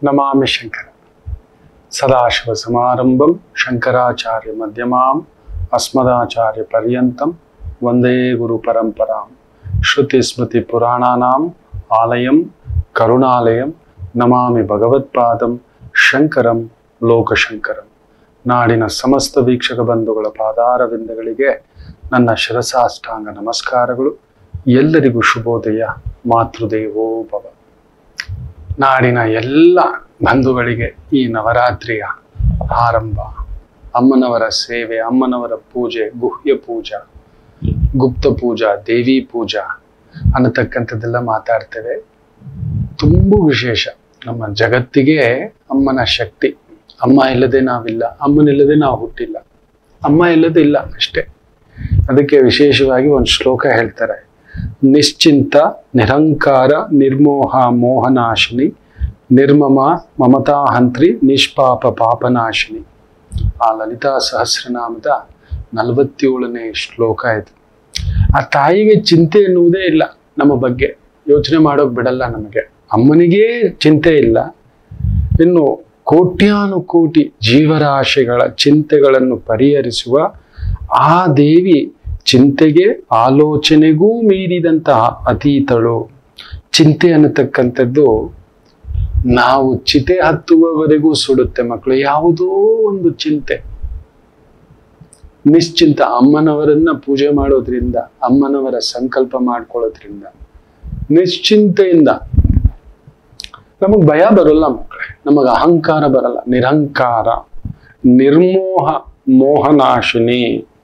ನಮಾಮಿ ಶಂಕರ ಸದಾಶಿವ ಸಮಾರಂಭಂ ಶಂಕರಾಚಾರ್ಯ ಮಧ್ಯಮಾಂ ಅಸ್ಮದಾಚಾರ್ಯ ಪರ್ಯಂತಂ ವಂದೇ ಗುರು ಪರಂಪರಾಂ ಶ್ರುತಿ ಸ್ಮೃತಿ ಪುರಾಣಾನಾಂ ಆಲಯಂ ಕರುಣಾಲಯಂ ನಮಾಮಿ ಭಗವತ್ಪಾದಂ ಶಂಕರಂ ಲೋಕಶಂಕರಂ ನಾಡಿನ ಸಮಸ್ತ ವೀಕ್ಷಕ ಬಂಧುಗಳ ಪಾದಾರವಿಂದಗಳಿಗೆ ನನ್ನ ಶಿರಸಾಷ್ಟಾಂಗ ನಮಸ್ಕಾರಗಳು ಎಲ್ಲರಿಗೂ ಶುಭೋದಯ ಮಾತೃದೇವೋ ಭವ ನಾಡಿನ ಎಲ್ಲ ಬಂಧುಗಳಿಗೆ ಈ ನವರಾತ್ರಿಯ ಆರಂಭ ಅಮ್ಮನವರ ಸೇವೆ ಅಮ್ಮನವರ ಪೂಜೆ ಗುಹ್ಯ ಪೂಜಾ ಗುಪ್ತ ಪೂಜಾ ದೇವಿ ಪೂಜಾ ಅನ್ನತಕ್ಕಂಥದ್ದೆಲ್ಲ ಮಾತಾಡ್ತೇವೆ ತುಂಬ ವಿಶೇಷ ನಮ್ಮ ಜಗತ್ತಿಗೆ ಅಮ್ಮನ ಶಕ್ತಿ ಅಮ್ಮ ಇಲ್ಲದೆ ನಾವಿಲ್ಲ ಅಮ್ಮನಿಲ್ಲದೆ ನಾವು ಹುಟ್ಟಿಲ್ಲ ಅಮ್ಮ ಇಲ್ಲದೆ ಇಲ್ಲ ಅಷ್ಟೇ ಅದಕ್ಕೆ ವಿಶೇಷವಾಗಿ ಒಂದು ಶ್ಲೋಕ ಹೇಳ್ತಾರೆ ನಿಶ್ಚಿಂತ ನಿರಂಕಾರ ನಿರ್ಮೋಹ ಮೋಹನಾಶಿನಿ ನಿರ್ಮಮ ಮಮತಾಹಂತ್ರಿ ನಿಷ್ಪಾಪ ಪಾಪನಾಶಿನಿ ಆ ಲಲಿತಾ ಸಹಸ್ರನಾಮದ ನಲವತ್ತೇಳನೇ ಶ್ಲೋಕ ಇದು ಆ ತಾಯಿಗೆ ಚಿಂತೆ ಎನ್ನುವುದೇ ಇಲ್ಲ ನಮ್ಮ ಬಗ್ಗೆ ಯೋಚನೆ ಮಾಡೋಕ್ ಬಿಡಲ್ಲ ನಮಗೆ ಅಮ್ಮನಿಗೇ ಚಿಂತೆ ಇಲ್ಲ ಇನ್ನು ಕೋಟ್ಯಾನುಕೋಟಿ ಜೀವರಾಶಿಗಳ ಚಿಂತೆಗಳನ್ನು ಪರಿಹರಿಸುವ ಆ ದೇವಿ ಚಿಂತೆಗೆ ಆಲೋಚನೆಗೂ ಮೀರಿದಂತಹ ಅತೀತಳು ಚಿಂತೆ ಅನ್ನತಕ್ಕಂಥದ್ದು ನಾವು ಚಿತೆ ಹತ್ತುವವರೆಗೂ ಸುಡುತ್ತೆ ಮಕ್ಕಳು ಯಾವುದೋ ಒಂದು ಚಿಂತೆ ನಿಶ್ಚಿಂತ ಅಮ್ಮನವರನ್ನ ಪೂಜೆ ಮಾಡೋದ್ರಿಂದ ಅಮ್ಮನವರ ಸಂಕಲ್ಪ ಮಾಡ್ಕೊಳ್ಳೋದ್ರಿಂದ ನಿಶ್ಚಿಂತೆಯಿಂದ ನಮಗ್ ಭಯ ಬರಲ್ಲ ಮಕ್ಕಳೇ ನಮಗ ಅಹಂಕಾರ ಬರಲ್ಲ ನಿರಹಂಕಾರ ನಿರ್ಮೋಹ ಮೋಹನಾಶಿನಿ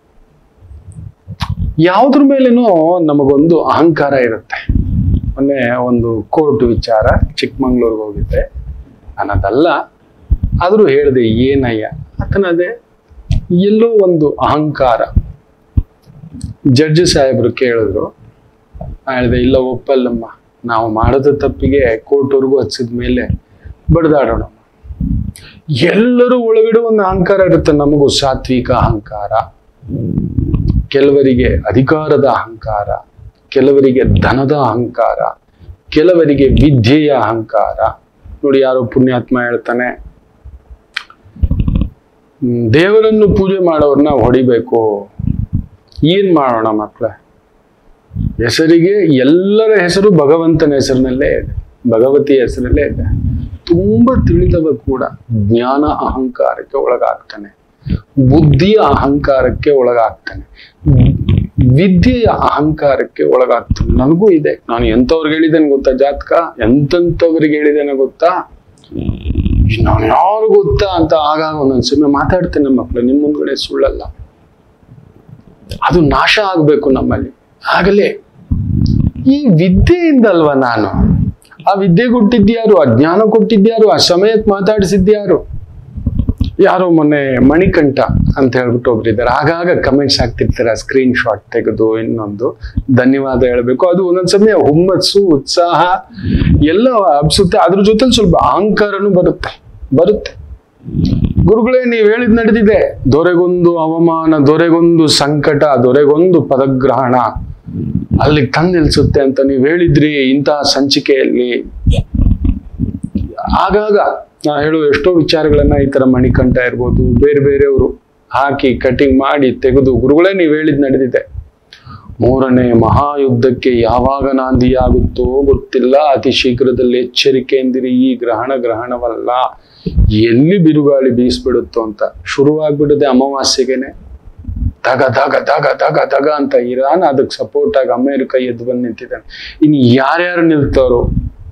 ಯಾವುದ್ರ ಮೇಲೇನೂ ನಮಗೊಂದು ಅಹಂಕಾರ ಇರುತ್ತೆ ಮೊನ್ನೆ ಒಂದು ಕೋರ್ಟ್ ವಿಚಾರ ಚಿಕ್ಕಮಂಗ್ಳೂರ್ಗೆ ಹೋಗಿದ್ದೆ ನಾನು ಅದಲ್ಲ ಆದರೂ ಹೇಳಿದೆ ಏನಯ್ಯ ಆತನದೇ ಎಲ್ಲೋ ಒಂದು ಅಹಂಕಾರ ಜಡ್ಜ್ ಸಾಹೇಬ್ರು ಕೇಳಿದ್ರು ನಾ ಹೇಳಿದೆ ಇಲ್ಲ ಒಪ್ಪಲ್ಲಮ್ಮ ನಾವು ಮಾಡೋದ ತಪ್ಪಿಗೆ ಕೋರ್ಟ್ವರೆಗೂ ಹಚ್ಚಿದ ಮೇಲೆ ಬಡ್ದಾಡೋಣ ಎಲ್ಲರೂ ಒಳಗಡೆ ಒಂದು ಅಹಂಕಾರ ಇರುತ್ತೆ ನಮಗೂ ಸಾತ್ವಿಕ ಅಹಂಕಾರ ಕೆಲವರಿಗೆ ಅಧಿಕಾರದ ಅಹಂಕಾರ ಕೆಲವರಿಗೆ ಧನದ ಅಹಂಕಾರ ಕೆಲವರಿಗೆ ವಿದ್ಯೆಯ ಅಹಂಕಾರ ನೋಡಿ ಯಾರೋ ಪುಣ್ಯಾತ್ಮ ಹೇಳ್ತಾನೆ ಹ್ಮ್, ದೇವರನ್ನು ಪೂಜೆ ಮಾಡೋರ್ನ ಹೊಡಿಬೇಕು ಏನ್ ಮಾಡೋಣ ಮಕ್ಕಳೇ ಹೆಸರಿಗೆ ಎಲ್ಲರ ಹೆಸರು ಭಗವಂತನ ಹೆಸರಿನಲ್ಲೇ ಇದೆ ಭಗವತಿ ಹೆಸರಲ್ಲೇ ಇದೆ ತುಂಬಾ ತಿಳಿದವ ಕೂಡ ಜ್ಞಾನ ಅಹಂಕಾರಕ್ಕೆ ಒಳಗಾಗ್ತಾನೆ ಬುದ್ಧಿಯ ಅಹಂಕಾರಕ್ಕೆ ಒಳಗಾಗ್ತಾನೆ ವಿದ್ಯೆಯ ಅಹಂಕಾರಕ್ಕೆ ಒಳಗಾಗ್ತಾನೆ ನನಗೂ ಇದೆ ನಾನು ಎಂಥವ್ರಿಗೆ ಹೇಳಿದ್ದೇನೆ ಗೊತ್ತಾ ಜಾತಕ ಎಂತೆಂಥವ್ರಿಗೆ ಹೇಳಿದ್ದೇನೆ ಗೊತ್ತಾ ನಾನು ಯಾರು ಗೊತ್ತಾ ಅಂತ ಆಗಾಗ ಒಂದೊಂದು ಸಮಯ ಮಾತಾಡ್ತೇನೆ ಮಕ್ಕಳು ನಿಮ್ಮ ಮುಂದ್ಗಡೆ ಸುಳ್ಳಲ್ಲ ಅದು ನಾಶ ಆಗ್ಬೇಕು ನಮ್ಮಲ್ಲಿ ಆಗಲೇ ಈ ವಿದ್ಯೆಯಿಂದಲ್ವಾ ನಾನು ಆ ವಿದ್ಯೆ ಕೊಟ್ಟಿದ್ಯಾರು ಆ ಜ್ಞಾನ ಕೊಟ್ಟಿದ್ಯಾರು ಆ ಸಮಯಕ್ಕೆ ಮಾತಾಡಿಸಿದ್ಯಾರು ಯಾರೋ ಮೊನ್ನೆ ಮಣಿಕಂಠ ಅಂತ ಹೇಳ್ಬಿಟ್ಟು ಒಬ್ರು ಇದ್ದಾರೆ ಆಗಾಗ ಕಮೆಂಟ್ಸ್ ಹಾಕ್ತಿರ್ತಾರೆ ಸ್ಕ್ರೀನ್ ಶಾಟ್ ತೆಗೆದು ಇನ್ನೊಂದು ಧನ್ಯವಾದ ಹೇಳ್ಬೇಕು ಅದು ಒಂದೊಂದ್ ಸಮಯ ಹುಮ್ಮಸ್ಸು ಉತ್ಸಾಹ ಎಲ್ಲ ಹಬ್ಸುತ್ತೆ ಅದ್ರ ಜೊತೆ ಸ್ವಲ್ಪ ಅಹಂಕಾರನೂ ಬರುತ್ತೆ ಬರುತ್ತೆ ಗುರುಗಳೇ ನೀವು ಹೇಳಿದ್ ನಡೆದಿದೆ ದೊರೆಗೊಂದು ಅವಮಾನ ದೊರೆಗೊಂದು ಸಂಕಟ ದೊರೆಗೊಂದು ಪದಗ್ರಹಣ ಅಲ್ಲಿಗೆ ತಂದು ನಿಲ್ಸುತ್ತೆ ಅಂತ ನೀವು ಹೇಳಿದ್ರಿ ಇಂತಹ ಸಂಚಿಕೆಯಲ್ಲಿ ಆಗಾಗ ನಾ ಹೇಳೋ ಎಷ್ಟೋ ವಿಚಾರಗಳನ್ನ ಈ ತರ ಮಣಿಕಂಠ ಇರ್ಬೋದು ಬೇರೆ ಬೇರೆಯವರು ಹಾಕಿ ಕಟಿಂಗ್ ಮಾಡಿ ತೆಗೆದು ಗುರುಗಳೇ ನೀವು ಹೇಳಿದ್ ನಡೆದಿದೆ ಮೂರನೇ ಮಹಾಯುದ್ಧಕ್ಕೆ ಯಾವಾಗ ನಾಂದಿಯಾಗುತ್ತೋ ಗೊತ್ತಿಲ್ಲ ಅತಿ ಶೀಘ್ರದಲ್ಲಿ ಎಚ್ಚರಿಕೆಯಿಂದಿರಿ ಈ ಗ್ರಹಣ ಗ್ರಹಣವಲ್ಲ ಎಲ್ಲಿ ಬಿರುಗಾಳಿ ಬೀಸ್ಬಿಡುತ್ತೋ ಅಂತ ಶುರುವಾಗ್ಬಿಡದೆ ಅಮಾವಾಸ್ಯೆಗೆನೆ ದಗ ದಗ ದಗ ದಗ ದಗ ಅಂತ ಇರಾನ್ ಅದಕ್ಕೆ ಸಪೋರ್ಟ್ ಆಗಿ ಅಮೆರಿಕ ಎದ್ದು ಬಂದು ನಿಂತಿದ್ದಾನೆ ಇನ್ನು ಯಾರ್ಯಾರು ನಿಲ್ತಾರೋ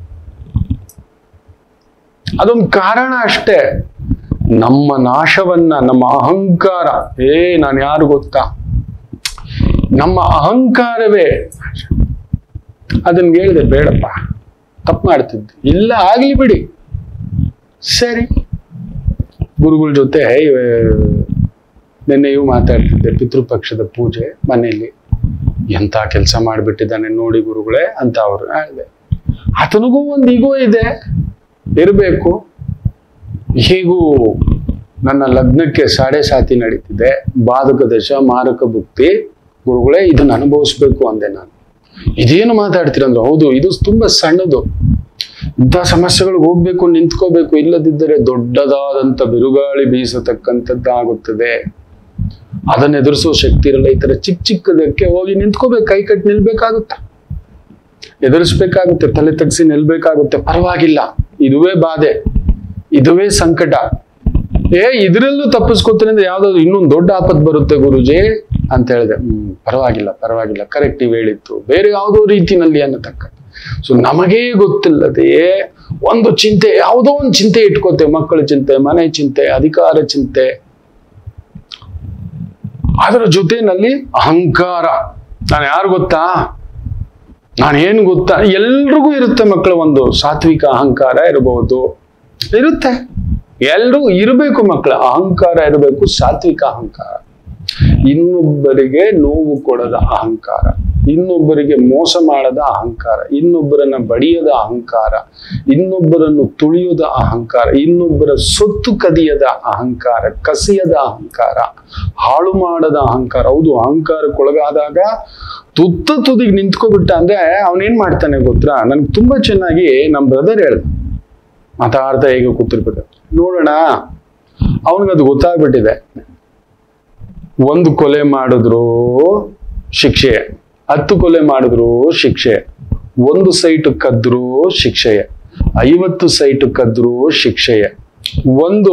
ಅದೊಂದು ಕಾರಣ ಅಷ್ಟೇ ನಮ್ಮ ನಾಶವನ್ನ ನಮ್ಮ ಅಹಂಕಾರ ಏ ನಾನು ಯಾರು ಗೊತ್ತಾ ನಮ್ಮ ಅಹಂಕಾರವೇ ಅದನ್ನ ಹೇಳಿದೆ ಬೇಡಪ್ಪ ತಪ್ಪು ಮಾಡ್ತಿದ್ದೆ ಇಲ್ಲ ಆಗ್ಲಿ ಬಿಡಿ ಸರಿ ಗುರುಗಳ ಜೊತೆ ಇವ- ನಿನ್ನೆಯೂ ಮಾತಾಡ್ತಿದ್ದೆ ಪಿತೃಪಕ್ಷದ ಪೂಜೆ ಮನೆಯಲ್ಲಿ ಎಂತ ಕೆಲಸ ಮಾಡಿಬಿಟ್ಟಿದ್ದಾನೆ ನೋಡಿ ಗುರುಗಳೇ ಅಂತ ಅವ್ರು ಹೇಳಿದೆ ಆತನಿಗೂ ಒಂದು ಈಗೋ ಇದೆ ಇರಬೇಕು ಹೀಗೂ ನನ್ನ ಲಗ್ನಕ್ಕೆ ಸಾಡೆ ಸಾತಿ ನಡೀತಿದೆ ಬಾಧಕ ದಶ ಮಾರಕ ಭುಕ್ತಿ ಗುರುಗಳೇ ಇದನ್ನ ಅನುಭವಿಸ್ಬೇಕು ಅಂದೆ ನಾನು ಇದೇನು ಮಾತಾಡ್ತೀರಂದ್ರೆ ಹೌದು ಇದು ತುಂಬಾ ಸಣ್ಣದು ಇಂಥ ಸಮಸ್ಯೆಗಳಿಗೆ ಹೋಗ್ಬೇಕು ನಿಂತ್ಕೋಬೇಕು ಇಲ್ಲದಿದ್ದರೆ ದೊಡ್ಡದಾದಂಥ ಬಿರುಗಾಳಿ ಬೀಸತಕ್ಕಂಥದ್ದಾಗುತ್ತದೆ ಅದನ್ನ ಎದುರಿಸೋ ಶಕ್ತಿ ಇರಲ್ಲ ಈ ತರ ಚಿಕ್ಕ ಚಿಕ್ಕದಕ್ಕೆ ಹೋಗಿ ನಿಂತ್ಕೋಬೇಕು ಕೈ ಕಟ್ಟಿ ನಿಲ್ಬೇಕಾಗುತ್ತೆ ಎದುರಿಸ್ಬೇಕಾಗುತ್ತೆ ತಲೆ ತಗ್ಸಿ ನಿಲ್ಬೇಕಾಗುತ್ತೆ ಪರವಾಗಿಲ್ಲ ಇದುವೇ ಬಾಧೆ ಇದುವೇ ಸಂಕಟ ಏ ಇದ್ರಲ್ಲೂ ತಪ್ಪಿಸ್ಕೊತೀನಿ ಅಂದ್ರೆ ಯಾವ್ದಾದ್ರು ಇನ್ನೊಂದು ದೊಡ್ಡ ಆಪತ್ ಬರುತ್ತೆ ಗುರುಜಿ ಅಂತ ಹೇಳಿದೆ ಹ್ಮ್ ಪರವಾಗಿಲ್ಲ ಪರವಾಗಿಲ್ಲ ಕರೆಕ್ಟ್ ನೀವು ಹೇಳಿತ್ತು ಬೇರೆ ಯಾವುದೋ ರೀತಿನಲ್ಲಿ ಅನ್ನತಕ್ಕ ಸೊ ನಮಗೇ ಗೊತ್ತಿಲ್ಲದೆ ಒಂದು ಚಿಂತೆ ಯಾವುದೋ ಒಂದು ಚಿಂತೆ ಇಟ್ಕೋತೆ ಮಕ್ಕಳ ಚಿಂತೆ ಮನೆ ಚಿಂತೆ ಅಧಿಕಾರ ಚಿಂತೆ ಅದರ ಜೊತೆನಲ್ಲಿ ಅಹಂಕಾರ ನಾನು ಯಾರು ಗೊತ್ತಾ ನಾನು ಏನು ಗೊತ್ತಾ ಎಲ್ರಿಗೂ ಇರುತ್ತೆ ಮಕ್ಕಳ ಒಂದು ಸಾತ್ವಿಕ ಅಹಂಕಾರ ಇರಬಹುದು ಇರುತ್ತೆ ಎಲ್ರೂ ಇರಬೇಕು ಮಕ್ಕಳ ಅಹಂಕಾರ ಇರಬೇಕು ಸಾತ್ವಿಕ ಅಹಂಕಾರ ಇನ್ನೊಬ್ಬರಿಗೆ ನೋವು ಕೊಡದ ಅಹಂಕಾರ ಇನ್ನೊಬ್ಬರಿಗೆ ಮೋಸ ಮಾಡದ ಅಹಂಕಾರ ಇನ್ನೊಬ್ಬರನ್ನ ಬಡಿಯದ ಅಹಂಕಾರ ಇನ್ನೊಬ್ಬರನ್ನು ತುಳಿಯದ ಅಹಂಕಾರ ಇನ್ನೊಬ್ಬರ ಸೊತ್ತು ಕದಿಯದ ಅಹಂಕಾರ ಕಸಿಯದ ಅಹಂಕಾರ ಹಾಳು ಮಾಡದ ಅಹಂಕಾರ ಹೌದು ಅಹಂಕಾರಕ್ಕೊಳಗಾದಾಗ ತುತ್ತ ತುದಿಗೆ ನಿಂತ್ಕೊಬಿಟ್ಟ ಅಂದ್ರೆ ಅವನೇನ್ ಮಾಡ್ತಾನೆ ಗೊತ್ತಾ ನನ್ಗೆ ತುಂಬಾ ಚೆನ್ನಾಗಿ ನಮ್ಮ ಬ್ರದರ್ ಹೇಳ್ದ ಮಾತಾಡ್ತಾ ಹೇಗೆ ಕೂತಿರ್ಬಿಟ್ಟು ನೋಡೋಣ ಅವನಿಗದು ಗೊತ್ತಾಗ್ಬಿಟ್ಟಿದೆ ಒಂದು ಕೊಲೆ ಮಾಡಿದ್ರು ಶಿಕ್ಷೆ ಹತ್ತು ಕೊಲೆ ಮಾಡಿದ್ರು ಶಿಕ್ಷೆ ಒಂದು ಸೈಟ್ ಕದ್ರು ಶಿಕ್ಷೆಯೇ ಐವತ್ತು ಸೈಟ್ ಕದ್ರು ಶಿಕ್ಷೆಯೇ ಒಂದು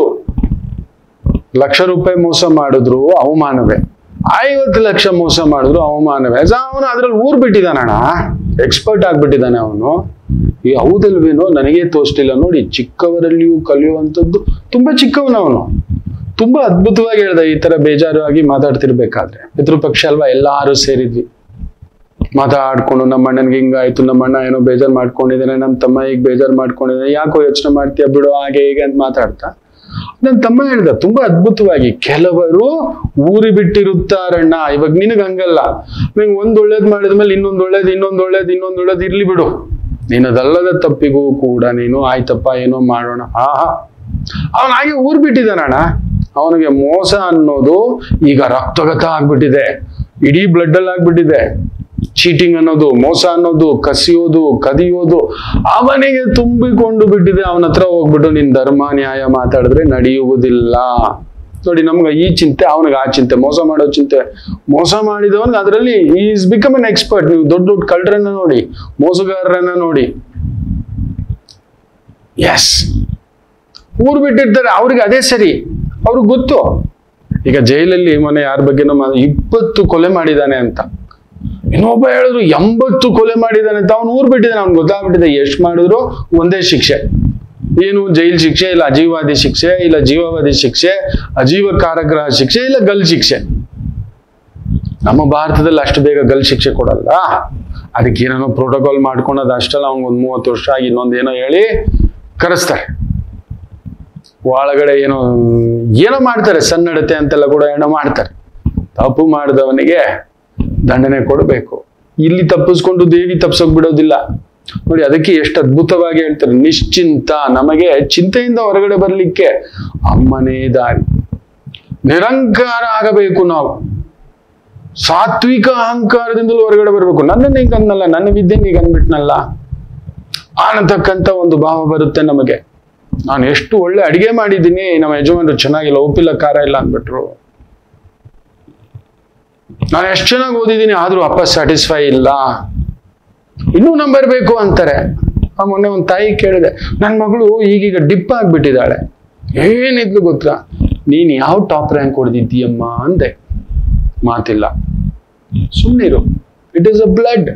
ಲಕ್ಷ ರೂಪಾಯಿ ಮೋಸ ಮಾಡಿದ್ರು ಅವಮಾನವೇ ಐವತ್ತು ಲಕ್ಷ ಮೋಸ ಮಾಡಿದ್ರು ಅವಮಾನವೇ ಅವನು ಅದ್ರಲ್ಲಿ ಊರ್ ಬಿಟ್ಟಿದ್ದಾನಣ್ಣ ಎಕ್ಸ್ಪರ್ಟ್ ಆಗ್ಬಿಟ್ಟಿದ್ದಾನೆ ಅವನು ಈ ಹೌದಲ್ವೇನೋ ನನಗೆ ತೋರಿಸ್ಲಿಲ್ಲ ನೋಡಿ ಚಿಕ್ಕವರಲ್ಲಿಯೂ ಕಲಿಯುವಂಥದ್ದು ತುಂಬಾ ಚಿಕ್ಕವನವನು ತುಂಬಾ ಅದ್ಭುತವಾಗಿ ಹೇಳ್ದ ಈ ತರ ಬೇಜಾರು ಆಗಿ ಮಾತಾಡ್ತಿರ್ಬೇಕಾದ್ರೆ ಪಿತೃಪಕ್ಷ ಅಲ್ವಾ ಎಲ್ಲಾರು ಸೇರಿದ್ವಿ ಮಾತಾಡ್ಕೊಂಡು ನಮ್ಮ ಅಣ್ಣನ್ಗೆ ಹಿಂಗಾಯ್ತು ನಮ್ಮ ಅಣ್ಣ ಏನೋ ಬೇಜಾರ್ ಮಾಡ್ಕೊಂಡಿದ್ದಾನೆ ನಮ್ಮ ತಮ್ಮ ಈಗ ಬೇಜಾರ್ ಮಾಡ್ಕೊಂಡಿದ್ದಾನೆ ಯಾಕೋ ಯೋಚನೆ ಮಾಡ್ತೀಯ ಬಿಡು ಹಾಗೆ ಹೀಗೆ ಅಂತ ಮಾತಾಡ್ತಾ ನನ್ನ ತಮ್ಮ ಹೇಳ್ದ ತುಂಬಾ ಅದ್ಭುತವಾಗಿ ಕೆಲವರು ಊರಿ ಬಿಟ್ಟಿರುತ್ತಾರಣ್ಣ ಇವಾಗ ನಿನಗ್ ಹಂಗಲ್ಲ ನಿಂಗ್ ಒಂದ್ ಒಳ್ಳೇದ್ ಮಾಡಿದ್ಮೇಲೆ ಇನ್ನೊಂದ್ ಒಳ್ಳೇದ್ ಇನ್ನೊಂದ್ ಒಳ್ಳೇದ್ ಇನ್ನೊಂದ್ ಒಳ್ಳೇದ್ ಇರ್ಲಿ ಬಿಡು ನಿನ್ನದಲ್ಲದ ತಪ್ಪಿಗೂ ಕೂಡ ನೀನು ಆಯ್ತಪ್ಪ ಏನೋ ಮಾಡೋಣ ಆಹಾ ಅವನ ಹಾಗೆ ಊರ್ ಬಿಟ್ಟಿದ್ದಾನಣ್ಣ ಅವನಿಗೆ ಮೋಸ ಅನ್ನೋದು ಈಗ ರಕ್ತಗತ ಆಗ್ಬಿಟ್ಟಿದೆ ಇಡೀ ಬ್ಲಡ್ ಅಲ್ಲಿ ಆಗ್ಬಿಟ್ಟಿದೆ ಚೀಟಿಂಗ್ ಅನ್ನೋದು ಮೋಸ ಅನ್ನೋದು ಕಸಿಯೋದು ಕದಿಯೋದು ಅವನಿಗೆ ತುಂಬಿಕೊಂಡು ಬಿಟ್ಟಿದೆ ಅವನ ಹತ್ರ ಹೋಗ್ಬಿಟ್ಟು ನಿನ್ ಧರ್ಮ ನ್ಯಾಯ ಮಾತಾಡಿದ್ರೆ ನಡೆಯುವುದಿಲ್ಲ ನೋಡಿ ನಮ್ಗೆ ಈ ಚಿಂತೆ ಅವನಿಗೆ ಆ ಚಿಂತೆ ಮೋಸ ಮಾಡೋ ಚಿಂತೆ ಮೋಸ ಮಾಡಿದವನ್ ಅದರಲ್ಲಿ ಈಸ್ ಬಿಕಮ್ ಅನ್ ಎಕ್ಸ್ಪರ್ಟ್ ನೀವು ದೊಡ್ಡ ದೊಡ್ಡ ಕಳ್ಳರನ್ನ ನೋಡಿ ಮೋಸಗಾರರನ್ನ ನೋಡಿ ಎಸ್ ಊರು ಬಿಟ್ಟಿರ್ತಾರೆ ಅವ್ರಿಗೆ ಅದೇ ಸರಿ ಅವ್ರಿಗೆ ಗೊತ್ತು ಈಗ ಜೈಲಲ್ಲಿ ಮೊನ್ನೆ ಯಾರ ಬಗ್ಗೆ ನಮ್ಮ ಇಪ್ಪತ್ತು ಕೊಲೆ ಮಾಡಿದಾನೆ ಅಂತ ಇನ್ನೊಬ್ಬ ಹೇಳಿದ್ರು ಎಂಬತ್ತು ಕೊಲೆ ಮಾಡಿದಾನೆ ಅಂತ ಅವ್ನು ಊರ್ ಬಿಟ್ಟಿದ್ದಾನೆ ಅವ್ನು ಗೊತ್ತಾಗ್ಬಿಟ್ಟಿದೆ ಎಷ್ಟು ಮಾಡಿದ್ರು ಒಂದೇ ಶಿಕ್ಷೆ ಏನು ಜೈಲ್ ಶಿಕ್ಷೆ ಇಲ್ಲ ಅಜೀವಾದಿ ಶಿಕ್ಷೆ ಇಲ್ಲ ಜೀವಾವಧಿ ಶಿಕ್ಷೆ ಅಜೀವ ಕಾರಾಗೃಹ ಶಿಕ್ಷೆ ಇಲ್ಲ ಗಲ್ ಶಿಕ್ಷೆ ನಮ್ಮ ಭಾರತದಲ್ಲಿ ಅಷ್ಟು ಬೇಗ ಗಲ್ ಶಿಕ್ಷೆ ಕೊಡಲ್ಲ ಅದಕ್ಕೆ ಏನೇನೋ ಪ್ರೋಟೋಕಾಲ್ ಮಾಡ್ಕೊಳೋದು ಅಷ್ಟಲ್ಲ ಅವ್ನಿಗೆ ಒಂದು ಮೂವತ್ತು ವರ್ಷ ಆಗಿ ಇನ್ನೊಂದು ಏನೋ ಹೇಳಿ ಕರೆಸ್ತಾರೆ ಒಳಗಡೆ ಏನೋ ಏನೋ ಮಾಡ್ತಾರೆ ಸನ್ನಡತೆ ಅಂತೆಲ್ಲ ಕೂಡ ಏನೋ ಮಾಡ್ತಾರೆ ತಪ್ಪು ಮಾಡಿದವನಿಗೆ ದಂಡನೆ ಕೊಡಬೇಕು ಇಲ್ಲಿ ತಪ್ಪಿಸ್ಕೊಂಡು ದೇವಿ ತಪ್ಸೋಕ್ ಬಿಡೋದಿಲ್ಲ ನೋಡಿ ಅದಕ್ಕೆ ಎಷ್ಟು ಅದ್ಭುತವಾಗಿ ಹೇಳ್ತಾರೆ ನಿಶ್ಚಿಂತ ನಮಗೆ ಚಿಂತೆಯಿಂದ ಹೊರಗಡೆ ಬರ್ಲಿಕ್ಕೆ ಅಮ್ಮನೇ ದಾರಿ ನಿರಂಕಾರ ಆಗಬೇಕು ನಾವು ಸಾತ್ವಿಕ ಅಹಂಕಾರದಿಂದಲೂ ಹೊರಗಡೆ ಬರಬೇಕು ನನ್ನನ್ನು ಈಗ ಅನ್ನಲ್ಲ ನನ್ನ ವಿದ್ಯೆ ಈಗ ಅಂದ್ಬಿಟ್ನಲ್ಲ ಅನ್ನತಕ್ಕಂಥ ಒಂದು ಭಾವ ಬರುತ್ತೆ ನಮಗೆ ನಾನು ಎಷ್ಟು ಒಳ್ಳೆ ಅಡಿಗೆ ಮಾಡಿದ್ದೀನಿ ನಮ್ಮ ಯಜಮಾನರು ಚೆನ್ನಾಗಿಲ್ಲ ಉಪ್ಪಿಲ್ಲ ಖಾರ ಇಲ್ಲ ಅಂದ್ಬಿಟ್ರು ನಾನು ಎಷ್ಟು ಚೆನ್ನಾಗಿ ಓದಿದ್ದೀನಿ ಆದ್ರೂ ಅಪ್ಪ ಸ್ಯಾಟಿಸ್ಫೈ ಇಲ್ಲ ಇನ್ನೂ ನಂಬರ್ ಬೇಕು ಅಂತಾರೆ ಆ ಮೊನ್ನೆ ಒಂದು ತಾಯಿ ಕೇಳಿದೆ ನನ್ನ ಮಗಳು ಈಗೀಗ ಡಿಪ್ ಆಗ್ಬಿಟ್ಟಿದ್ದಾಳೆ ಏನಿದ್ಲು ಗೊತ್ತಾ ನೀನ್ ಯಾವ ಟಾಪ್ ರ್ಯಾಂಕ್ ಹೊಡೆದಿದ್ದೀಯಮ್ಮ ಅಂದೆ ಮಾತಿಲ್ಲ ಸುಮ್ಮನಿರು ಇಟ್ ಈಸ್ ಅ ಬ್ಲಡ್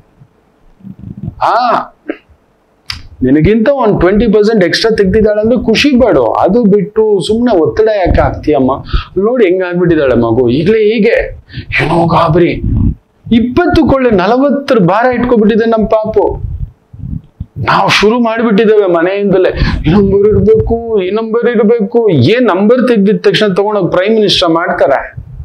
ಆ ನಿನಗಿಂತ ಒಂದು ಟ್ವೆಂಟಿ ಪರ್ಸೆಂಟ್ ಎಕ್ಸ್ಟ್ರಾ ತೆಗ್ದಿದ್ದಾಳೆ ಅಂದ್ರೆ ಖುಷಿ ಪಡು ಅದು ಬಿಟ್ಟು ಸುಮ್ಮನೆ ಒತ್ತಡ ಯಾಕೆ ಆಗ್ತೀಯಮ್ಮ ನೋಡಿ ಹೆಂಗಾಗ್ಬಿಟ್ಟಿದ್ದಾಳೆ ಮಗು ಈಗಲೇ ಹೀಗೆ ಏನೋ ಗಾಬರಿ ಇಪ್ಪತ್ತು ಕೊಳ್ಳೆ ನಲವತ್ತರ ಭಾರ ಇಟ್ಕೊಬಿಟ್ಟಿದೆ ನಮ್ಮ ಪಾಪು ನಾವು ಶುರು ಮಾಡಿಬಿಟ್ಟಿದ್ದೇವೆ ಮನೆಯಿಂದಲೇ ಈ ನಂಬರ್ ಇರಬೇಕು ಈ ನಂಬರ್ ಇರಬೇಕು ಏನ್ ನಂಬರ್ ತೆಗ್ದಿದ ತಕ್ಷಣ ತಗೊಂಡೋಗಿ ಪ್ರೈಮ್ ಮಿನಿಸ್ಟರ್ ಮಾಡ್ತಾರೆ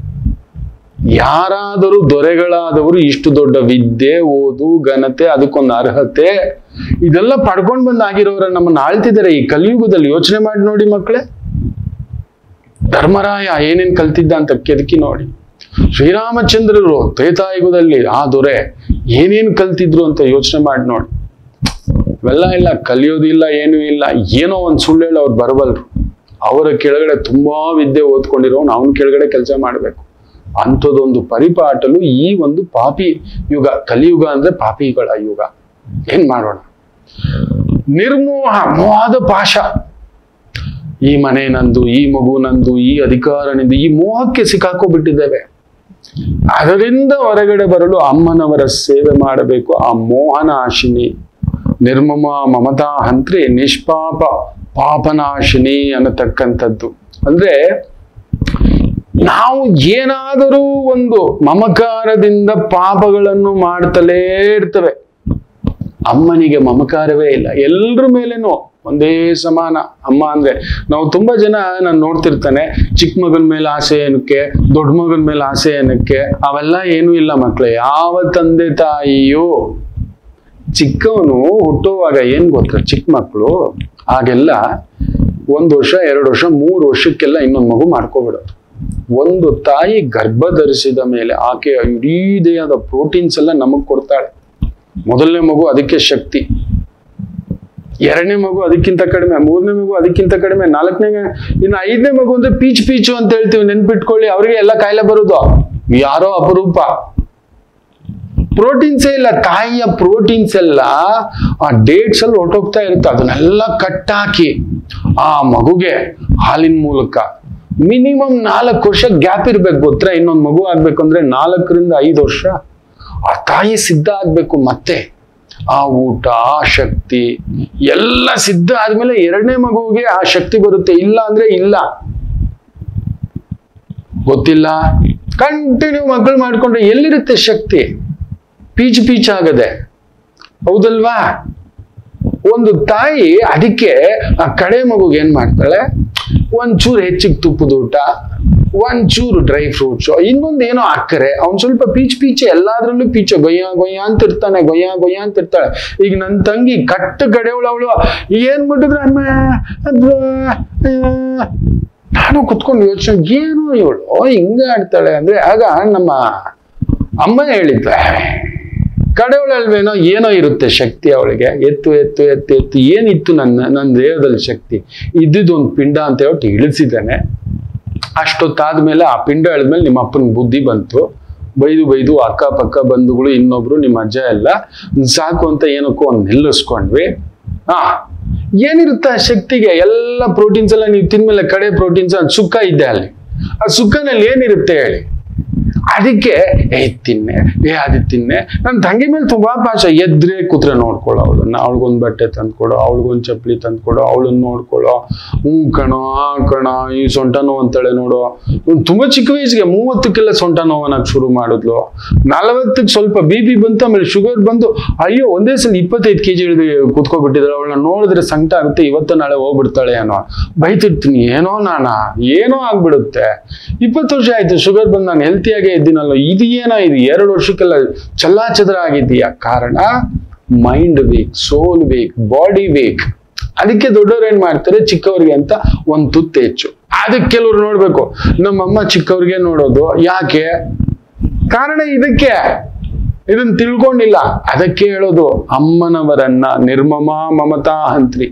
ಯಾರಾದರೂ ದೊರೆಗಳಾದವರು ಇಷ್ಟು ದೊಡ್ಡ ವಿದ್ಯೆ ಓದು ಘನತೆ ಅದಕ್ಕೊಂದು ಅರ್ಹತೆ ಇದೆಲ್ಲ ಪಡ್ಕೊಂಡ್ ಬಂದ್ ಆಗಿರೋರ ನಮ್ಮನ್ನ ಆಳ್ತಿದ್ದಾರೆ ಈ ಕಲಿಯುಗದಲ್ಲಿ ಯೋಚನೆ ಮಾಡಿ ನೋಡಿ ಮಕ್ಕಳೇ ಧರ್ಮರಾಯ ಏನೇನ್ ಕಲ್ತಿದ್ದ ಅಂತ ಕೆದಕಿ ನೋಡಿ ಶ್ರೀರಾಮಚಂದ್ರರು ತ್ರೇತಾಯುಗದಲ್ಲಿ ಆ ದೊರೆ ಏನೇನ್ ಕಲ್ತಿದ್ರು ಅಂತ ಯೋಚನೆ ಮಾಡಿ ನೋಡಿ ಇವೆಲ್ಲ ಇಲ್ಲ ಕಲಿಯೋದಿಲ್ಲ ಏನೂ ಇಲ್ಲ ಏನೋ ಒಂದು ಸುಳ್ಳು ಹೇಳಿ ಅವ್ರು ಬರಬಲ್ರು ಅವರ ಕೆಳಗಡೆ ತುಂಬಾ ವಿದ್ಯೆ ಓದ್ಕೊಂಡಿರೋನು ಅವನ ಕೆಳಗಡೆ ಕೆಲಸ ಮಾಡಬೇಕು ಅಂಥದ್ದೊಂದು ಪರಿಪಾಟಲು ಈ ಒಂದು ಪಾಪಿ ಯುಗ ಕಲಿಯುಗ ಅಂದ್ರೆ ಪಾಪಿಗಳ ಯುಗ ಏನ್ ಮಾಡೋಣ ನಿರ್ಮೋಹ ಮೋಹದ ಪಾಶ ಈ ಮನೆ ನಂದು ಈ ಮಗು ನಂದು ಈ ಅಧಿಕಾರ ನಿಂದು ಈ ಮೋಹಕ್ಕೆ ಸಿಕ್ಕಾಕೋಬಿಟ್ಟಿದ್ದೇವೆ ಅದರಿಂದ ಹೊರಗಡೆ ಬರಲು ಅಮ್ಮನವರ ಸೇವೆ ಮಾಡಬೇಕು ಆ ಮೋಹನಾಶಿನಿ ನಿರ್ಮಮ ಮಮತಾ ಹಂತ್ರಿ ನಿಷ್ಪಾಪ ಪಾಪನಾಶಿನಿ ಅನ್ನತಕ್ಕಂಥದ್ದು ಅಂದ್ರೆ ನಾವು ಏನಾದರೂ ಒಂದು ಮಮಕಾರದಿಂದ ಪಾಪಗಳನ್ನು ಮಾಡ್ತಲೇ ಇರ್ತವೆ ಅಮ್ಮನಿಗೆ ಮಮಕಾರವೇ ಇಲ್ಲ ಎಲ್ರ ಮೇಲೇನೂ ಒಂದೇ ಸಮಾನ ಅಮ್ಮ ಅಂದ್ರೆ ನಾವು ತುಂಬಾ ಜನ ನಾನು ನೋಡ್ತಿರ್ತಾನೆ ಚಿಕ್ಕ ಮಗನ ಮೇಲೆ ಆಸೆ ಏನಕ್ಕೆ ದೊಡ್ಡ ಮಗನ ಮೇಲೆ ಆಸೆ ಏನಕ್ಕೆ ಅವೆಲ್ಲ ಏನೂ ಇಲ್ಲ ಮಕ್ಳು ಯಾವ ತಂದೆ ತಾಯಿಯೋ ಚಿಕ್ಕವನು ಹುಟ್ಟುವಾಗ ಏನ್ ಗೊತ್ತ ಚಿಕ್ಕ ಮಕ್ಕಳು ಆಗೆಲ್ಲ ಒಂದು ವರ್ಷ ಎರಡು ವರ್ಷ ಮೂರು ವರ್ಷಕ್ಕೆಲ್ಲ ಇನ್ನೊಂದು ಮಗು ಮಾಡ್ಕೋಬಿಡೋದು ಒಂದು ತಾಯಿ ಗರ್ಭ ಧರಿಸಿದ ಮೇಲೆ ಆಕೆಯ ಇಡೀ ದೇಹದ ಪ್ರೋಟೀನ್ಸ್ ಎಲ್ಲ ನಮಗ್ ಕೊಡ್ತಾಳೆ ಮೊದಲನೇ ಮಗು ಅದಕ್ಕೆ ಶಕ್ತಿ ಎರಡನೇ ಮಗು ಅದಕ್ಕಿಂತ ಕಡಿಮೆ ಮೂರನೇ ಮಗು ಅದಕ್ಕಿಂತ ಕಡಿಮೆ ನಾಲ್ಕನೇ ಇನ್ನು ಐದನೇ ಮಗು ಅಂದ್ರೆ ಪೀಚ್ ಪೀಚು ಅಂತ ಹೇಳ್ತೀವಿ ನೆನ್ಪಿಟ್ಕೊಳ್ಳಿ ಅವ್ರಿಗೆ ಎಲ್ಲ ಕಾಯಿಲೆ ಬರುದು ಯಾರೋ ಅಪರೂಪ ಪ್ರೋಟೀನ್ಸೇ ಇಲ್ಲ ತಾಯಿಯ ಪ್ರೋಟೀನ್ಸ್ ಎಲ್ಲ ಆ ಡೇಟ್ಸ್ ಅಲ್ಲಿ ಹೊರಟೋಗ್ತಾ ಇರುತ್ತೆ ಅದನ್ನೆಲ್ಲ ಕಟ್ಟಾಕಿ ಆ ಮಗುಗೆ ಹಾಲಿನ ಮೂಲಕ ಮಿನಿಮಮ್ ನಾಲ್ಕು ವರ್ಷ ಗ್ಯಾಪ್ ಇರ್ಬೇಕು ಗೊತ್ತಾ ಇನ್ನೊಂದು ಮಗು ಆಗ್ಬೇಕು ಅಂದ್ರೆ ನಾಲ್ಕರಿಂದ ಐದು ವರ್ಷ ಆ ತಾಯಿ ಸಿದ್ಧ ಆಗ್ಬೇಕು ಮತ್ತೆ ಆ ಊಟ ಆ ಶಕ್ತಿ ಎಲ್ಲ ಸಿದ್ಧ ಆದ್ಮೇಲೆ ಎರಡನೇ ಮಗುವಿಗೆ ಆ ಶಕ್ತಿ ಬರುತ್ತೆ ಇಲ್ಲ ಅಂದ್ರೆ ಇಲ್ಲ ಗೊತ್ತಿಲ್ಲ ಕಂಟಿನ್ಯೂ ಮಕ್ಕಳು ಮಾಡ್ಕೊಂಡ್ರೆ ಎಲ್ಲಿರುತ್ತೆ ಶಕ್ತಿ ಪೀಚ್ ಪೀಚ್ ಆಗದೆ ಹೌದಲ್ವಾ ಒಂದು ತಾಯಿ ಅದಕ್ಕೆ ಆ ಕಡೆ ಮಗುಗೆ ಏನ್ ಮಾಡ್ತಾಳೆ ಒಂಚೂರು ಹೆಚ್ಚಿಗೆ ತುಪ್ಪದ ಊಟ ಒಂಚೂರು ಡ್ರೈ ಫ್ರೂಟ್ಸ್ ಇನ್ನೊಂದು ಏನೋ ಹಾಕರೆ ಅವ್ನ್ ಸ್ವಲ್ಪ ಪೀಚ್ ಪೀಚೆ ಎಲ್ಲಾದ್ರಲ್ಲೂ ಪೀಚೆ ಗೊಯ್ಯ ಗೊಯ್ಯ ಅಂತ ಇರ್ತಾನೆ ಗೊಯ್ಯ ಗೊಯ್ಯ ಅಂತ ಇರ್ತಾಳೆ ಈಗ ನನ್ನ ತಂಗಿ ಕಟ್ಟು ಕಡೆಯವಳು ಅವಳು ಏನ್ ಬಿಟ್ಟಿದ್ರೆ ಅಮ್ಮ ಅದು, ಆ, ನಾನು ಕುತ್ಕೊಂಡು ಯೋಚನೆ ಏನು ಇವಳು ಹಿಂಗ ಆಡ್ತಾಳೆ ಅಂದ್ರೆ ಆಗ ನಮ್ಮ ಅಮ್ಮ ಹೇಳಿದ್ಲ ಕಡೆಯವಳಲ್ವೇನೋ ಏನೋ ಇರುತ್ತೆ ಶಕ್ತಿ ಅವಳಿಗೆ ಎತ್ತು ಎತ್ತು ಎತ್ತು ಎತ್ತು ಏನಿತ್ತು ನನ್ನ ನನ್ನ ದೇಹದಲ್ಲಿ ಶಕ್ತಿ ಇದ್ದಿದ್ದು ಒಂದು ಪಿಂಡ ಅಂತ ಹೇಳ್ಬಿಟ್ಟು ಇಳಿಸಿದ್ದಾನೆ ಅಷ್ಟೊತ್ತಾದ್ಮೇಲೆ ಆ ಪಿಂಡ ಎಳೆದ್ಮೇಲೆ ನಿಮ್ಮ ಅಪ್ಪನ ಬುದ್ಧಿ ಬಂತು ಬೈದು ಬೈದು ಅಕ್ಕಪಕ್ಕ ಬಂಧುಗಳು ಇನ್ನೊಬ್ರು ನಿಮ್ಮ ಅಜ್ಜ ಎಲ್ಲ ಸಾಕು ಅಂತ ಏನಕ್ಕೋ ಒಂದು ನಿಲ್ಲಿಸ್ಕೊಂಡ್ವಿ ಹಾ ಏನಿರುತ್ತೆ ಆ ಶಕ್ತಿಗೆ ಎಲ್ಲ ಪ್ರೋಟೀನ್ಸ್ ಎಲ್ಲ ನೀವು ತಿನ್ಮೇಲೆ ಕಡೆ ಪ್ರೋಟೀನ್ಸ್ ಅದು ಸುಕ್ಕ ಇದ್ದೆ ಅಲ್ಲಿ ಆ ಸುಕ್ಕನಲ್ಲಿ ಏನಿರುತ್ತೆ ಹೇಳಿ ಅದಕ್ಕೆ ಏ ತಿನ್ನೆ ಏ ಅದು ತಿನ್ನೆ ನನ್ನ ತಂಗಿ ಮೇಲೆ ತುಂಬಾ ಪಾಶ ಎದ್ರೆ ಕೂತ್ರೆ ನೋಡ್ಕೊಳ್ಳೋ ಅವಳನ್ನ ಅವಳಿಗೊಂದು ಬಟ್ಟೆ ತಂದ್ಕೊಡೋ ಅವಳಿಗೊಂದು ಚಪ್ಪಲಿ ತಂದ್ಕೊಡೋ ಅವಳನ್ನ ನೋಡ್ಕೊಳ್ಳೋ ಹ್ಞೂ ಕಣೋ ಆ ಕಣೋ ಈ ಸೊಂಟ ನೋವು ಅಂತಾಳೆ ನೋಡು ಇವ್ನು ತುಂಬಾ ಚಿಕ್ಕ ವಯಸ್ಸಿಗೆ ಮೂವತ್ತಕ್ಕೆಲ್ಲ ಸೊಂಟ ನೋವನ್ನಕ್ಕೆ ಶುರು ಮಾಡಿದ್ಲು ನಲವತ್ತಕ್ಕೆ ಸ್ವಲ್ಪ ಬಿ ಪಿ ಬಂತು ಆಮೇಲೆ ಶುಗರ್ ಬಂದು ಅಯ್ಯೋ ಒಂದೇ ಸಲ ಇಪ್ಪತ್ತೈದು ಕೆಜಿ ಹಿಡಿದು ಕೂತ್ಕೊಬಿಟ್ಟಿದ್ದಾಳೆ ಅವಳನ್ನ ನೋಡಿದ್ರೆ ಸಂಕಟ ಆಗುತ್ತೆ ಇವತ್ತು ನಾಳೆ ಹೋಗ್ಬಿಡ್ತಾಳೆ ಏನೋ ಬೈತಿರ್ತೀನಿ ಏನೋ ನಾನಾ ಏನೋ ಆಗ್ಬಿಡುತ್ತೆ ಇಪ್ಪತ್ತು ವರ್ಷ ಆಯ್ತು ಶುಗರ್ ಬಂದು ನಾನು ಹೆಲ್ತಿಯಾಗೇ ಇದ್ದೀನಲ್ಲ ಇದು ಏನೋ ಇದು ಎರಡು ವರ್ಷಕ್ಕೆಲ್ಲ ಚಲ್ಲಾಚದ್ರ ಆಗಿದೆಯಾ ಕಾರಣ mind weak soul weak body weak ಅದಕ್ಕೆ ದೊಡ್ಡವ್ರು ಏನ್ ಮಾಡ್ತಾರೆ ಚಿಕ್ಕವ್ರಿಗೆ ಅಂತ ಒಂದ್ ತುತ್ತು ಹೆಚ್ಚು ಅದಕ್ಕೆ ಕೆಲವ್ರು ನೋಡ್ಬೇಕು ನಮ್ಮಮ್ಮ ಚಿಕ್ಕವ್ರಿಗೆ ನೋಡೋದು ಯಾಕೆ ಕಾರಣ ಇದಕ್ಕೆ ಇದನ್ನ ತಿಳ್ಕೊಂಡಿಲ್ಲ ಅದಕ್ಕೆ ಹೇಳೋದು ಅಮ್ಮನವರನ್ನ ನಿರ್ಮಮ ಮಮತಾ ಹಂತ್ರಿ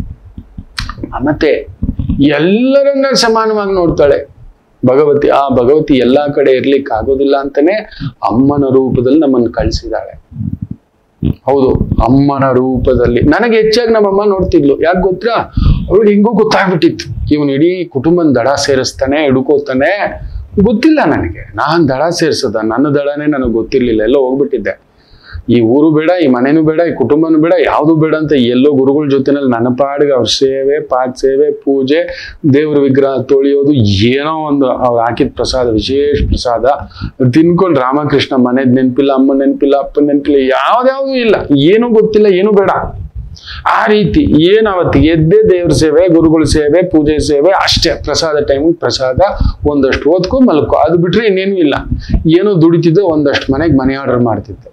ಮಮತೆ ಎಲ್ಲರನ್ನ ಸಮಾನವಾಗಿ ನೋಡ್ತಾಳೆ ಭಗವತಿ ಆ ಭಗವತಿ ಎಲ್ಲಾ ಕಡೆ ಇರ್ಲಿಕ್ಕೆ ಆಗೋದಿಲ್ಲ ಅಂತಾನೆ ಅಮ್ಮನ ರೂಪದಲ್ಲಿ ನಮ್ಮನ್ನು ಕಳಿಸಿದಾಳೆ ಹೌದು ಅಮ್ಮನ ರೂಪದಲ್ಲಿ ನನಗೆ ಹೆಚ್ಚಾಗಿ ನಮ್ಮಮ್ಮ ನೋಡ್ತಿದ್ಲು ಯಾಕೆ ಗೊತ್ತಾ ಅವಳು ಹಿಂಗೂ ಗೊತ್ತಾಗ್ಬಿಟ್ಟಿತ್ತು ಇವನು ಇಡೀ ಕುಟುಂಬನ ದಡ ಸೇರಿಸ್ತಾನೆ ಹಿಡ್ಕೋತಾನೆ ಗೊತ್ತಿಲ್ಲ ನನಗೆ ನಾನ್ ದಡ ಸೇರ್ಸದ ನನ್ನ ದಡನೇ ನನಗೆ ಗೊತ್ತಿರ್ಲಿಲ್ಲ ಎಲ್ಲೋ ಹೋಗ್ಬಿಟ್ಟಿದ್ದೆ ಈ ಊರು ಬೇಡ ಈ ಮನೆನೂ ಬೇಡ ಈ ಕುಟುಂಬನೂ ಬೇಡ ಯಾವುದು ಬೇಡ ಅಂತ ಎಲ್ಲೋ ಗುರುಗಳ ಜೊತೆನಲ್ಲಿ ನನ್ನ ಪಾಡಿಗೆ ಅವ್ರ ಸೇವೆ ಪಾದ ಸೇವೆ ಪೂಜೆ ದೇವ್ರ ವಿಗ್ರಹ ತೊಳೆಯೋದು ಏನೋ ಒಂದು ಅವ್ರು ಹಾಕಿದ ಪ್ರಸಾದ ವಿಶೇಷ ಪ್ರಸಾದ ತಿನ್ಕೊಂಡು ರಾಮಕೃಷ್ಣ ಮನೆದ್ ನೆನಪಿಲ್ಲ ಅಮ್ಮ ನೆನಪಿಲ್ಲ ಅಪ್ಪನ ನೆನಪಿಲ್ಲ ಯಾವ್ದ್ಯಾವ್ದು ಇಲ್ಲ ಏನೂ ಗೊತ್ತಿಲ್ಲ ಏನೂ ಬೇಡ ಆ ರೀತಿ ಏನ್ ಅವತ್ತಿಗೆ ಎದ್ದೆ ದೇವ್ರ ಸೇವೆ ಗುರುಗಳ ಸೇವೆ ಪೂಜೆ ಸೇವೆ ಅಷ್ಟೇ ಪ್ರಸಾದ ಟೈಮ್ ಪ್ರಸಾದ ಒಂದಷ್ಟು ಓದ್ಕೊ ಮಲ್ಕೊ ಅದು ಬಿಟ್ರೆ ಇನ್ನೇನು ಇಲ್ಲ ಏನೋ ದುಡಿತಿದ್ದೆ ಒಂದಷ್ಟು ಮನೆಗೆ ಮನೆ ಆರ್ಡರ್ ಮಾಡ್ತಿದ್ದೆ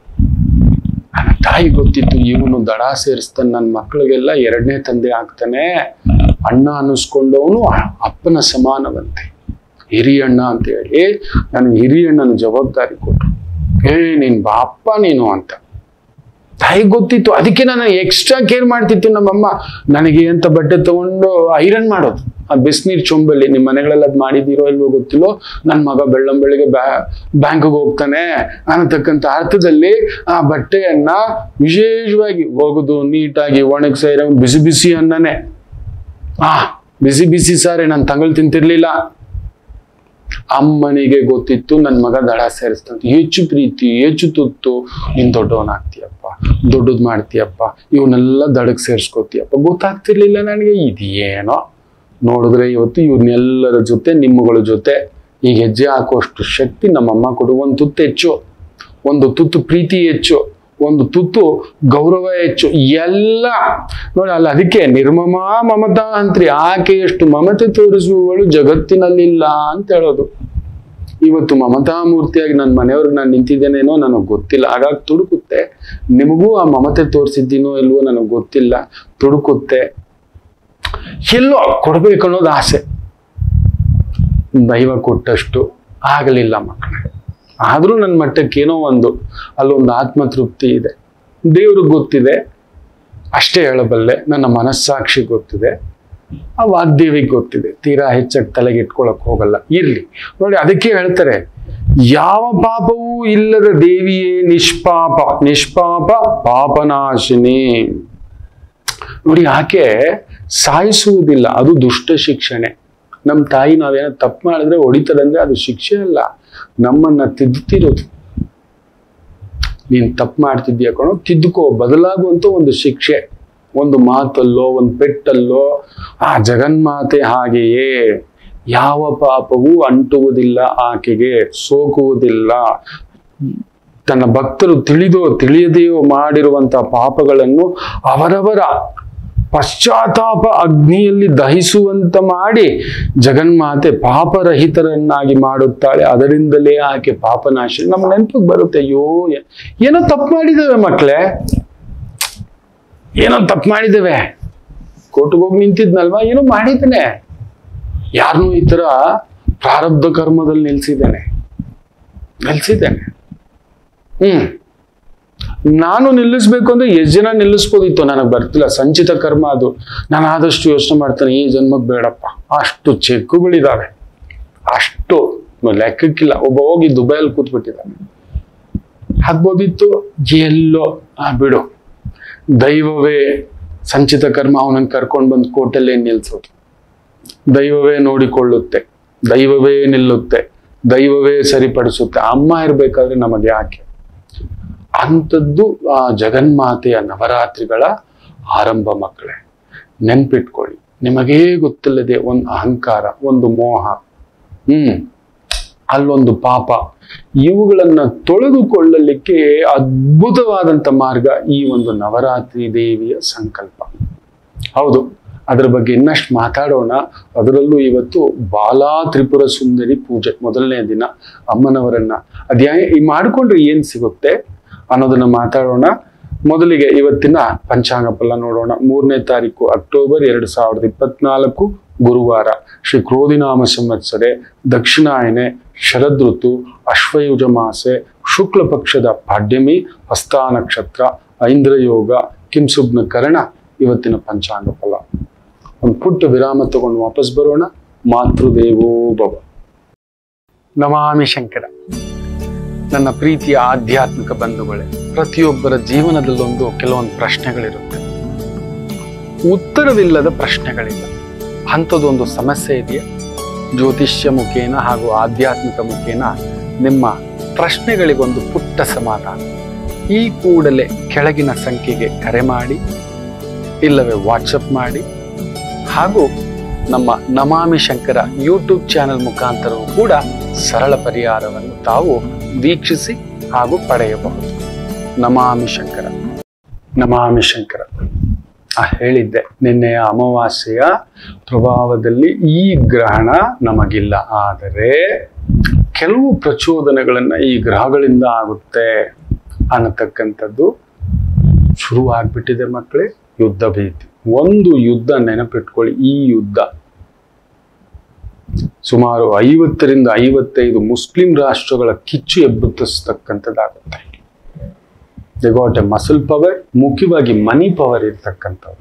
ನನ್ನ ತಾಯಿ ಗೊತ್ತಿತ್ತು ಇವನು ದಡ ಸೇರಿಸ್ತಾನೆ ನನ್ನ ಮಕ್ಕಳಿಗೆಲ್ಲ ಎರಡನೇ ತಂದೆ ಆಗ್ತಾನೆ ಅಣ್ಣ ಅನ್ನಿಸ್ಕೊಂಡವನು ಅಪ್ಪನ ಸಮಾನವಂತೆ ಹಿರಿಯಣ್ಣ ಅಂತ ಹೇಳಿ ನನಗೆ ಹಿರಿಯಣ್ಣನ ಜವಾಬ್ದಾರಿ ಕೊಟ್ರು ಏ ನೀನ್ ಬಾಪ್ಪ ನೀನು ಅಂತ ತಾಯಿಗೆ ಗೊತ್ತಿತ್ತು ಅದಕ್ಕೆ ನಾನು ಎಕ್ಸ್ಟ್ರಾ ಕೇರ್ ಮಾಡ್ತಿತ್ತು ನಮ್ಮಮ್ಮ ನನಗೆ ಅಂತ ಬಟ್ಟೆ ತಗೊಂಡು ಐರನ್ ಮಾಡೋದು ಆ ಬಿಸಿನೀರ್ ಚೊಂಬಲ್ಲಿ ನಿಮ್ಮ ಮನೆಗಳಲ್ಲಿ ಅದು ಮಾಡಿದ್ದೀರೋ ಇಲ್ವೋ ಗೊತ್ತಿಲ್ಲೋ ನನ್ನ ಮಗ ಬೆಳ್ಳಂ ಬೆಳಿಗ್ಗೆ ಬ್ಯಾ ಬ್ಯಾಂಕ್ಗೆ ಹೋಗ್ತಾನೆ ಅನ್ನತಕ್ಕಂಥ ಅರ್ಥದಲ್ಲಿ ಆ ಬಟ್ಟೆಯನ್ನ ವಿಶೇಷವಾಗಿ ಒಗೆದು ನೀಟಾಗಿ ಒಣಗಿಸ ಬಿಸಿ ಬಿಸಿ ಅನ್ನನೇ ಆ ಬಿಸಿ ಬಿಸಿ ಸಾರಿ ನಾನು ತಂಗಳು ತಿಂತಿರ್ಲಿಲ್ಲ ಅಮ್ಮನಿಗೆ ಗೊತ್ತಿತ್ತು ನನ್ನ ಮಗ ದಡ ಸೇರಿಸ್ತಂತ ಹೆಚ್ಚು ಪ್ರೀತಿ ಹೆಚ್ಚು ತುತ್ತು ನೀನ್ ದೊಡ್ಡವನಾಗ್ತೀಯಪ್ಪ ದೊಡ್ಡದ್ ಮಾಡ್ತೀಯಪ್ಪ ಇವನ್ನೆಲ್ಲ ದಡಕ್ ಸೇರಿಸ್ಕೋತೀಯಪ್ಪ ಗೊತ್ತಾಗ್ತಿರ್ಲಿಲ್ಲ ನನಗೆ ಇದೇನೋ ನೋಡಿದ್ರೆ ಇವತ್ತು ಇವ್ರನ್ನೆಲ್ಲರ ಜೊತೆ ನಿಮ್ಮಗಳ ಜೊತೆ ಈಗ ಹೆಜ್ಜೆ ಹಾಕುವಷ್ಟು ಶಕ್ತಿ ನಮ್ಮಮ್ಮ ಕೊಡು ಒಂದು ತುತ್ತು ಹೆಚ್ಚು ಒಂದು ತುತ್ತು ಪ್ರೀತಿ ಹೆಚ್ಚು ಒಂದು ತುತ್ತು ಗೌರವ ಹೆಚ್ಚು ಎಲ್ಲ ನೋಡಿ ಅಲ್ಲ ಅದಕ್ಕೆ ನಿರ್ಮಮ ಮಮತಾ ಅಂತ್ರಿ ಆಕೆಯಷ್ಟು ಮಮತೆ ತೋರಿಸುವವಳು ಜಗತ್ತಿನಲ್ಲಿಲ್ಲ ಅಂತ ಹೇಳೋದು ಇವತ್ತು ಮಮತಾ ಮೂರ್ತಿಯಾಗಿ ನನ್ನ ಮನೆಯವ್ರಿಗೆ ನಾನು ನಿಂತಿದ್ದೇನೇನೋ ನನಗೆ ಗೊತ್ತಿಲ್ಲ ಹಾಗಾಗಿ ತುಡುಕುತ್ತೆ ನಿಮಗೂ ಆ ಮಮತೆ ತೋರಿಸಿದ್ದೀನೋ ಇಲ್ವೋ ನನಗೆ ಗೊತ್ತಿಲ್ಲ ತುಡುಕುತ್ತೆ ಎಲ್ಲೋ ಕೊಡ್ಬೇಕು ಅನ್ನೋದು ಆಸೆ ದೈವ ಕೊಟ್ಟಷ್ಟು ಆಗಲಿಲ್ಲ ಮಕ್ಕಳೇ ಆದರೂ ನನ್ನ ಮಟ್ಟಕ್ಕೆ ಏನೋ ಒಂದು ಅಲ್ಲೊಂದು ಆತ್ಮತೃಪ್ತಿ ಇದೆ ದೇವ್ರಿಗೆ ಗೊತ್ತಿದೆ ಅಷ್ಟೇ ಹೇಳಬಲ್ಲೆ ನನ್ನ ಮನಸ್ಸಾಕ್ಷಿ ಗೊತ್ತಿದೆ ಆ ವಾಗ್ದೇವಿಗೆ ಗೊತ್ತಿದೆ ತೀರಾ ಹೆಚ್ಚಾಗಿ ತಲೆಗೆ ಇಟ್ಕೊಳಕ್ ಹೋಗಲ್ಲ ಇರ್ಲಿ ನೋಡಿ ಅದಕ್ಕೆ ಹೇಳ್ತಾರೆ ಯಾವ ಪಾಪವೂ ಇಲ್ಲದ ದೇವಿಯೇ ನಿಷ್ಪಾಪ ನಿಷ್ಪಾಪ ಪಾಪನಾಶಿನಿ ನೋಡಿ ಆಕೆ ಸಾಯಿಸುವುದಿಲ್ಲ ಅದು ದುಷ್ಟ ಶಿಕ್ಷಣೆ ನಮ್ಮ ತಾಯಿ ನಾವೇನೋ ತಪ್ಪು ಮಾಡಿದ್ರೆ ಹೊಡಿತಾರಂದ್ರೆ ಅದು ಶಿಕ್ಷೆ ಅಲ್ಲ ನಮ್ಮನ್ನ ತಿದ್ದುತ್ತಿರೋದು ನೀನ್ ತಪ್ಪು ಮಾಡ್ತಿದ್ಯಾ ಕಣೋ ತಿದ್ದುಕೋ ಬದಲಾಗುವಂತ ಒಂದು ಶಿಕ್ಷೆ ಒಂದು ಮಾತಲ್ಲೋ ಒಂದು ಪೆಟ್ಟಲ್ಲೋ ಆ ಜಗನ್ಮಾತೆ ಹಾಗೆಯೇ ಯಾವ ಪಾಪವೂ ಅಂಟುವುದಿಲ್ಲ ಆಕೆಗೆ ಸೋಕುವುದಿಲ್ಲ ತನ್ನ ಭಕ್ತರು ತಿಳಿದೋ ತಿಳಿಯದೆಯೋ ಮಾಡಿರುವಂತಹ ಪಾಪಗಳನ್ನು ಅವರವರ ಪಶ್ಚಾತ್ತಾಪ ಅಗ್ನಿಯಲ್ಲಿ ದಹಿಸುವಂತ ಮಾಡಿ ಜಗನ್ಮಾತೆ ಪಾಪರಹಿತರನ್ನಾಗಿ ಮಾಡುತ್ತಾಳೆ ಅದರಿಂದಲೇ ಆಕೆ ಪಾಪನಾಶ ನಮ್ಮ ನೆನಪಿಗೆ ಬರುತ್ತೆ ಅಯ್ಯೋ ಏ- ಏನೋ ತಪ್ಪು ಮಾಡಿದ್ದೇವೆ ಮಕ್ಕಳೇ ಏನೋ ತಪ್ಪು ಮಾಡಿದ್ದೇವೆ ಕೋರ್ಟ್ಗೆ ಹೋಗಿ ನಿಂತಿದ್ನಲ್ವಾ ಏನೋ ಮಾಡಿದ್ದೇನೆ ಯಾರನ್ನೂ ಈ ತರ ಪ್ರಾರಬ್ಧ ಕರ್ಮದಲ್ಲಿ ನಿಲ್ಸಿದ್ದೇನೆ ನಿಲ್ಸಿದ್ದೇನೆ ಹ್ಮ್ ನಾನು ನಿಲ್ಲಿಸ್ಬೇಕು ಅಂದ್ರೆ ಎಷ್ಟು ಜನ ನಿಲ್ಲಿಸ್ಬೋದಿತ್ತು ನನಗೆ ಬರ್ತಿಲ್ಲ ಸಂಚಿತ ಕರ್ಮ ಅದು ನಾನು ಆದಷ್ಟು ಯೋಚನೆ ಮಾಡ್ತೇನೆ ಈ ಜನ್ಮಕ್ಕೆ ಬೇಡಪ್ಪ ಅಷ್ಟು ಚೆಕ್ಕುಗಳಿದಾವೆ ಅಷ್ಟು ಲೆಕ್ಕಕ್ಕಿಲ್ಲ ಒಬ್ಬ ಹೋಗಿ ದುಬೈಯಲ್ಲಿ ಕೂತ್ಬಿಟ್ಟಿದ್ದಾನೆ ಆಗ್ಬೋದಿತ್ತು ಎಲ್ಲೋ ಆ ಬಿಡು ದೈವವೇ ಸಂಚಿತ ಕರ್ಮ ಅವನನ್ನು ಕರ್ಕೊಂಡು ಬಂದು ಕೋರ್ಟಲ್ಲೇ ನಿಲ್ಸೋದು ದೈವವೇ ನೋಡಿಕೊಳ್ಳುತ್ತೆ ದೈವವೇ ನಿಲ್ಲುತ್ತೆ ದೈವವೇ ಸರಿಪಡಿಸುತ್ತೆ ಅಮ್ಮ ಇರ್ಬೇಕಾದ್ರೆ ನಮಗೆ ಯಾಕೆ ಅಂಥದ್ದು ಆ ಜಗನ್ಮಾತೆಯ ನವರಾತ್ರಿಗಳ ಆರಂಭ ಮಕ್ಕಳೇ ನೆನ್ಪಿಟ್ಕೊಳ್ಳಿ ನಿಮಗೇ ಗೊತ್ತಿಲ್ಲದೆ ಒಂದು ಅಹಂಕಾರ ಒಂದು ಮೋಹ ಹ್ಮ್ ಅಲ್ಲೊಂದು ಪಾಪ ಇವುಗಳನ್ನ ತೊಳೆದುಕೊಳ್ಳಲಿಕ್ಕೆ ಅದ್ಭುತವಾದಂತ ಮಾರ್ಗ ಈ ಒಂದು ನವರಾತ್ರಿ ದೇವಿಯ ಸಂಕಲ್ಪ ಹೌದು ಅದ್ರ ಬಗ್ಗೆ ಇನ್ನಷ್ಟು ಮಾತಾಡೋಣ ಅದರಲ್ಲೂ ಇವತ್ತು ಬಾಲಾ ತ್ರಿಪುರ ಸುಂದರಿ ಪೂಜೆ ಮೊದಲನೇ ದಿನ ಅಮ್ಮನವರನ್ನ ಅದ್ಯಾ ಈ ಮಾಡ್ಕೊಂಡ್ರೆ ಏನ್ ಸಿಗುತ್ತೆ ಅನ್ನೋದನ್ನ ಮಾತಾಡೋಣ ಮೊದಲಿಗೆ ಇವತ್ತಿನ ಪಂಚಾಂಗ ಫಲ ನೋಡೋಣ ಮೂರನೇ ತಾರೀಕು ಅಕ್ಟೋಬರ್ ಎರಡು ಸಾವಿರದ ಇಪ್ಪತ್ನಾಲ್ಕು ಗುರುವಾರ ಶ್ರೀ ಕ್ರೋಧಿನಾಮ ಸಂವತ್ಸರೆ ದಕ್ಷಿಣಾಯನೆ ಶರದ್ ಋತು ಅಶ್ವಯುಜ ಮಾಸೆ ಶುಕ್ಲ ಪಕ್ಷದ ಪಾಡ್ಯಮಿ ಹಸ್ತಾ ನಕ್ಷತ್ರ ಐಂದ್ರಯೋಗ ಕಿಂಸುಬ್ನ ಕರಣ ಇವತ್ತಿನ ಪಂಚಾಂಗ ಫಲ ಒಂದು ಪುಟ್ಟ ವಿರಾಮ ತಗೊಂಡು ವಾಪಸ್ ಬರೋಣ ಮಾತೃದೇವೋ ಭವ ನಮಾಮಿ ಶಂಕರ ನನ್ನ ಪ್ರೀತಿಯ ಆಧ್ಯಾತ್ಮಿಕ ಬಂಧುಗಳೇ ಪ್ರತಿಯೊಬ್ಬರ ಜೀವನದಲ್ಲೊಂದು ಕೆಲವೊಂದು ಪ್ರಶ್ನೆಗಳಿರುತ್ತೆ ಉತ್ತರವಿಲ್ಲದ ಪ್ರಶ್ನೆಗಳಿಲ್ಲ ಅಂಥದ್ದೊಂದು ಸಮಸ್ಯೆ ಇದೆಯಾ ಜ್ಯೋತಿಷ್ಯ ಮುಖೇನ ಹಾಗೂ ಆಧ್ಯಾತ್ಮಿಕ ಮುಖೇನ ನಿಮ್ಮ ಪ್ರಶ್ನೆಗಳಿಗೊಂದು ಪುಟ್ಟ ಸಮಾಧಾನ ಈ ಕೂಡಲೇ ಕೆಳಗಿನ ಸಂಖ್ಯೆಗೆ ಕರೆ ಮಾಡಿ ಇಲ್ಲವೇ ವಾಟ್ಸಪ್ ಮಾಡಿ ಹಾಗೂ ನಮ್ಮ ನಮಾಮಿ ಶಂಕರ ಯೂಟ್ಯೂಬ್ ಚಾನೆಲ್ ಮುಖಾಂತರವೂ ಕೂಡ ಸರಳ ಪರಿಹಾರವನ್ನು ತಾವು ವೀಕ್ಷಿಸಿ ಹಾಗೂ ಪಡೆಯಬಹುದು ನಮಾಮಿ ಶಂಕರ ನಮಾಮಿ ಶಂಕರ ಆ ಹೇಳಿದ್ದೆ ನಿನ್ನೆಯ ಅಮಾವಾಸ್ಯೆಯ ಪ್ರಭಾವದಲ್ಲಿ ಈ ಗ್ರಹಣ ನಮಗಿಲ್ಲ ಆದರೆ ಕೆಲವು ಪ್ರಚೋದನೆಗಳನ್ನ ಈ ಗ್ರಹಗಳಿಂದ ಆಗುತ್ತೆ ಅನ್ನತಕ್ಕಂಥದ್ದು ಶುರು ಆಗ್ಬಿಟ್ಟಿದೆ ಮಕ್ಕಳೇ ಯುದ್ಧ ಭೀತಿ ಒಂದು ಯುದ್ಧ ನೆನಪಿಟ್ಕೊಳ್ಳಿ ಈ ಯುದ್ಧ ಸುಮಾರು ಐವತ್ತರಿಂದ ಐವತ್ತೈದು ಮುಸ್ಲಿಂ ರಾಷ್ಟ್ರಗಳ ಕಿಚ್ಚು ಎಬ್ಬುತ್ತಿಸ್ತಕ್ಕಂಥದ್ದಾಗುತ್ತೆ they got a muscle power ಮುಖ್ಯವಾಗಿ ಮನಿ ಪವರ್ ಇರ್ತಕ್ಕಂಥವ್ರು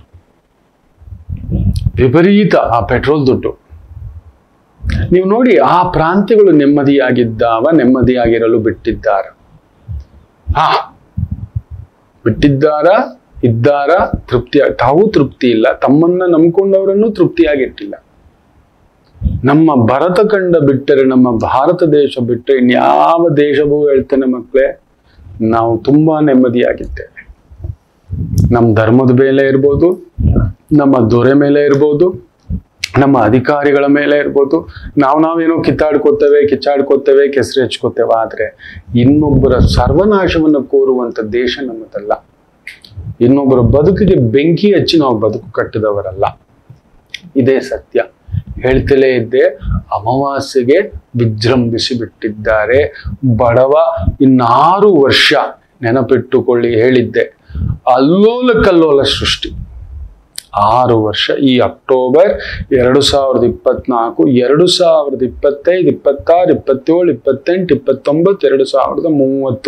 ವಿಪರೀತ ಆ ಪೆಟ್ರೋಲ್ ದುಡ್ಡು ನೀವು ನೋಡಿ ಆ ಪ್ರಾಂತ್ಯಗಳು ನೆಮ್ಮದಿಯಾಗಿದ್ದಾವ ನೆಮ್ಮದಿಯಾಗಿರಲು ಬಿಟ್ಟಿದ್ದಾರ ಹಾ ಬಿಟ್ಟಿದ್ದಾರ ಇದ್ದಾರ ತೃಪ್ತಿ ತಾವು ತೃಪ್ತಿ ಇಲ್ಲ ತಮ್ಮನ್ನ ನಂಬ್ಕೊಂಡವರನ್ನು ತೃಪ್ತಿಯಾಗಿಟ್ಟಿಲ್ಲ ನಮ್ಮ ಭರತ ಖಂಡ ಬಿಟ್ಟರೆ ನಮ್ಮ ಭಾರತ ದೇಶ ಬಿಟ್ಟರೆ ಇನ್ಯಾವ ದೇಶವೂ ಹೇಳ್ತೇನೆ ಮಕ್ಕಳೇ ನಾವು ತುಂಬಾ ನೆಮ್ಮದಿಯಾಗಿದ್ದೇವೆ ನಮ್ಮ ಧರ್ಮದ ಮೇಲೆ ಇರ್ಬೋದು ನಮ್ಮ ದೊರೆ ಮೇಲೆ ಇರ್ಬೋದು ನಮ್ಮ ಅಧಿಕಾರಿಗಳ ಮೇಲೆ ಇರ್ಬೋದು ನಾವು ನಾವೇನೋ ಕಿತ್ತಾಡ್ಕೋತೇವೆ ಕಿಚ್ಚಾಡ್ಕೋತೇವೆ ಕೆಸರು ಹೆಚ್ಕೋತೇವೆ ಆದ್ರೆ ಇನ್ನೊಬ್ಬರ ಸರ್ವನಾಶವನ್ನು ಕೋರುವಂತ ದೇಶ ನಮ್ಮದಲ್ಲ ಇನ್ನೊಬ್ಬರ ಬದುಕಿಗೆ ಬೆಂಕಿ ಹಚ್ಚಿ ನಾವು ಬದುಕು ಕಟ್ಟಿದವರಲ್ಲ ಇದೇ ಸತ್ಯ ಹೇಳ್ತಲೇ ಇದ್ದೆ ಅಮಾವಾಸ್ಯೆಗೆ ವಿಜೃಂಭಿಸಿ ಬಿಟ್ಟಿದ್ದಾರೆ ಬಡವ ಇನ್ನಾರು ವರ್ಷ ನೆನಪಿಟ್ಟುಕೊಳ್ಳಿ ಹೇಳಿದ್ದೆ ಅಲ್ಲೋಲ ಕಲ್ಲೋಲ ಸೃಷ್ಟಿ ಆರು ವರ್ಷ ಈ ಅಕ್ಟೋಬರ್ ಎರಡು ಸಾವಿರದ ಇಪ್ಪತ್ನಾಲ್ಕು ಎರಡು ಸಾವಿರದ ಇಪ್ಪತ್ತೈದು ಇಪ್ಪತ್ತಾರು ಇಪ್ಪತ್ತೇಳು ಇಪ್ಪತ್ತೆಂಟು ಇಪ್ಪತ್ತೊಂಬತ್ತು ಎರಡು ಸಾವಿರದ ಮೂವತ್ತು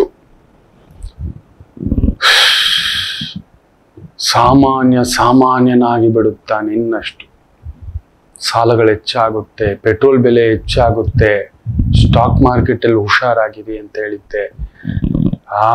ಸಾಮಾನ್ಯ ಸಾಮಾನ್ಯನಾಗಿ ಬಿಡುತ್ತಾನೆ ಇನ್ನಷ್ಟು ಸಾಲಗಳು ಹೆಚ್ಚಾಗುತ್ತೆ ಪೆಟ್ರೋಲ್ ಬೆಲೆ ಹೆಚ್ಚಾಗುತ್ತೆ ಸ್ಟಾಕ್ ಮಾರ್ಕೆಟ್ ಅಲ್ಲಿ ಹುಷಾರಾಗಿದೆ ಅಂತ ಹೇಳಿದ್ದೆ ಆ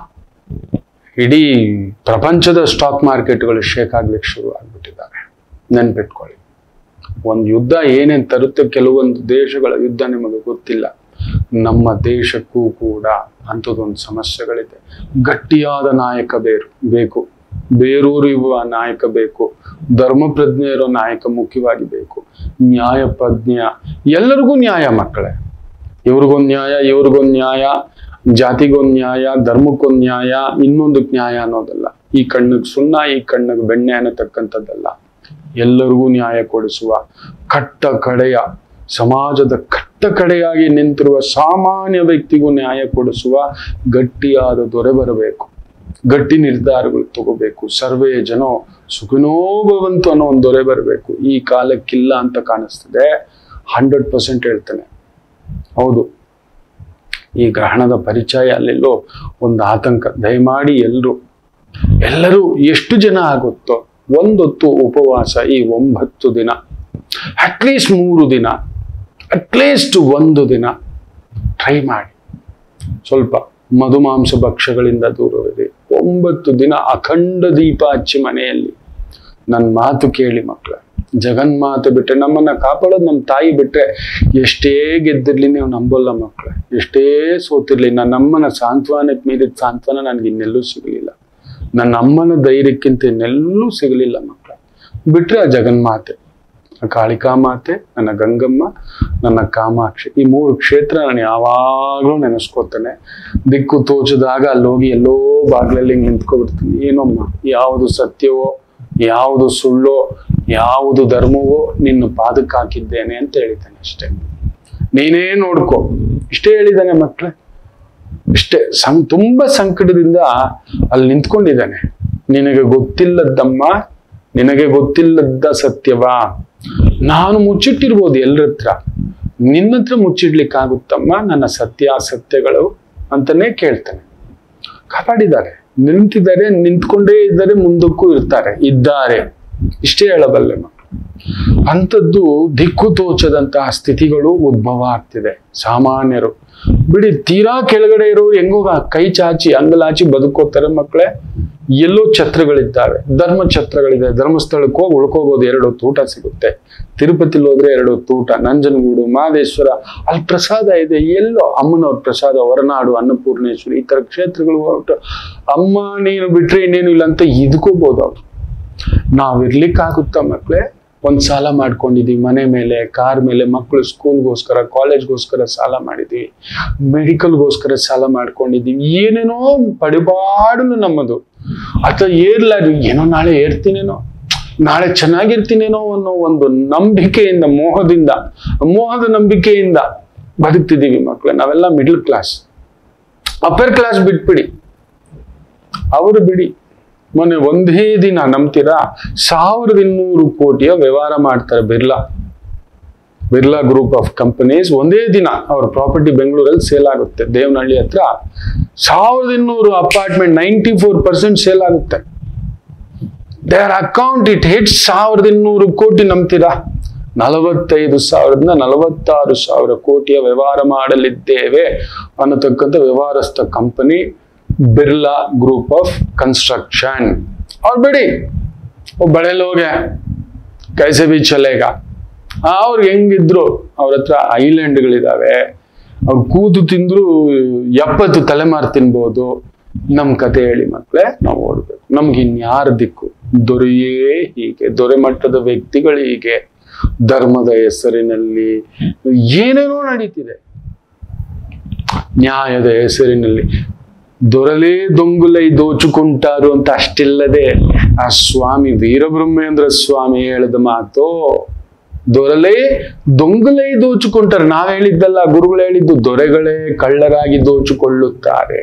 ಇಡೀ ಪ್ರಪಂಚದ ಸ್ಟಾಕ್ ಮಾರ್ಕೆಟ್ಗಳು ಶೇಕ್ ಆಗ್ಲಿಕ್ಕೆ ಶುರು ಆಗ್ಬಿಟ್ಟಿದ್ದಾರೆ ನೆನ್ಪಿಟ್ಕೊಳ್ಳಿ ಒಂದು ಯುದ್ಧ ಏನೇನ್ ತರುತ್ತೆ ಕೆಲವೊಂದು ದೇಶಗಳ ಯುದ್ಧ ನಿಮಗೆ ಗೊತ್ತಿಲ್ಲ ನಮ್ಮ ದೇಶಕ್ಕೂ ಕೂಡ ಅಂಥದ್ದೊಂದು ಸಮಸ್ಯೆಗಳಿದೆ ಗಟ್ಟಿಯಾದ ನಾಯಕ ಬೇರು ಬೇಕು ಬೇರೂರು ಇರುವ ನಾಯಕ ಬೇಕು ಧರ್ಮ ಪ್ರಜ್ಞೆ ಇರೋ ನಾಯಕ ಮುಖ್ಯವಾಗಿ ಬೇಕು ನ್ಯಾಯ ಪ್ರಜ್ಞೆ ಎಲ್ಲರಿಗೂ ನ್ಯಾಯ ಮಕ್ಕಳೇ ಇವ್ರಿಗೊಂದ್ ನ್ಯಾಯ ಇವ್ರಿಗೊಂದ್ ನ್ಯಾಯ ಜಾತಿಗೊಂದ್ ನ್ಯಾಯ ಧರ್ಮಕ್ಕೊಂದ್ ನ್ಯಾಯ ಇನ್ನೊಂದಕ್ಕೆ ನ್ಯಾಯ ಅನ್ನೋದಲ್ಲ ಈ ಕಣ್ಣಿಗೆ ಸುಣ್ಣ ಈ ಕಣ್ಣಿಗೆ ಬೆಣ್ಣೆ ಅನ್ನತಕ್ಕಂಥದ್ದಲ್ಲ ಎಲ್ಲರಿಗೂ ನ್ಯಾಯ ಕೊಡಿಸುವ ಕಟ್ಟ ಕಡೆಯ ಸಮಾಜದ ಕಟ್ಟ ಕಡೆಯಾಗಿ ನಿಂತಿರುವ ಸಾಮಾನ್ಯ ವ್ಯಕ್ತಿಗೂ ನ್ಯಾಯ ಕೊಡಿಸುವ ಗಟ್ಟಿಯಾದ ದೊರೆ ಬರಬೇಕು ಗಟ್ಟಿ ನಿರ್ಧಾರಗಳು ತಗೋಬೇಕು ಸರ್ವೇ ಜನ ಸುಖಿನೋ ಭವಂತು ಅನ್ನೋ ಒಂದು ದೊರೆ ಬರಬೇಕು ಈ ಕಾಲಕ್ಕಿಲ್ಲ ಅಂತ ಕಾಣಿಸ್ತದೆ ಹಂಡ್ರೆಡ್ ಪರ್ಸೆಂಟ್ ಹೇಳ್ತೇನೆ ಹೌದು ಈ ಗ್ರಹಣದ ಪರಿಚಯ ಅಲ್ಲೆಲ್ಲೋ ಒಂದು ಆತಂಕ ದಯಮಾಡಿ ಎಲ್ಲರೂ ಎಲ್ಲರೂ ಎಷ್ಟು ಜನ ಆಗುತ್ತೋ ಒಂದೊತ್ತು ಉಪವಾಸ ಈ ಒಂಬತ್ತು ದಿನ ಅಟ್ಲೀಸ್ಟ್ ಮೂರು ದಿನ ಅಟ್ಲೀಸ್ಟ್ ಒಂದು ದಿನ ಟ್ರೈ ಮಾಡಿ ಸ್ವಲ್ಪ ಮಧುಮಾಂಸ ಭಕ್ಷ್ಯಗಳಿಂದ ದೂರವಿದೆ ಒಂಬತ್ತು ದಿನ ಅಖಂಡ ದೀಪ ಹಚ್ಚಿ ಮನೆಯಲ್ಲಿ ನನ್ನ ಮಾತು ಕೇಳಿ ಮಕ್ಕಳ ಜಗನ್ಮಾತೆ ಬಿಟ್ರೆ ನಮ್ಮನ್ನ ಕಾಪಾಡೋದು ನಮ್ಮ ತಾಯಿ ಬಿಟ್ರೆ ಎಷ್ಟೇ ಗೆದ್ದಿರ್ಲಿ ನೀವು ನಂಬಲ್ಲ ಮಕ್ಕಳ ಎಷ್ಟೇ ಸೋತಿರ್ಲಿ ನನ್ನ ಅಮ್ಮನ ಸಾಂತ್ವನಕ್ಕೆ ಮೀರಿದ ಸಾಂತ್ವನ ನನಗೆ ಇನ್ನೆಲ್ಲೂ ಸಿಗಲಿಲ್ಲ ನನ್ನ ಅಮ್ಮನ ಧೈರ್ಯಕ್ಕಿಂತ ಇನ್ನೆಲ್ಲೂ ಸಿಗಲಿಲ್ಲ ಮಕ್ಕಳ ಬಿಟ್ರೆ ಆ ಜಗನ್ಮಾತೆ ಆ ಕಾಳಿಕಾ ಮಾತೆ ನನ್ನ ಗಂಗಮ್ಮ ನನ್ನ ಕಾಮಾಕ್ಷಿ ಈ ಮೂರು ಕ್ಷೇತ್ರ ನಾನು ಯಾವಾಗಲೂ ನೆನೆಸ್ಕೋತೇನೆ ದಿಕ್ಕು ತೋಚದಾಗ ಅಲ್ಲಿ ಹೋಗಿ ಎಲ್ಲೋ ಬಾಗ್ಲಲ್ಲಿ ಹಿಂಗೆ ನಿಂತ್ಕೊಬಿಡ್ತೀನಿ ಏನಮ್ಮ ಯಾವುದು ಸತ್ಯವೋ ಯಾವುದು ಸುಳ್ಳೋ ಯಾವುದು ಧರ್ಮವೋ ನಿನ್ನ ಪಾದಕ್ಕೆ ಹಾಕಿದ್ದೇನೆ ಅಂತ ಹೇಳಿದ್ದಾನೆ ಅಷ್ಟೇ ನೀನೇ ನೋಡ್ಕೊ ಇಷ್ಟೇ ಹೇಳಿದ್ದಾನೆ ಮಕ್ಕಳೇ ಇಷ್ಟೇ ಸಂ ತುಂಬಾ ಸಂಕಟದಿಂದ ಅಲ್ಲಿ ನಿಂತ್ಕೊಂಡಿದ್ದಾನೆ ನಿನಗೆ ಗೊತ್ತಿಲ್ಲದ್ದಮ್ಮ ನಿನಗೆ ಗೊತ್ತಿಲ್ಲದ್ದ ಸತ್ಯವಾ ನಾನು ಮುಚ್ಚಿಟ್ಟಿರ್ಬೋದು ಎಲ್ಲರ ಹತ್ರ ನಿನ್ನ ಹತ್ರ ಮುಚ್ಚಿಡ್ಲಿಕ್ಕಾಗುತ್ತಮ್ಮ ನನ್ನ ಸತ್ಯಾಸತ್ಯಗಳು ಅಂತಾನೆ ಕೇಳ್ತಾನೆ ಕಾಪಾಡಿದ್ದಾರೆ ನಿಂತಿದ್ದಾರೆ ನಿಂತ್ಕೊಂಡೇ ಇದ್ದಾರೆ ಮುಂದಕ್ಕೂ ಇರ್ತಾರೆ ಇದ್ದಾರೆ ಇಷ್ಟೇ ಹೇಳಬಲ್ಲೆ ಮಕ್ಕಳು ಅಂಥದ್ದು ದಿಕ್ಕು ತೋಚದಂತಹ ಸ್ಥಿತಿಗಳು ಉದ್ಭವ ಆಗ್ತಿದೆ ಸಾಮಾನ್ಯರು ಬಿಡಿ ತೀರಾ ಕೆಳಗಡೆ ಇರೋರು ಹೆಂಗೋ ಕೈ ಚಾಚಿ ಅಂಗಲಾಚಿ ಬದುಕೋತಾರೆ ಮಕ್ಕಳೇ ಎಲ್ಲೋ ಛತ್ರಗಳಿದ್ದಾವೆ ಧರ್ಮ ಛತ್ರಗಳಿದೆ ಧರ್ಮಸ್ಥಳಕ್ಕೆ ಹೋಗಿ ಉಳ್ಕೋಬಹುದು ಎರಡು ಹೊತ್ತು ಊಟ ಸಿಗುತ್ತೆ ತಿರುಪತಿಲಿ ಹೋದ್ರೆ ಎರಡು ಹೊತ್ತು ಊಟ ನಂಜನಗೂಡು ಮಹದೇಶ್ವರ ಅಲ್ಲಿ ಪ್ರಸಾದ ಇದೆ ಎಲ್ಲೋ ಅಮ್ಮನವ್ರ ಪ್ರಸಾದ ಹೊರನಾಡು ಅನ್ನಪೂರ್ಣೇಶ್ವರಿ ಈ ತರ ಕ್ಷೇತ್ರಗಳು ಹೊರಟು ಅಮ್ಮ ನೀನು ಬಿಟ್ರೆ ಇನ್ನೇನು ಇಲ್ಲ ಅಂತ ಇದ್ಕೋಬಹುದು ಅವ್ರು ನಾವ್ ಇರ್ಲಿಕ್ಕಾಗುತ್ತಾ ಮಕ್ಳೇ ಒಂದ್ ಸಾಲ ಮಾಡ್ಕೊಂಡಿದೀವಿ ಮನೆ ಮೇಲೆ ಕಾರ್ ಮೇಲೆ ಮಕ್ಕಳು ಸ್ಕೂಲ್ಗೋಸ್ಕರ ಕಾಲೇಜ್ಗೋಸ್ಕರ ಸಾಲ ಮಾಡಿದೀವಿ ಮೆಡಿಕಲ್ಗೋಸ್ಕರ ಸಾಲ ಮಾಡ್ಕೊಂಡಿದೀವಿ ಏನೇನೋ ಪಡಿಪಾಡಲು ನಮ್ಮದು ಅಥವಾ ಏರ್ಲಾರಿ ಏನೋ ನಾಳೆ ಏರ್ತೀನೇನೋ ನಾಳೆ ಚೆನ್ನಾಗಿರ್ತೀನೇನೋ ಅನ್ನೋ ಒಂದು ನಂಬಿಕೆಯಿಂದ ಮೋಹದಿಂದ ಮೋಹದ ನಂಬಿಕೆಯಿಂದ ಬದುಕ್ತಿದ್ದೀವಿ ಮಕ್ಕಳು ನಾವೆಲ್ಲ ಮಿಡ್ಲ್ ಕ್ಲಾಸ್ ಅಪ್ಪರ್ ಕ್ಲಾಸ್ ಬಿಟ್ಬಿಡಿ ಅವರು ಬಿಡಿ ಮೊನ್ನೆ ಒಂದೇ ದಿನ ನಂಬ್ತೀರಾ ಸಾವಿರದ ಇನ್ನೂರು ಕೋಟಿಯ ವ್ಯವಹಾರ ಮಾಡ್ತಾರೆ Birla Birla group of companies ಒಂದೇ ದಿನ ಅವ್ರ ಪ್ರಾಪರ್ಟಿ ಬೆಂಗಳೂರಲ್ಲಿ ಸೇಲ್ ಆಗುತ್ತೆ ದೇವನಹಳ್ಳಿ ಹತ್ರ ಸಾವಿರದ ಇನ್ನೂರು apartment ninety four percent sale ಆಗುತ್ತೆ ದೇರ್ ಅಕೌಂಟ್ ಇಟ್ ಹಿಟ್ ಸಾವಿರದ ಇನ್ನೂರು ಕೋಟಿ ನಂಬ್ತೀರಾ ನಲವತ್ತೈದು ಸಾವಿರದಿಂದ ನಲವತ್ತಾರು ಸಾವಿರ ಕೋಟಿಯ ವ್ಯವಹಾರ ಮಾಡಲಿದ್ದೇವೆ ಅನ್ನತಕ್ಕಂಥ ವ್ಯವಹಾರಸ್ಥ company Birla group of construction ಅವ್ರು ಬಿಡಿ ಓ ಬಳೆ ಲೋಗೆ ಕೈಸೆ ಬಿ ಚಲೇಗ ಅವ್ರಿಗೆ ಹೆಂಗಿದ್ರು ಅವ್ರ ಹತ್ರ ಐಲ್ಯಾಂಡ್ಗಳಿದಾವೆ ಅವ್ರು ಕೂತು ತಿಂದ್ರು ಎಪ್ಪತ್ತು ತಲೆಮಾರು ತಿನ್ಬೋದು ನಮ್ ಕತೆ ಹೇಳಿ ಮಕ್ಳೇ ನಾವು ಓಡ್ಬೇಕು ನಮ್ಗೆ ಇನ್ಯಾರ ದಿಕ್ಕು ದೊರೆಯೇ ಹೀಗೆ ದೊರೆ ಮಟ್ಟದ ವ್ಯಕ್ತಿಗಳು ಹೀಗೆ ಧರ್ಮದ ಹೆಸರಿನಲ್ಲಿ ಏನೇನೋ ನಡೀತಿದೆ ನ್ಯಾಯದ ಹೆಸರಿನಲ್ಲಿ ದೊರಲೇ ದೊಂಗುಲೈ ದೋಚುಕೊಂಟಾರು ಅಂತ ಅಷ್ಟಿಲ್ಲದೆ ಆ ಸ್ವಾಮಿ ವೀರಬ್ರಹ್ಮೇಂದ್ರ ಸ್ವಾಮಿ ಹೇಳಿದ ಮಾತು ದೊರಲೇ ದೊಂಗುಲೈ ದೋಚುಕೊಂಟಾರೆ ನಾವ್ ಹೇಳಿದ್ದಲ್ಲ ಗುರುಗಳು ಹೇಳಿದ್ದು ದೊರೆಗಳೇ ಕಳ್ಳರಾಗಿ ದೋಚುಕೊಳ್ಳುತ್ತಾರೆ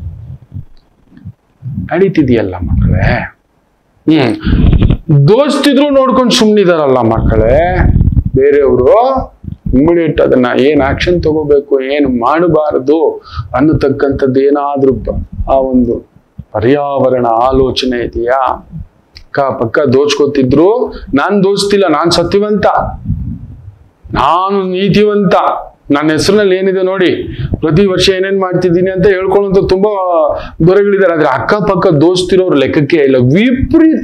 ನಡೀತಿದೆಯಲ್ಲ ಮಕ್ಕಳೇ ಹ್ಮ್ ದೋಚ್ತಿದ್ರು ನೋಡ್ಕೊಂಡು ಸುಮ್ಮನಿದಾರಲ್ಲ ಮಕ್ಕಳೇ ಬೇರೆಯವರು ಇಮಿಡಿಯೇಟ್ ಅದನ್ನ ಏನ್ ಆಕ್ಷನ್ ತಗೋಬೇಕು ಏನು ಮಾಡಬಾರದು ಅನ್ನತಕ್ಕಂಥದ್ದು ಏನಾದ್ರೂ ಪ- ಆ ಒಂದು ಪರ್ಯಾವರಣ ಆಲೋಚನೆ ಇದೆಯಾ ಅಕ್ಕ ಪಕ್ಕ ದೋಚ್ಕೋತಿದ್ರು ನಾನ್ ದೋಚ್ತಿಲ್ಲ ನಾನ್ ಸತ್ಯವಂತ ನಾನು ನೀತಿವಂತ ನನ್ನ ಹೆಸರಿನಲ್ಲಿ ಏನಿದೆ ನೋಡಿ ಪ್ರತಿ ವರ್ಷ ಏನೇನ್ ಮಾಡ್ತಿದ್ದೀನಿ ಅಂತ ಹೇಳ್ಕೊಳ್ಳುವಂತ ತುಂಬಾ ದೊರೆಗಳಿದ್ದಾರೆ ಆದ್ರೆ ಅಕ್ಕಪಕ್ಕ ದೋಸ್ತಿರೋರ್ ಲೆಕ್ಕಕ್ಕೆ ಇಲ್ಲ ವಿಪರೀತ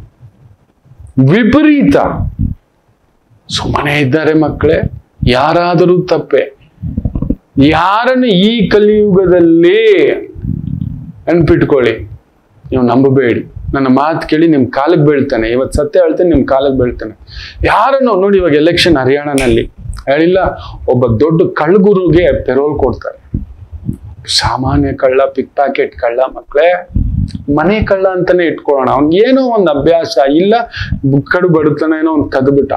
ವಿಪರೀತ ಸುಮ್ಮನೆ ಇದ್ದಾರೆ ಮಕ್ಕಳೇ ಯಾರಾದರೂ ತಪ್ಪೆ ಯಾರನ್ನು ಈ ಕಲಿಯುಗದಲ್ಲಿ ನೆನ್ಪಿಟ್ಕೊಳ್ಳಿ ನೀವು ನಂಬಬೇಡಿ ನನ್ನ ಮಾತು ಕೇಳಿ ನಿಮ್ ಕಾಲಕ್ಕೆ ಬೀಳ್ತಾನೆ ಇವತ್ತು ಸತ್ಯ ಹೇಳ್ತೇನೆ ನಿಮ್ ಕಾಲಕ್ಕೆ ಬೀಳ್ತಾನೆ ಯಾರನ್ನು ನೋಡಿ ಇವಾಗ ಎಲೆಕ್ಷನ್ ಹರಿಯಾಣನಲ್ಲಿ ಹೇಳಿಲ್ಲ ಒಬ್ಬ ದೊಡ್ಡ ಕಳ್ಳಗುರುಗೆ ಪೆರೋಲ್ ಕೊಡ್ತಾರೆ ಸಾಮಾನ್ಯ ಕಳ್ಳ ಪಿಕ್ ಪ್ಯಾಕೆಟ್ ಕಳ್ಳ ಮಕ್ಕಳೇ ಮನೆ ಕಳ್ಳ ಅಂತಾನೆ ಇಟ್ಕೊಳ್ಳೋಣ ಅವ್ನಿಗೆ ಏನೋ ಒಂದು ಅಭ್ಯಾಸ ಇಲ್ಲ ಕಡು ಬಡತನ ಏನೋ ಒಂದು ಕದ್ಬಿಟ್ಟ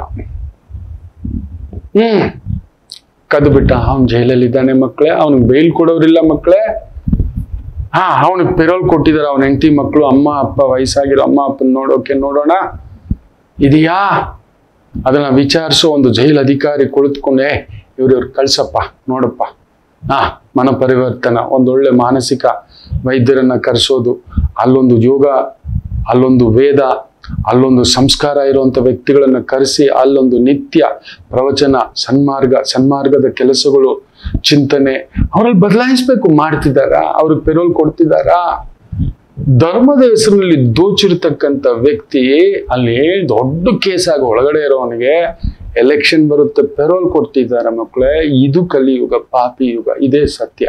ಹ್ಮ್ ಕದ್ಬಿಟ್ಟ ಅವ್ನ್ ಜೈಲಲ್ಲಿ ಇದ್ದಾನೆ ಮಕ್ಕಳೇ ಅವ್ನಿಗೆ ಬೇಲ್ ಕೊಡೋರಿಲ್ಲ ಮಕ್ಕಳೇ ಹಾ ಅವನಿಗೆ ಪೆರೋಲ್ ಕೊಟ್ಟಿದ್ದಾರೆ ಅವನ ಹೆಂಡತಿ ಮಕ್ಕಳು ಅಮ್ಮ ಅಪ್ಪ ವಯಸ್ಸಾಗಿರೋ ಅಮ್ಮ ಅಪ್ಪನ ನೋಡೋಕೆ ನೋಡೋಣ ಇದೆಯಾ ಅದನ್ನ ವಿಚಾರಿಸೋ ಒಂದು ಜೈಲ್ ಅಧಿಕಾರಿ ಕುಳಿತುಕೊಂಡೆ ಇವ್ರಿವ್ರು ಕಳ್ಸಪ್ಪ ನೋಡಪ್ಪ ಹಾ ಮನ ಪರಿವರ್ತನ ಒಂದೊಳ್ಳೆ ಮಾನಸಿಕ ವೈದ್ಯರನ್ನ ಕರೆಸೋದು ಅಲ್ಲೊಂದು ಯೋಗ ಅಲ್ಲೊಂದು ವೇದ ಅಲ್ಲೊಂದು ಸಂಸ್ಕಾರ ಇರುವಂತ ವ್ಯಕ್ತಿಗಳನ್ನ ಕರೆಸಿ ಅಲ್ಲೊಂದು ನಿತ್ಯ ಪ್ರವಚನ ಸನ್ಮಾರ್ಗ ಸನ್ಮಾರ್ಗದ ಕೆಲಸಗಳು ಚಿಂತನೆ ಅವರಲ್ಲಿ ಬದಲಾಯಿಸ್ಬೇಕು ಮಾಡ್ತಿದ್ದಾರಾ ಅವ್ರಿಗೆ ಪೆರೋಲ್ ಕೊಡ್ತಿದ್ದಾರಾ ಧರ್ಮದ ಹೆಸರಿನಲ್ಲಿ ದೋಚಿರ್ತಕ್ಕಂಥ ವ್ಯಕ್ತಿ ಅಲ್ಲಿ ದೊಡ್ಡ ಕೇಸ್ ಆಗಿ ಒಳಗಡೆ ಇರೋವನಿಗೆ ಎಲೆಕ್ಷನ್ ಬರುತ್ತೆ ಪೆರೋಲ್ ಕೊಡ್ತಿದ್ದಾರೆ ಮಕ್ಕಳೇ ಇದು ಕಲಿಯುಗ ಪಾಪಿ ಯುಗ ಇದೇ ಸತ್ಯ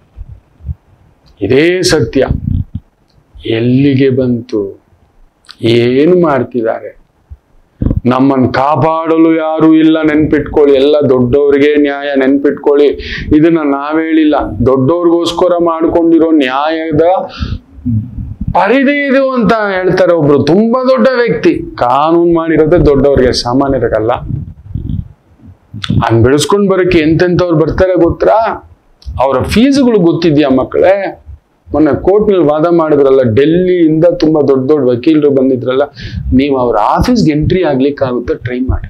ಇದೇ ಸತ್ಯ ಎಲ್ಲಿಗೆ ಬಂತು ಏನು ಮಾಡ್ತಿದ್ದಾರೆ ನಮ್ಮನ್ನು ಕಾಪಾಡಲು ಯಾರು ಇಲ್ಲ ನೆನ್ಪಿಟ್ಕೊಳ್ಳಿ ಎಲ್ಲ ದೊಡ್ಡವರಿಗೆ ನ್ಯಾಯ ನೆನ್ಪಿಟ್ಕೊಳ್ಳಿ ಇದನ್ನ ನಾವ್ ಹೇಳಿಲ್ಲ ದೊಡ್ಡವ್ರಿಗೋಸ್ಕರ ಮಾಡ್ಕೊಂಡಿರೋ ನ್ಯಾಯದ ಪರಿಧಿ ಇದು ಅಂತ ಹೇಳ್ತಾರೆ ಒಬ್ರು ತುಂಬಾ ದೊಡ್ಡ ವ್ಯಕ್ತಿ ಕಾನೂನು ಮಾಡಿರೋದೇ ದೊಡ್ಡವ್ರಿಗೆ ಸಾಮಾನ್ಯರಿಗಲ್ಲ ಹಂಗ್ ಬೆಳೆಸ್ಕೊಂಡ್ ಬರಕ್ಕೆ ಎಂತೆಂಥವ್ರು ಬರ್ತಾರೆ ಗೊತ್ತಾ ಅವರ ಫೀಸ್ಗಳು ಗೊತ್ತಿದ್ಯಾ ಮಕ್ಕಳೇ ಮೊನ್ನೆ ಕೋರ್ಟ್ನಲ್ಲಿ ವಾದ ಮಾಡಿದ್ರಲ್ಲ ಡೆಲ್ಲಿಯಿಂದ ತುಂಬಾ ದೊಡ್ಡ ದೊಡ್ಡ ವಕೀಲರು ಬಂದಿದ್ರಲ್ಲ ನೀವು ಅವ್ರ ಆಫೀಸ್ಗೆ ಎಂಟ್ರಿ ಆಗ್ಲಿಕ್ಕಾಗುತ್ತೆ ಟ್ರೈ ಮಾಡಿ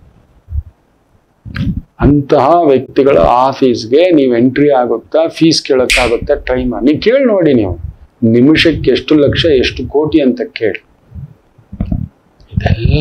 ಅಂತಹ ವ್ಯಕ್ತಿಗಳ ಆಫೀಸ್ಗೆ ನೀವು ಎಂಟ್ರಿ ಆಗುತ್ತಾ ಫೀಸ್ ಕೇಳಕ್ಕಾಗುತ್ತಾ ಟ್ರೈ ಮಾಡಿ ನೀವು ಕೇಳಿ ನೋಡಿ ನೀವು ನಿಮಿಷಕ್ಕೆ ಎಷ್ಟು ಲಕ್ಷ ಎಷ್ಟು ಕೋಟಿ ಅಂತ ಕೇಳಿ ಇದೆಲ್ಲ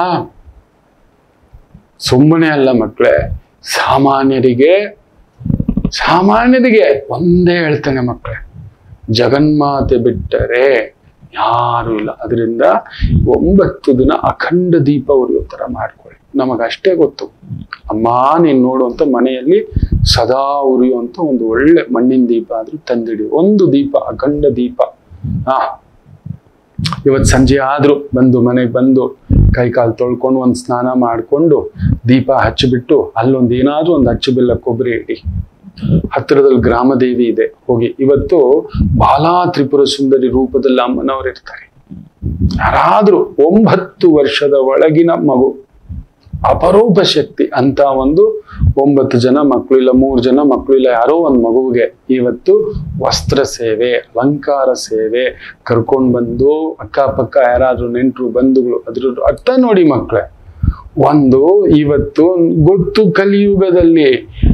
ಸುಮ್ಮನೆ ಅಲ್ಲ ಮಕ್ಕಳೇ ಸಾಮಾನ್ಯರಿಗೆ ಸಾಮಾನ್ಯರಿಗೆ ಒಂದೇ ಹೇಳ್ತೇನೆ ಮಕ್ಕಳೇ ಜಗನ್ಮಾತೆ ಬಿಟ್ಟರೆ ಯಾರು ಇಲ್ಲ ಅದರಿಂದ ಒಂಬತ್ತು ದಿನ ಅಖಂಡ ದೀಪ ಉರಿಯೋ ತರ ಮಾಡ್ಕೊಳ್ಳಿ ನಮಗಷ್ಟೇ ಗೊತ್ತು ಅಮ್ಮ ನೀನ್ ನೋಡುವಂತ ಮನೆಯಲ್ಲಿ ಸದಾ ಉರಿಯುವಂತ ಒಂದು ಒಳ್ಳೆ ಮಣ್ಣಿನ ದೀಪ ಆದ್ರೂ ತಂದಿಡಿ ಒಂದು ದೀಪ ಅಖಂಡ ದೀಪ ಹಾ ಇವತ್ ಸಂಜೆ ಆದ್ರೂ ಬಂದು ಮನೆಗೆ ಬಂದು ಕೈ ಕಾಲು ತೊಳ್ಕೊಂಡು ಒಂದು ಸ್ನಾನ ಮಾಡಿಕೊಂಡು ದೀಪ ಹಚ್ಚಿಬಿಟ್ಟು ಅಲ್ಲೊಂದು ಏನಾದ್ರೂ ಒಂದು ಹಚ್ಚು ಬೆಲ್ಲ ಕೊಬ್ಬರಿ ಇಡಿ ಹತ್ತಿರದಲ್ಲಿ ಗ್ರಾಮ ದೇವಿ ಇದೆ ಹೋಗಿ ಇವತ್ತು ಬಾಲಾ ತ್ರಿಪುರ ಸುಂದರಿ ರೂಪದಲ್ಲಿ ಅಮ್ಮನವರು ಇರ್ತಾರೆ ಯಾರಾದ್ರೂ ಒಂಬತ್ತು ವರ್ಷದ ಒಳಗಿನ ಮಗು ಅಪರೂಪ ಶಕ್ತಿ ಅಂತ ಒಂದು ಒಂಬತ್ತು ಜನ ಮಕ್ಕಳು ಇಲ್ಲ ಮೂರು ಜನ ಮಕ್ಕಳು ಇಲ್ಲ ಯಾರೋ ಒಂದು ಮಗುವಿಗೆ ಇವತ್ತು ವಸ್ತ್ರ ಸೇವೆ ಅಲಂಕಾರ ಸೇವೆ ಕರ್ಕೊಂಡ್ ಬಂದು ಅಕ್ಕಪಕ್ಕ ಯಾರಾದ್ರೂ ನೆಂಟರು ಬಂಧುಗಳು ಅದ್ರ ಅರ್ಥ ನೋಡಿ ಮಕ್ಕಳೇ ಒಂದು ಇವತ್ತು ಗೊತ್ತು ಕಲಿಯುಗದಲ್ಲಿ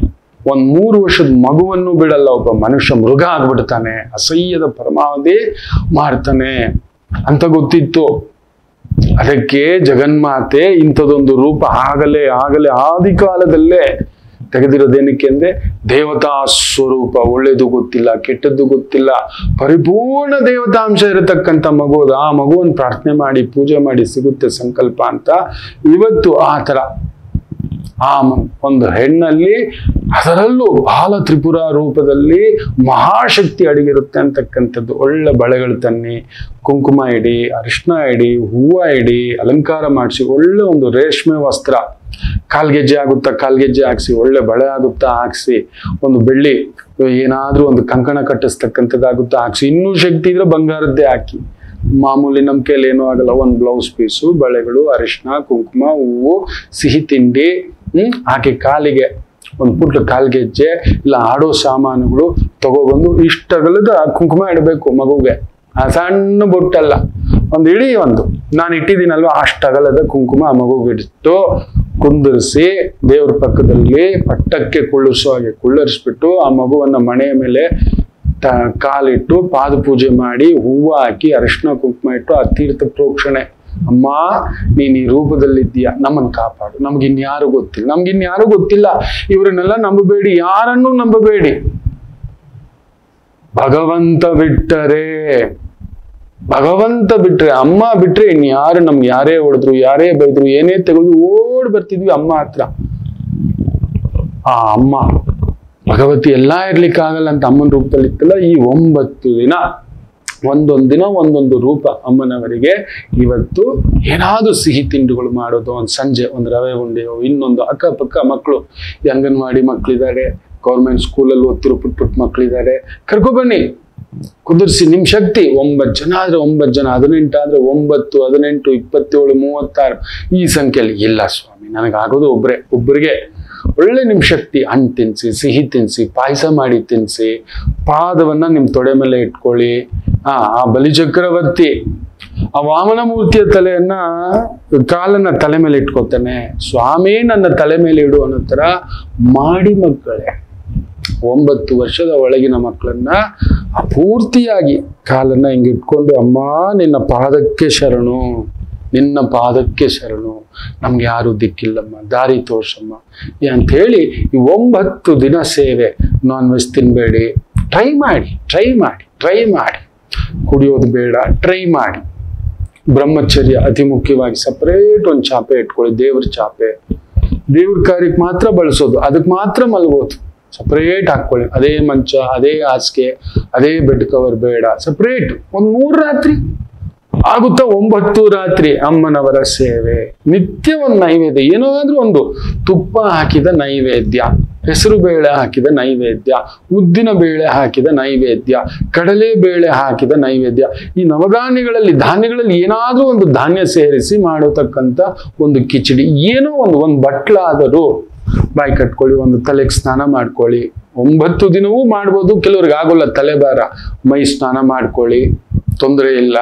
ಒಂದ್ ಮೂರು ವರ್ಷದ ಮಗುವನ್ನು ಬಿಡಲ್ಲ ಒಬ್ಬ ಮನುಷ್ಯ ಮೃಗ ಆಗ್ಬಿಡ್ತಾನೆ ಅಸಹ್ಯದ ಪರಮಾವಧಿ ಮಾಡ್ತಾನೆ ಅಂತ ಗೊತ್ತಿತ್ತು ಅದಕ್ಕೆ ಜಗನ್ಮಾತೆ ಇಂಥದೊಂದು ರೂಪ ಆಗಲೇ ಆಗಲೇ ಆದಿ ಕಾಲದಲ್ಲೇ ತೆಗೆದಿರೋದೇನಕ್ಕೆ ಅಂದ್ರೆ ದೇವತಾ ಸ್ವರೂಪ ಒಳ್ಳೇದು ಗೊತ್ತಿಲ್ಲ ಕೆಟ್ಟದ್ದು ಗೊತ್ತಿಲ್ಲ ಪರಿಪೂರ್ಣ ದೇವತಾಂಶ ಇರತಕ್ಕಂಥ ಮಗು ಅದು. ಆ ಮಗುವನ್ನು ಪ್ರಾರ್ಥನೆ ಮಾಡಿ ಪೂಜೆ ಮಾಡಿ ಸಿಗುತ್ತೆ ಸಂಕಲ್ಪ ಅಂತ ಇವತ್ತು ಆ ತರ ಆ ಮ- ಒಂದು ಹೆಣ್ಣಲ್ಲಿ ಅದರಲ್ಲೂ ಬಾಲ ತ್ರಿಪುರ ರೂಪದಲ್ಲಿ ಮಹಾಶಕ್ತಿ ಅಡಗಿರುತ್ತೆ ಅಂತಕ್ಕಂಥದ್ದು ಒಳ್ಳೆ ಬಳೆಗಳು ತನ್ನಿ ಕುಂಕುಮ ಇಡಿ ಅರಿಶಿನ ಇಡಿ ಹೂವ ಇಡಿ ಅಲಂಕಾರ ಮಾಡಿಸಿ ಒಳ್ಳೆ ಒಂದು ರೇಷ್ಮೆ ವಸ್ತ್ರ ಕಾಲ್ಗೆಜ್ಜೆ ಆಗುತ್ತಾ ಕಾಲ್ಗೆಜ್ಜೆ ಹಾಕ್ಸಿ ಒಳ್ಳೆ ಬಳೆ ಆಗುತ್ತಾ ಹಾಕ್ಸಿ ಒಂದು ಬೆಳ್ಳಿ ಏನಾದ್ರೂ ಒಂದು ಕಂಕಣ ಕಟ್ಟಿಸ್ತಕ್ಕಂಥದ್ದಾಗುತ್ತಾ ಹಾಕ್ಸಿ ಇನ್ನೂ ಶಕ್ತಿ ಇದ್ರೆ ಬಂಗಾರದ್ದೇ ಹಾಕಿ ಮಾಮೂಲಿ ನಮ್ಮ ಕೈಯಲ್ಲಿ ಏನೂ ಆಗಲ್ಲ ಒಂದು ಬ್ಲೌಸ್ ಪೀಸು ಬಳೆಗಳು ಅರಿಶಿನ ಕುಂಕುಮ ಹೂವು ಸಿಹಿ ತಿಂಡಿ ಹ್ಮ್ ಹಾಕಿ ಕಾಲಿಗೆ ಒಂದು ಪುಟ್ಟ ಕಾಲ್ಗೆಜ್ಜೆ ಇಲ್ಲ ಆಡೋ ಸಾಮಾನುಗಳು ತಗೊಬಂದು ಇಷ್ಟಗಲದ ಕುಂಕುಮ ಇಡಬೇಕು ಮಗುಗೆ ಆ ಸಣ್ಣ ಬೊಟ್ಟಲ್ಲ ಒಂದು ಇಡೀ ಒಂದು ನಾನು ಇಟ್ಟಿದ್ದೀನಲ್ವ ಅಷ್ಟಗಲದ ಕುಂಕುಮ ಆ ಮಗುಗೆ ಇಟ್ಟು ಕುಂದಿರಿಸಿ ದೇವ್ರ ಪಕ್ಕದಲ್ಲಿ ಪಟ್ಟಕ್ಕೆ ಕುಳ್ಳಿಸೋ ಹಾಗೆ ಕುಳ್ಳರಿಸ್ಬಿಟ್ಟು ಆ ಮಗುವನ್ನ ಮಣೆಯ ಮೇಲೆ ತ- ಕಾಲಿಟ್ಟು ಪಾದ ಪೂಜೆ ಮಾಡಿ ಹೂವು ಹಾಕಿ ಅರಿಶಿನ ಕುಂಕುಮ ಇಟ್ಟು ಆ ತೀರ್ಥ ಪ್ರೋಕ್ಷಣೆ ಅಮ್ಮ ನೀನ್ ಈ ರೂಪದಲ್ಲಿದ್ದೀಯ ನಮ್ಮನ್ನ ಕಾಪಾಡು ನಮ್ಗೆ ಇನ್ಯಾರು ಗೊತ್ತಿಲ್ಲ ನಮ್ಗೆ ಇನ್ಯಾರು ಗೊತ್ತಿಲ್ಲ ಇವರನ್ನೆಲ್ಲ ನಂಬಬೇಡಿ ಯಾರನ್ನೂ ನಂಬಬೇಡಿ ಭಗವಂತ ಬಿಟ್ಟರೆ ಭಗವಂತ ಬಿಟ್ರೆ ಅಮ್ಮ ಬಿಟ್ರೆ ಇನ್ಯಾರು ನಮ್ಗೆ ಯಾರೇ ಹೊಡೆದ್ರು ಯಾರೇ ಬೈದ್ರು ಏನೇ ತೆಗೆದು ಓಡ್ ಬರ್ತಿದ್ವಿ ಅಮ್ಮ ಹತ್ರ ಆ ಅಮ್ಮ ಭಗವತಿ ಎಲ್ಲಾ ಇರ್ಲಿಕ್ಕಾಗಲ್ಲ ಅಂತ ಅಮ್ಮನ ರೂಪದಲ್ಲಿ ಇತ್ತಲ್ಲ ಈ ಒಂಬತ್ತು ದಿನ ಒಂದೊಂದು ದಿನ ಒಂದೊಂದು ರೂಪ ಅಮ್ಮನವರಿಗೆ ಇವತ್ತು ಏನಾದ್ರು ಸಿಹಿ ತಿಂಡಿಗಳು ಮಾಡೋದು ಒಂದು ಸಂಜೆ ಒಂದು ರವೆ ಉಂಡೆಯೋ ಇನ್ನೊಂದು ಅಕ್ಕಪಕ್ಕ ಮಕ್ಕಳು ಈ ಅಂಗನವಾಡಿ ಮಕ್ಕಳಿದ್ದಾರೆ ಗೌರ್ಮೆಂಟ್ ಸ್ಕೂಲಲ್ಲಿ ಓದ್ತಿರೋ ಪುಟ್ ಪುಟ್ ಮಕ್ಕಳಿದ್ದಾರೆ ಕರ್ಕೊಬನ್ನಿ ಕುದುರಿಸಿ ನಿಮ್ ಶಕ್ತಿ ಒಂಬತ್ತು ಜನ ಆದ್ರೆ ಒಂಬತ್ತು ಜನ ಹದಿನೆಂಟು ಆದ್ರೆ ಒಂಬತ್ತು ಹದಿನೆಂಟು ಇಪ್ಪತ್ತೇಳು ಮೂವತ್ತಾರು ಈ ಸಂಖ್ಯೆಯಲ್ಲಿ ಇಲ್ಲ ಸ್ವಾಮಿ ನನಗಾಗೋದು ಒಬ್ರೆ ಒಬ್ಬರಿಗೆ ಒಳ್ಳೆ ನಿಮ್ ಶಕ್ತಿ ಹಣ್ಣು ತಿನ್ಸಿ ಸಿಹಿ ತಿನ್ಸಿ ಪಾಯಸ ಮಾಡಿ ತಿನ್ಸಿ ಪಾದವನ್ನ ನಿಮ್ ತೊಡೆ ಮೇಲೆ ಇಟ್ಕೊಳ್ಳಿ ಆ ಆ ಬಲಿಚಕ್ರವರ್ತಿ ಆ ವಾಮನ ಮೂರ್ತಿಯ ತಲೆಯನ್ನ ಕಾಲನ್ನ ತಲೆ ಮೇಲೆ ಇಟ್ಕೋತಾನೆ ಸ್ವಾಮಿ ನನ್ನ ತಲೆ ಮೇಲೆ ಇಡು ಅನ್ನೋ ತರ ಮಾಡಿ ಮಕ್ಕಳೇ ಒಂಬತ್ತು ವರ್ಷದ ಒಳಗಿನ ಮಕ್ಕಳನ್ನ ಪೂರ್ತಿಯಾಗಿ ಕಾಲನ್ನ ಹಿಂಗೆ ಇಟ್ಕೊಂಡು ಅಮ್ಮ ನಿನ್ನ ಪಾದಕ್ಕೆ ಶರಣು ನಿನ್ನ ಪಾದಕ್ಕೆ ಶರಣು ನಮ್ಗೆ ಯಾರು ದಿಕ್ಕಿಲ್ಲಮ್ಮ ದಾರಿ ತೋರ್ಸಮ್ಮ ಈ ಅಂತ ಹೇಳಿ ಈ ಒಂಬತ್ತು ದಿನ ಸೇವೆ ನಾನ್ ವೆಜ್ ತಿನ್ಬೇಡಿ ಟ್ರೈ ಮಾಡಿ ಟ್ರೈ ಮಾಡಿ ಟ್ರೈ ಮಾಡಿ ಕುಡಿಯೋದು ಬೇಡ ಟ್ರೈ ಮಾಡಿ ಬ್ರಹ್ಮಚರ್ಯ ಅತಿ ಮುಖ್ಯವಾಗಿ ಸಪರೇಟ್ ಒಂದು ಚಾಪೆ ಇಟ್ಕೊಳ್ಳಿ ದೇವ್ರ ಚಾಪೆ ದೇವ್ರ ಕಾರ್ಯಕ್ಕೆ ಮಾತ್ರ ಬಳಸೋದು ಅದಕ್ಕೆ ಮಾತ್ರ ಮಲಗೋದು ಸಪರೇಟ್ ಹಾಕೊಳ್ಳಿ ಅದೇ ಮಂಚ ಅದೇ ಹಾಸಿಗೆ ಅದೇ ಬೆಡ್ ಕವರ್ ಬೇಡ ಸಪರೇಟ್ ಒಂದ್ ಮೂರು ರಾತ್ರಿ ಆಗುತ್ತಾ ಒಂಬತ್ತು ರಾತ್ರಿ ಅಮ್ಮನವರ ಸೇವೆ ನಿತ್ಯ ಒಂದು ನೈವೇದ್ಯ ಏನಾದ್ರೂ ಒಂದು ತುಪ್ಪ ಹಾಕಿದ ನೈವೇದ್ಯ ಹೆಸರು ಬೇಳೆ ಹಾಕಿದ ನೈವೇದ್ಯ ಉದ್ದಿನ ಬೇಳೆ ಹಾಕಿದ ನೈವೇದ್ಯ ಕಡಲೆ ಬೇಳೆ ಹಾಕಿದ ನೈವೇದ್ಯ ಈ ನವಧಾನ್ಯಗಳಲ್ಲಿ ಧಾನ್ಯಗಳಲ್ಲಿ ಏನಾದ್ರೂ ಒಂದು ಧಾನ್ಯ ಸೇರಿಸಿ ಮಾಡತಕ್ಕಂಥ ಒಂದು ಕಿಚಡಿ ಏನೋ ಒಂದು ಒಂದು ಬಟ್ಲಾದರೂ ಬಾಯಿ ಕಟ್ಕೊಳ್ಳಿ ಒಂದು ತಲೆಗೆ ಸ್ನಾನ ಮಾಡ್ಕೊಳ್ಳಿ ಒಂಬತ್ತು ದಿನವೂ ಮಾಡ್ಬೋದು ಕೆಲವ್ರಿಗೆ ಆಗೋಲ್ಲ ತಲೆಭಾರ ಮೈ ಸ್ನಾನ ಮಾಡ್ಕೊಳ್ಳಿ ತೊಂದರೆ ಇಲ್ಲ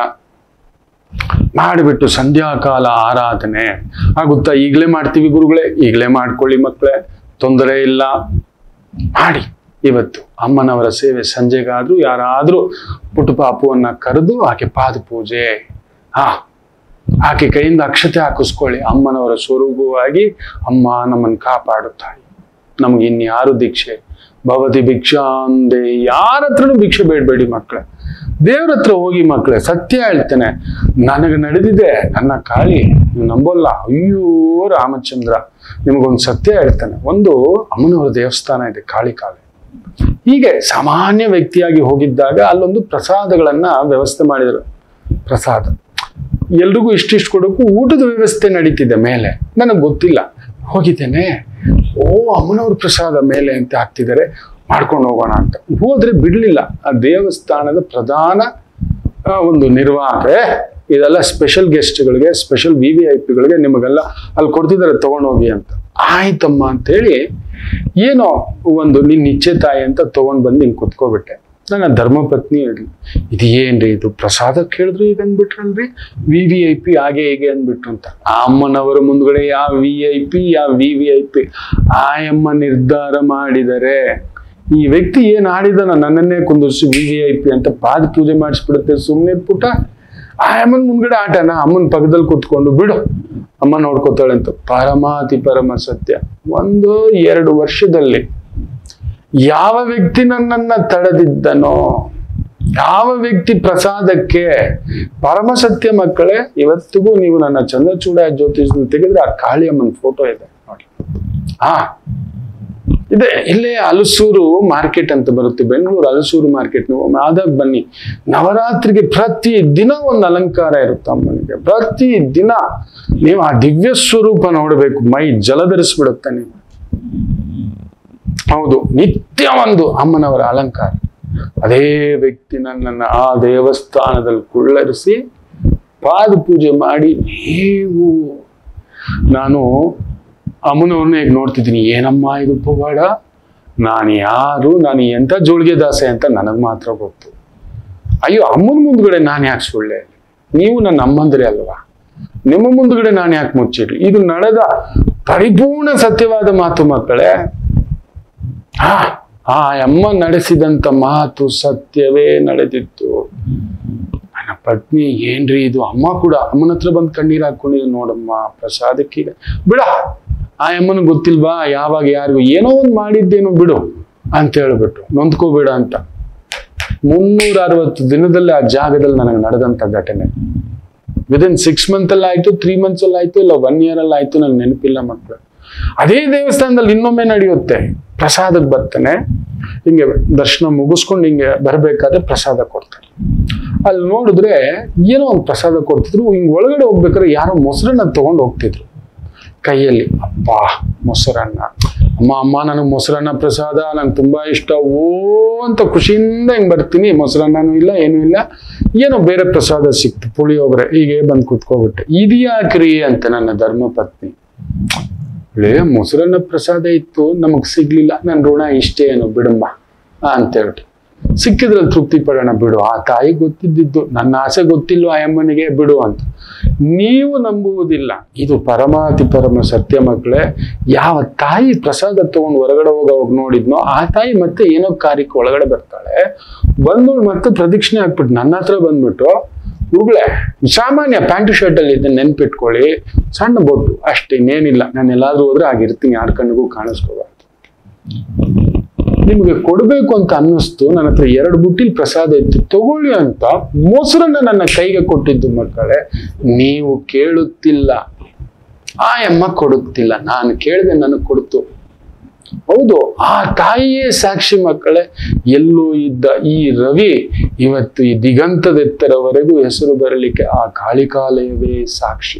ಮಾಡಿಬಿಟ್ಟು ಸಂಧ್ಯಾಕಾಲ ಆರಾಧನೆ ಆಗುತ್ತಾ ಈಗಲೇ ಮಾಡ್ತೀವಿ ಗುರುಗಳೇ ಈಗಲೇ ಮಾಡ್ಕೊಳ್ಳಿ ಮಕ್ಕಳೇ ತೊಂದರೆ ಇಲ್ಲ ಮಾಡಿ ಇವತ್ತು ಅಮ್ಮನವರ ಸೇವೆ ಸಂಜೆಗಾದ್ರೂ ಯಾರಾದ್ರೂ ಪುಟ್ಟ ಪಾಪುವನ್ನ ಕರೆದು ಆಕೆ ಪಾದ ಪೂಜೆ ಹಾ ಆಕೆ ಕೈಯಿಂದ ಅಕ್ಷತೆ ಹಾಕಿಸ್ಕೊಳ್ಳಿ ಅಮ್ಮನವರ ಸ್ವರೂಪವಾಗಿ ಅಮ್ಮ ನಮ್ಮನ್ನು ಕಾಪಾಡುತ್ತಾಳೆ ನಮ್ಗೆ ಇನ್ಯಾರು ದೀಕ್ಷೆ ಭವತಿ ಭಿಕ್ಷಾ ಅಂದೆ ಯಾರ ಹತ್ರನೂ ಭಿಕ್ಷೆ ಬೇಡಬೇಡಿ ಮಕ್ಕಳೇ ದೇವ್ರ ಹತ್ರ ಹೋಗಿ ಮಕ್ಕಳೇ ಸತ್ಯ ಹೇಳ್ತೇನೆ ನನಗೆ ನಡೆದಿದೆ ನನ್ನ ಕಾಳಿ ನೀವು ನಂಬೋಲ್ಲ ಅಯ್ಯೋ ರಾಮಚಂದ್ರ ನಿಮಗೊಂದು ಸತ್ಯ ಹೇಳ್ತೇನೆ ಒಂದು ಅಮ್ಮನವರ ದೇವಸ್ಥಾನ ಇದೆ ಕಾಳಿ ಕಾಳಿ ಹೀಗೆ ಸಾಮಾನ್ಯ ವ್ಯಕ್ತಿಯಾಗಿ ಹೋಗಿದ್ದಾಗ ಅಲ್ಲೊಂದು ಪ್ರಸಾದಗಳನ್ನ ವ್ಯವಸ್ಥೆ ಮಾಡಿದರು ಪ್ರಸಾದ ಎಲ್ರಿಗೂ ಇಷ್ಟಿಷ್ಟು ಕೊಡೋಕ್ಕೂ ಊಟದ ವ್ಯವಸ್ಥೆ ನಡೀತಿದೆ ಮೇಲೆ ನನಗೆ ಗೊತ್ತಿಲ್ಲ ಹೋಗಿದ್ದೇನೆ ಓ ಅಮ್ಮನವ್ರ ಪ್ರಸಾದ ಮೇಲೆ ಅಂತ ಹಾಕ್ತಿದ್ದಾರೆ ಮಾಡ್ಕೊಂಡು ಹೋಗೋಣ ಅಂತ ಹೋದ್ರೆ ಬಿಡ್ಲಿಲ್ಲ ಆ ದೇವಸ್ಥಾನದ ಪ್ರಧಾನ ಆ, ಒಂದು ನಿರ್ವಾಹಕ "ಏ, ಇದೆಲ್ಲ ಸ್ಪೆಷಲ್ ಗೆಸ್ಟ್ಗಳಿಗೆ ಸ್ಪೆಷಲ್ ವಿ ವಿ ಐ ಪಿಗಳಿಗೆ ನಿಮಗೆಲ್ಲ ಅಲ್ಲಿ ಕೊಡ್ತಿದ್ದಾರೆ ತಗೊಂಡೋಗಿ ಅಂತ ಆಯ್ತಮ್ಮ ಅಂತೇಳಿ ಏನೋ ಒಂದು ನಿನ್ನ ಇಚ್ಛೆ ತಾಯಿ ಅಂತ ತಗೊಂಡ್ ಬಂದು ಹಿಂಗೆ ಕುತ್ಕೋಬಿಟ್ಟೆ ನನ್ನ ಧರ್ಮಪತ್ನಿ ಹೇಳಿ ಇದು ಏನ್ರಿ ಇದು ಪ್ರಸಾದ ಕೇಳಿದ್ರು ಈಗ ಅಂದ್ಬಿಟ್ರಲ್ರಿ ವಿ ವಿ ಐ ಪಿ ಹಾಗೆ ಹೀಗೆ ಅಂದ್ಬಿಟ್ರು ಅಂತ ಆ ಅಮ್ಮನವರ ಮುಂದ್ಗಡೆ ಯಾವ ವಿ ಐ ಪಿ ಯಾವ ವಿ ವಿ ಐ ಪಿ ಆ ಅಮ್ಮ ನಿರ್ಧಾರ ಮಾಡಿದರೆ ಈ ವ್ಯಕ್ತಿ ಏನ್ ಆಡಿದನ ನನ್ನನ್ನೇ ಕುಂದಿರ್ಸಿ ವಿ ವಿ ಐ ಪಿ ಅಂತ ಪಾದ ಪೂಜೆ ಮಾಡಿಸ್ಬಿಡುತ್ತೆ ಸುಮ್ಮನೆ ಪುಟ ಆ ಅಮ್ಮನ ಮುಂದ್ಗಡೆ ಆಟನ ಅಮ್ಮನ ಪಕ್ಕದಲ್ಲಿ ಕೂತ್ಕೊಂಡು ಬಿಡು ಅಮ್ಮ ನೋಡ್ಕೋತಾಳೆ ಅಂತ ಪರಮಾತಿ ಪರಮ ಸತ್ಯ ಒಂದು ಎರಡು ವರ್ಷದಲ್ಲಿ ಯಾವ ವ್ಯಕ್ತಿ ನನ್ನನ್ನ ತಡೆದಿದ್ದನೋ ಯಾವ ವ್ಯಕ್ತಿ ಪ್ರಸಾದಕ್ಕೆ ಪರಮ ಸತ್ಯ ಮಕ್ಕಳೇ ಇವತ್ತಿಗೂ ನೀವು ನನ್ನ ಚಂದ್ರಚೂಡ ಜ್ಯೋತಿಷ್ ತೆಗೆದ್ರೆ ಆ ಕಾಳಿಯಮ್ಮನ ಫೋಟೋ ಇದೆ ನೋಡಿ ಹಾ ಇದೆ ಇಲ್ಲೇ ಹಲಸೂರು ಮಾರ್ಕೆಟ್ ಅಂತ ಬರುತ್ತೆ ಬೆಂಗಳೂರು ಹಲಸೂರು ಮಾರ್ಕೆಟ್ ನೀವು ಆದಾಗ ಬನ್ನಿ ನವರಾತ್ರಿಗೆ ಪ್ರತಿ ದಿನ ಒಂದು ಅಲಂಕಾರ ಇರುತ್ತೆ ಅಮ್ಮನಿಗೆ ಪ್ರತಿ ದಿನ ನೀವು ಆ ದಿವ್ಯ ಸ್ವರೂಪ ನೋಡಬೇಕು ಮೈ ಜಲಧರಿಸ್ಬಿಡುತ್ತೆ ನೀವು ಹೌದು ನಿತ್ಯ ಒಂದು ಅಮ್ಮನವರ ಅಲಂಕಾರ ಅದೇ ವ್ಯಕ್ತಿ ನನ್ನನ್ನು ಆ ದೇವಸ್ಥಾನದಲ್ಲಿ ಕುಳ್ಳರಿಸಿ ಪಾದ ಪೂಜೆ ಮಾಡಿ ನೀವು ನಾನು ಅಮ್ಮನವ್ರನ್ನ ಈಗ ನೋಡ್ತಿದ್ದೀನಿ ಏನಮ್ಮ ಇದು ಪವಾಡ ನಾನು ಯಾರು ನಾನು ಎಂಥ ಜೋಳಿಗೆ ದಾಸೆ ಅಂತ ನನಗೆ ಮಾತ್ರ ಗೊತ್ತು ಅಯ್ಯೋ ಅಮ್ಮನ ಮುಂದ್ಗಡೆ ನಾನು ಯಾಕೆ ಸುಳ್ಳೆ ನೀವು ನನ್ನ ಅಮ್ಮಂದ್ರೆ ಅಲ್ವಾ ನಿಮ್ಮ ಮುಂದ್ಗಡೆ ನಾನು ಯಾಕೆ ಮುಚ್ಚಿಡ್ಲಿ ಇದು ನಡೆದ ಪರಿಪೂರ್ಣ ಸತ್ಯವಾದ ಮಾತು ಮಕ್ಕಳೇ ಆ ಆ ಅಮ್ಮ ನಡೆಸಿದಂತ ಮಾತು ಸತ್ಯವೇ ನಡೆದಿತ್ತು ನನ್ನ ಪತ್ನಿ ಏನ್ರಿ ಇದು ಅಮ್ಮ ಕೂಡ ಅಮ್ಮನ ಹತ್ರ ಬಂದು ಕಣ್ಣೀರ್ ಹಾಕೊಂಡಿದ್ರು ನೋಡಮ್ಮ ಪ್ರಸಾದಕ್ಕೀಗ ಬಿಡ ಆ ಅಮ್ಮನ ಗೊತ್ತಿಲ್ವಾ ಯಾವಾಗ ಯಾರಿಗೂ ಏನೋ ಒಂದು ಮಾಡಿದ್ದೇನೋ ಬಿಡು ಅಂತ ಹೇಳ್ಬಿಟ್ಟು ನೊಂದ್ಕೋಬೇಡ ಅಂತ ಮುನ್ನೂರ ಅರವತ್ತು ದಿನದಲ್ಲಿ ಆ ಜಾಗದಲ್ಲಿ ನನಗೆ ನಡೆದಂತ ಘಟನೆ ವಿದಿನ್ ಸಿಕ್ಸ್ ಮಂತ್ ಅಲ್ಲಿ ಆಯ್ತು ತ್ರೀ ಮಂತ್ಸ್ ಅಲ್ಲಿ ಆಯ್ತು ಇಲ್ಲ ಒನ್ ಇಯರ್ ಅಲ್ಲಿ ಆಯ್ತು ನನ್ಗೆ ನೆನಪಿಲ್ಲ ಮಕ್ಕಳು ಅದೇ ದೇವಸ್ಥಾನದಲ್ಲಿ ಇನ್ನೊಮ್ಮೆ ನಡೆಯುತ್ತೆ ಪ್ರಸಾದಕ್ಕೆ ಬರ್ತಾನೆ ಹಿಂಗೆ ದರ್ಶನ ಮುಗಿಸ್ಕೊಂಡು ಹಿಂಗೆ ಬರ್ಬೇಕಾದ್ರೆ ಪ್ರಸಾದ ಕೊಡ್ತಾನೆ ಅಲ್ಲಿ ನೋಡಿದ್ರೆ ಏನೋ ಒಂದು ಪ್ರಸಾದ ಕೊಡ್ತಿದ್ರು ಹಿಂಗ್ ಒಳಗಡೆ ಹೋಗ್ಬೇಕಾದ್ರೆ ಯಾರೋ ಮೊಸರನ್ನ ತಗೊಂಡು ಹೋಗ್ತಿದ್ರು ಕೈಯಲ್ಲಿ ಅಪ್ಪ ಮೊಸರನ್ನ ಅಮ್ಮ ಅಮ್ಮ ನನಗೆ ಮೊಸರನ್ನ ಪ್ರಸಾದ ನಂಗೆ ತುಂಬಾ ಇಷ್ಟ ಓ ಅಂತ ಖುಷಿಯಿಂದ ಹಿಂಗ್ ಬರ್ತೀನಿ ಮೊಸರನ್ನನೂ ಇಲ್ಲ ಏನೂ ಇಲ್ಲ ಏನೋ ಬೇರೆ ಪ್ರಸಾದ ಸಿಕ್ತು ಪುಳಿಯೋಗರೆ ಹೀಗೆ ಬಂದು ಕುತ್ಕೋಬಿಟ್ಟೆ ಇದ್ಯಾಕ್ರಿ ಅಂತ ನನ್ನ ಧರ್ಮಪತ್ನಿ ಲೇ ಮೊಸರನ್ನ ಪ್ರಸಾದ ಇತ್ತು ನಮಗ್ ಸಿಗ್ಲಿಲ್ಲ ನನ್ನ ಋಣ ಇಷ್ಟೇ ಏನು ಬಿಡಮ್ಮ ಅಂತ ಹೇಳ್ಬಿಟ್ಟು ಸಿಕ್ಕಿದ್ರಲ್ಲಿ ತೃಪ್ತಿ ಪಡೋಣ ಬಿಡು ಆ ತಾಯಿ ಗೊತ್ತಿದ್ದಿದ್ದು ನನ್ನ ಆಸೆ ಗೊತ್ತಿಲ್ವ ಆ ಅಮ್ಮನಿಗೆ ಬಿಡು ಅಂತ ನೀವು ನಂಬುವುದಿಲ್ಲ ಇದು ಪರಮಾತಿ ಪರಮ ಸತ್ಯ ಮಕ್ಕಳೇ ಯಾವ ತಾಯಿ ಪ್ರಸಾದ ತಗೊಂಡು ಹೊರಗಡೆ ಹೋಗೋವಾಗ ನೋಡಿದ್ನೋ ಆ ತಾಯಿ ಮತ್ತೆ ಏನೋ ಕಾರ್ಯಕ್ಕೆ ಒಳಗಡೆ ಬರ್ತಾಳೆ ಬಂದು ಮತ್ತೆ ಪ್ರದಕ್ಷಿಣೆ ಹಾಕ್ಬಿಟ್ಟು ನನ್ನ ಹತ್ರ ಬಂದ್ಬಿಟ್ಟು ಹುಡುಗ್ಳೆ ಸಾಮಾನ್ಯ ಪ್ಯಾಂಟ್ ಶರ್ಟ್ ಅಲ್ಲಿ ಇದ್ದ ನೆನ್ಪಿಟ್ಕೊಳ್ಳಿ ಸಣ್ಣ ಬೊಟ್ಟು ಅಷ್ಟೇ ಇನ್ನೇನಿಲ್ಲ ನಾನು ಎಲ್ಲಾದ್ರೂ ಹೋದ್ರೆ ಆಗಿರ್ತೀನಿ ಯಾರ ಕಣ್ಣಿಗೂ ಕಾಣಿಸ್ಕೋಬಾರ್ದು ನಿಮಗೆ ಕೊಡಬೇಕು ಅಂತ ಅನ್ನಿಸ್ತು ನನ್ನ ಹತ್ರ ಎರಡು ಬುಟ್ಟಿಲ್ ಪ್ರಸಾದ ಇತ್ತು ತಗೊಳ್ಳಿ ಅಂತ ಮೊಸರನ್ನ ನನ್ನ ಕೈಗೆ ಕೊಟ್ಟಿದ್ದು ಮಕ್ಕಳೇ ನೀವು ಕೇಳುತ್ತಿಲ್ಲ ಆ ಅಮ್ಮ ಕೊಡುತ್ತಿಲ್ಲ ನಾನು ಕೇಳಿದೆ ನನಗೆ ಕೊಡ್ತು ಹೌದು ಆ ತಾಯಿಯೇ ಸಾಕ್ಷಿ ಮಕ್ಕಳೇ ಎಲ್ಲೋ ಇದ್ದ ಈ ರವಿ ಇವತ್ತು ಈ ದಿಗಂತದೆತ್ತರವರೆಗೂ ಹೆಸರು ಬರಲಿಕ್ಕೆ ಆ ಕಾಳಿಕಾಲಯವೇ ಸಾಕ್ಷಿ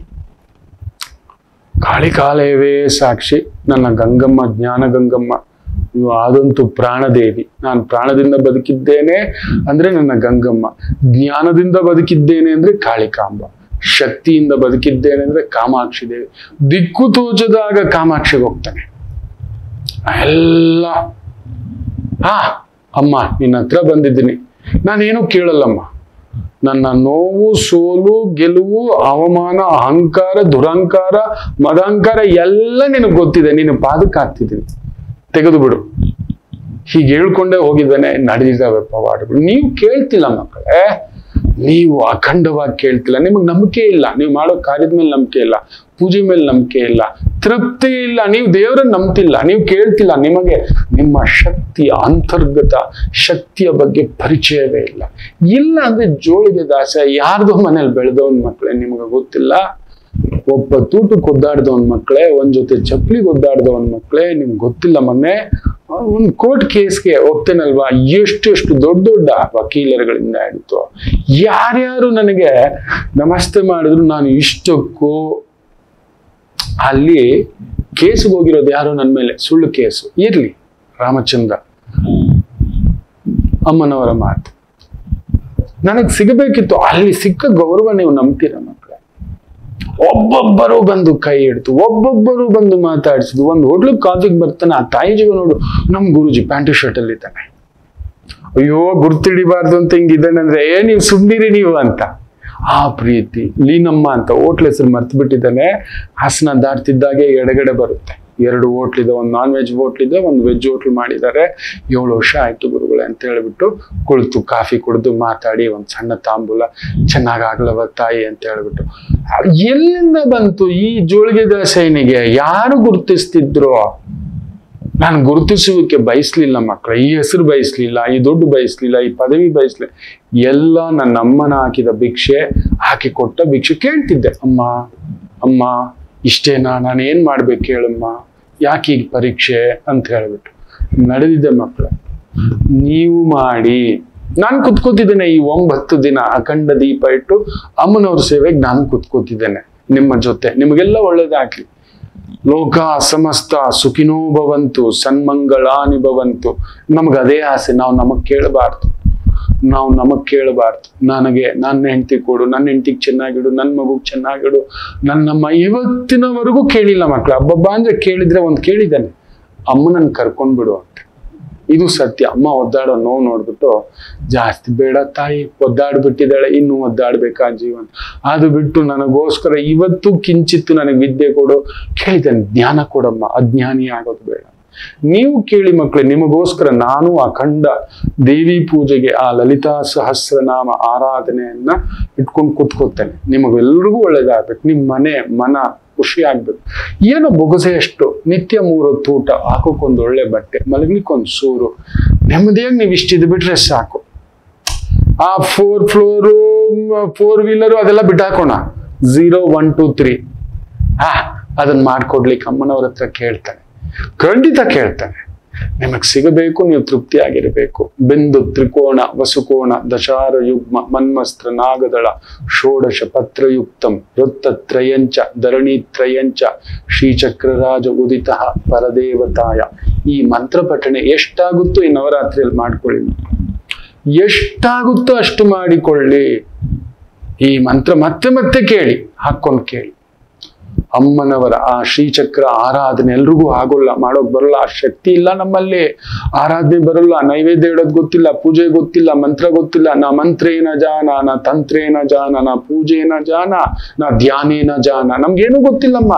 ಕಾಳಿಕಾಲಯವೇ ಸಾಕ್ಷಿ ನನ್ನ ಗಂಗಮ್ಮ ಜ್ಞಾನ ಗಂಗಮ್ಮ ಇವು ಅದಂತೂ ಪ್ರಾಣದೇವಿ ನಾನು ಪ್ರಾಣದಿಂದ ಬದುಕಿದ್ದೇನೆ ಅಂದ್ರೆ ನನ್ನ ಗಂಗಮ್ಮ ಜ್ಞಾನದಿಂದ ಬದುಕಿದ್ದೇನೆ ಅಂದ್ರೆ ಕಾಳಿಕಾಂಬ ಶಕ್ತಿಯಿಂದ ಬದುಕಿದ್ದೇನೆ ಅಂದ್ರೆ ಕಾಮಾಕ್ಷಿ ದೇವಿ ದಿಕ್ಕು ತೋಚದಾಗ ಕಾಮಾಕ್ಷಿಗೆ ಹೋಗ್ತಾನೆ ಎಲ್ಲ ಹಾ ಅಮ್ಮ ನಿನ್ನ ಹತ್ರ ಬಂದಿದ್ದೀನಿ ನಾನೇನು ಕೇಳಲ್ಲಮ್ಮ ನನ್ನ ನೋವು ಸೋಲು ಗೆಲುವು ಅವಮಾನ ಅಹಂಕಾರ ದುರಹಂಕಾರ ಮದಹಂಕಾರ ಎಲ್ಲ ನಿನಗೆ ಗೊತ್ತಿದೆ ನಿನ್ನ ಪಾದಕ್ಕೆ ಹಾಕ್ತಿದ್ದೀನಿ ತೆಗೆದು ಬಿಡು ಹೀಗೆ ಹೇಳ್ಕೊಂಡೇ ಹೋಗಿದ್ದಾನೆ ನಡೆದಿದ್ದಾವೆ ಪವಾಡಗಳು ನೀವು ಕೇಳ್ತಿಲ್ಲ ಮಕ್ಕಳೇ ನೀವು ಅಖಂಡವಾಗಿ ಕೇಳ್ತಿಲ್ಲ ನಿಮಗೆ ನಂಬಿಕೆ ಇಲ್ಲ ನೀವು ಮಾಡೋ ಕಾರ್ಯದ ಮೇಲೆ ನಂಬಿಕೆ ಇಲ್ಲ ಪೂಜೆ ಮೇಲೆ ನಂಬಿಕೆ ಇಲ್ಲ ತೃಪ್ತಿ ಇಲ್ಲ ನೀವು ದೇವರನ್ನ ನಂಬ್ತಿಲ್ಲ ನೀವು ಕೇಳ್ತಿಲ್ಲ ನಿಮಗೆ ನಿಮ್ಮ ಶಕ್ತಿಯ ಅಂತರ್ಗತ ಶಕ್ತಿಯ ಬಗ್ಗೆ ಪರಿಚಯವೇ ಇಲ್ಲ ಇಲ್ಲ ಅಂದ್ರೆ ಜೋಳಿಗೆ ದಾಸ ಯಾರ್ದೋ ಮನೇಲಿ ಬೆಳೆದವನ್ ಮಕ್ಕಳೇ ನಿಮ್ಗೆ ಗೊತ್ತಿಲ್ಲ ಒಬ್ಬ ತೂಟಕ್ಕೆ ಒದ್ದಾಡ್ದವನ್ ಮಕ್ಕಳೇ ಒಂದ್ ಜೊತೆ ಚಪ್ಪಲಿಗೆ ಒದ್ದಾಡ್ದವನ್ ಮಕ್ಕಳೇ ನಿಮ್ಗೆ ಗೊತ್ತಿಲ್ಲ ಮೊನ್ನೆ ಒಂದು ಕೋರ್ಟ್ ಕೇಸ್ಗೆ ಹೋಗ್ತೇನಲ್ವಾ ಎಷ್ಟೆಷ್ಟು ದೊಡ್ಡ ದೊಡ್ಡ ವಕೀಲರುಗಳಿಂದ ಹಿಡಿತು ಯಾರ್ಯಾರು ನನಗೆ ನಮಸ್ತೆ ಮಾಡಿದ್ರು ನಾನು ಇಷ್ಟಕ್ಕೂ ಅಲ್ಲಿ ಕೇಸ್ಗೆ ಹೋಗಿರೋದು ಯಾರು ನನ್ನ ಮೇಲೆ ಸುಳ್ಳು ಕೇಸು ಇರ್ಲಿ ರಾಮಚಂದ್ರ ಅಮ್ಮನವರ ಮಾತು ನನಗೆ ಸಿಗಬೇಕಿತ್ತು ಅಲ್ಲಿ ಸಿಕ್ಕ ಗೌರವ ನೀವು ನಂಬ್ತೀರ ಮಕ್ಕಳೇ ಒಬ್ಬೊಬ್ಬರು ಬಂದು ಕೈ ಹಿಡ್ತು ಒಬ್ಬೊಬ್ಬರು ಬಂದು ಮಾತಾಡಿಸಿದ್ರು ಒಂದು ಹೋಟ್ಲಿಗೆ ಕಾಫಿಗೆ ಬರ್ತಾನೆ ಆ ತಾಯಿ ಜೀವ ನೋಡು ನಮ್ ಗುರುಜಿ ಪ್ಯಾಂಟ್ ಶರ್ಟ್ ಅಲ್ಲಿ ಇದ್ದಾನೆ ಅಯ್ಯೋ ಗುರ್ತಿಡಿಬಾರ್ದು ಅಂತ ಹಿಂಗಿದ್ದಾನೆ ಅಂದ್ರೆ ಏ ನೀವು ಸುಮ್ನಿರಿ ನೀವು ಅಂತ ಆ ಪ್ರೀತಿ ಲೀನಮ್ಮ ಅಂತ ಹೋಟ್ಲ್ ಹೆಸರು ಮರ್ತು ಬಿಟ್ಟಿದ್ದಾನೆ ಹಾಸನ ದಾಟ್ತಿದ್ದಾಗೆ ಎಡಗಡೆ ಬರುತ್ತೆ ಎರಡು ಹೋಟ್ಲಿದೆ ಒಂದು ನಾನ್ ವೆಜ್ ಹೋಟ್ಲಿದೆ ಒಂದು ವೆಜ್ ಹೋಟ್ಲ್ ಮಾಡಿದ್ದಾರೆ ಏಳು ವರ್ಷ ಆಯ್ತು ಗುರುಗಳೇ ಅಂತ ಹೇಳ್ಬಿಟ್ಟು ಕುಳಿತು ಕಾಫಿ ಕುಡಿದು ಮಾತಾಡಿ ಒಂದು ಸಣ್ಣ ತಾಂಬೂಲ ಚೆನ್ನಾಗ್ ಆಗ್ಲವ ತಾಯಿ ಅಂತ ಹೇಳ್ಬಿಟ್ಟು ಎಲ್ಲಿಂದ ಬಂತು ಈ ಜೋಳಿಗೆ ದಾಸೈನಿಗೆ ಯಾರು ಗುರುತಿಸ್ತಿದ್ರು ನಾನು ಗುರುತಿಸುವಿಕೆ ಬಯಸ್ಲಿಲ್ಲ ಮಕ್ಕಳ ಈ ಹೆಸರು ಬಯಸ್ಲಿಲ್ಲ ಈ ದುಡ್ಡು ಬಯಸ್ಲಿಲ್ಲ ಈ ಪದವಿ ಬಯಸ್ಲಿಲ್ಲ ಎಲ್ಲ ನನ್ನ ಅಮ್ಮನ ಹಾಕಿದ ಭಿಕ್ಷೆ ಹಾಕಿ ಕೊಟ್ಟ ಭಿಕ್ಷೆ ಕೇಳ್ತಿದ್ದೆ ಅಮ್ಮ ಅಮ್ಮ ಇಷ್ಟೇನಾ ನಾನು ಏನ್ ಮಾಡ್ಬೇಕು ಹೇಳಮ್ಮ ಯಾಕೆ ಈಗ ಪರೀಕ್ಷೆ ಅಂತ ಹೇಳ್ಬಿಟ್ಟು ನಡೆದಿದ್ದೆ ಮಕ್ಕಳ ನೀವು ಮಾಡಿ ನಾನು ಕುತ್ಕೋತಿದ್ದೇನೆ ಈ ಒಂಬತ್ತು ದಿನ ಅಖಂಡ ದೀಪ ಇಟ್ಟು ಅಮ್ಮನವ್ರ ಸೇವೆಗೆ ನಾನು ಕುತ್ಕೋತಿದ್ದೇನೆ ನಿಮ್ಮ ಜೊತೆ ನಿಮಗೆಲ್ಲ ಒಳ್ಳೇದಾಗ್ಲಿ ಲೋಕ ಸಮಸ್ತ ಸುಖಿನೋ ಭವಂತು ಸನ್ಮಂಗಳಾನಿ ಭವಂತು ನಮ್ಗೆ ಅದೇ ಆಸೆ ನಾವು ನಮಗ್ ಕೇಳಬಾರ್ದು ನಾವು ನಮಗ್ ಕೇಳಬಾರ್ದು ನನಗೆ ನನ್ನ ಹೆಂಡತಿ ಕೊಡು ನನ್ನ ಹೆಂಡತಿಗೆ ಚೆನ್ನಾಗಿಡು ನನ್ನ ಮಗುಗ್ ಚೆನ್ನಾಗಿಡು ನನ್ನಮ್ಮ ಇವತ್ತಿನವರೆಗೂ ಕೇಳಿಲ್ಲ ಮಕ್ಳು ಹಬ್ಬಬ್ಬ ಅಂದ್ರೆ ಕೇಳಿದ್ರೆ ಒಂದ್ ಕೇಳಿದ್ದಾನೆ ಅಮ್ಮನನ್ನ ಕರ್ಕೊಂಡ್ ಬಿಡು ಅಂತ ಇದು ಸತ್ಯ ಅಮ್ಮ ಒದ್ದಾಡೋ ನೋವು ನೋಡ್ಬಿಟ್ಟು ಜಾಸ್ತಿ ಬೇಡ ತಾಯಿ ಒದ್ದಾಡ್ಬಿಟ್ಟಿದ್ದಾಳೆ ಇನ್ನು ಒದ್ದಾಡ್ಬೇಕಾ ಜೀವನ ಅದು ಬಿಟ್ಟು ನನಗೋಸ್ಕರ ಇವತ್ತು ಕಿಂಚಿತ್ತು ನನಗೆ ವಿದ್ಯೆ ಕೊಡು ಕೇಳಿದ್ದೇನೆ ಜ್ಞಾನ ಕೊಡಮ್ಮ ಅಜ್ಞಾನಿ ಆಗೋದು ಬೇಡ ನೀವು ಕೇಳಿ ಮಕ್ಕಳೇ ನಿಮಗೋಸ್ಕರ ನಾನು ಅಖಂಡ ದೇವಿ ಪೂಜೆಗೆ ಆ ಲಲಿತಾ ಸಹಸ್ರನಾಮ ಆರಾಧನೆಯನ್ನ ಇಟ್ಕೊಂಡು ಕೂತ್ಕೋತೇನೆ ನಿಮಗೆಲ್ರಿಗೂ ಒಳ್ಳೇದಾಗ್ಬೇಕು ನಿಮ್ ಮನೆ ಮನ ಖುಷಿ ಆಗ್ಬೇಕು ಏನೋ ಬೊಗಸೆ ಅಷ್ಟು ನಿತ್ಯ ಮೂರೊತ್ತು ಊಟ ಹಾಕೋಕೊಂದು ಒಳ್ಳೆ ಬಟ್ಟೆ ಮಲಗ್ಲಿಕ್ಕೊಂದು ಸೂರು ನೆಮ್ಮದಿಯಾಗಿ ನೀವು ಇಷ್ಟಿದ್ ಬಿಟ್ರೆ ಸಾಕು ಆ ಫೋರ್ ಫ್ಲೋರು ಫೋರ್ ವೀಲರು ಅದೆಲ್ಲ ಬಿಟ್ಟಾಕೋಣ ಝೀರೋ ಒನ್ ಟೂ ತ್ರೀ ಹಾ ಅದನ್ನ ಮಾಡ್ಕೊಡ್ಲಿಕ್ಕೆ ಅಮ್ಮನವ್ರ ಹತ್ರ ಕೇಳ್ತಾನೆ ಖಂಡಿತ ಕೇಳ್ತಾನೆ ನಿಮಗ್ ಸಿಗಬೇಕು ನೀವು ತೃಪ್ತಿಯಾಗಿರ್ಬೇಕು ಬಿಂದು ತ್ರಿಕೋಣ ವಸುಕೋಣ ದಶಾರ ಯುಗ್ಮ ಮನ್ಮಸ್ತ್ರ ನಾಗದಳ ಷೋಡಶ ಪತ್ರಯುಕ್ತಂ ವೃತ್ತತ್ರಯಂಚ ಧರಣಿತ್ರಯಂಚ ಶ್ರೀಚಕ್ರರಾಜ ಉದಿತ ಪರದೇವತಾಯ ಈ ಮಂತ್ರ ಪಠಣೆ ಎಷ್ಟಾಗುತ್ತೋ ಈ ನವರಾತ್ರಿಯಲ್ಲಿ ಮಾಡ್ಕೊಳ್ಳಿ ಎಷ್ಟಾಗುತ್ತೋ ಅಷ್ಟು ಮಾಡಿಕೊಳ್ಳಿ ಈ ಮಂತ್ರ ಮತ್ತೆ ಮತ್ತೆ ಕೇಳಿ ಹಾಕೊಂಡು ಕೇಳಿ ಅಮ್ಮನವರ ಆ ಶ್ರೀಚಕ್ರ ಆರಾಧನೆ ಎಲ್ರಿಗೂ ಆಗೋಲ್ಲ ಮಾಡೋಕ್ ಬರಲ್ಲ ಆ ಶಕ್ತಿ ಇಲ್ಲ ನಮ್ಮಲ್ಲಿ ಆರಾಧನೆ ಬರಲ್ಲ ನೈವೇದ್ಯ ಇಡೋದ್ ಗೊತ್ತಿಲ್ಲ ಪೂಜೆ ಗೊತ್ತಿಲ್ಲ ಮಂತ್ರ ಗೊತ್ತಿಲ್ಲ ನಾ ಮಂತ್ರೇನ ಜಾನ ನಾ ತಂತ್ರೇನ ಜಾನ ನಾ ಪೂಜೆನ ಜಾನ ನಾ ಧ್ಯಾನೇನ ಜಾನ ನಮ್ಗೇನು ಗೊತ್ತಿಲ್ಲಮ್ಮ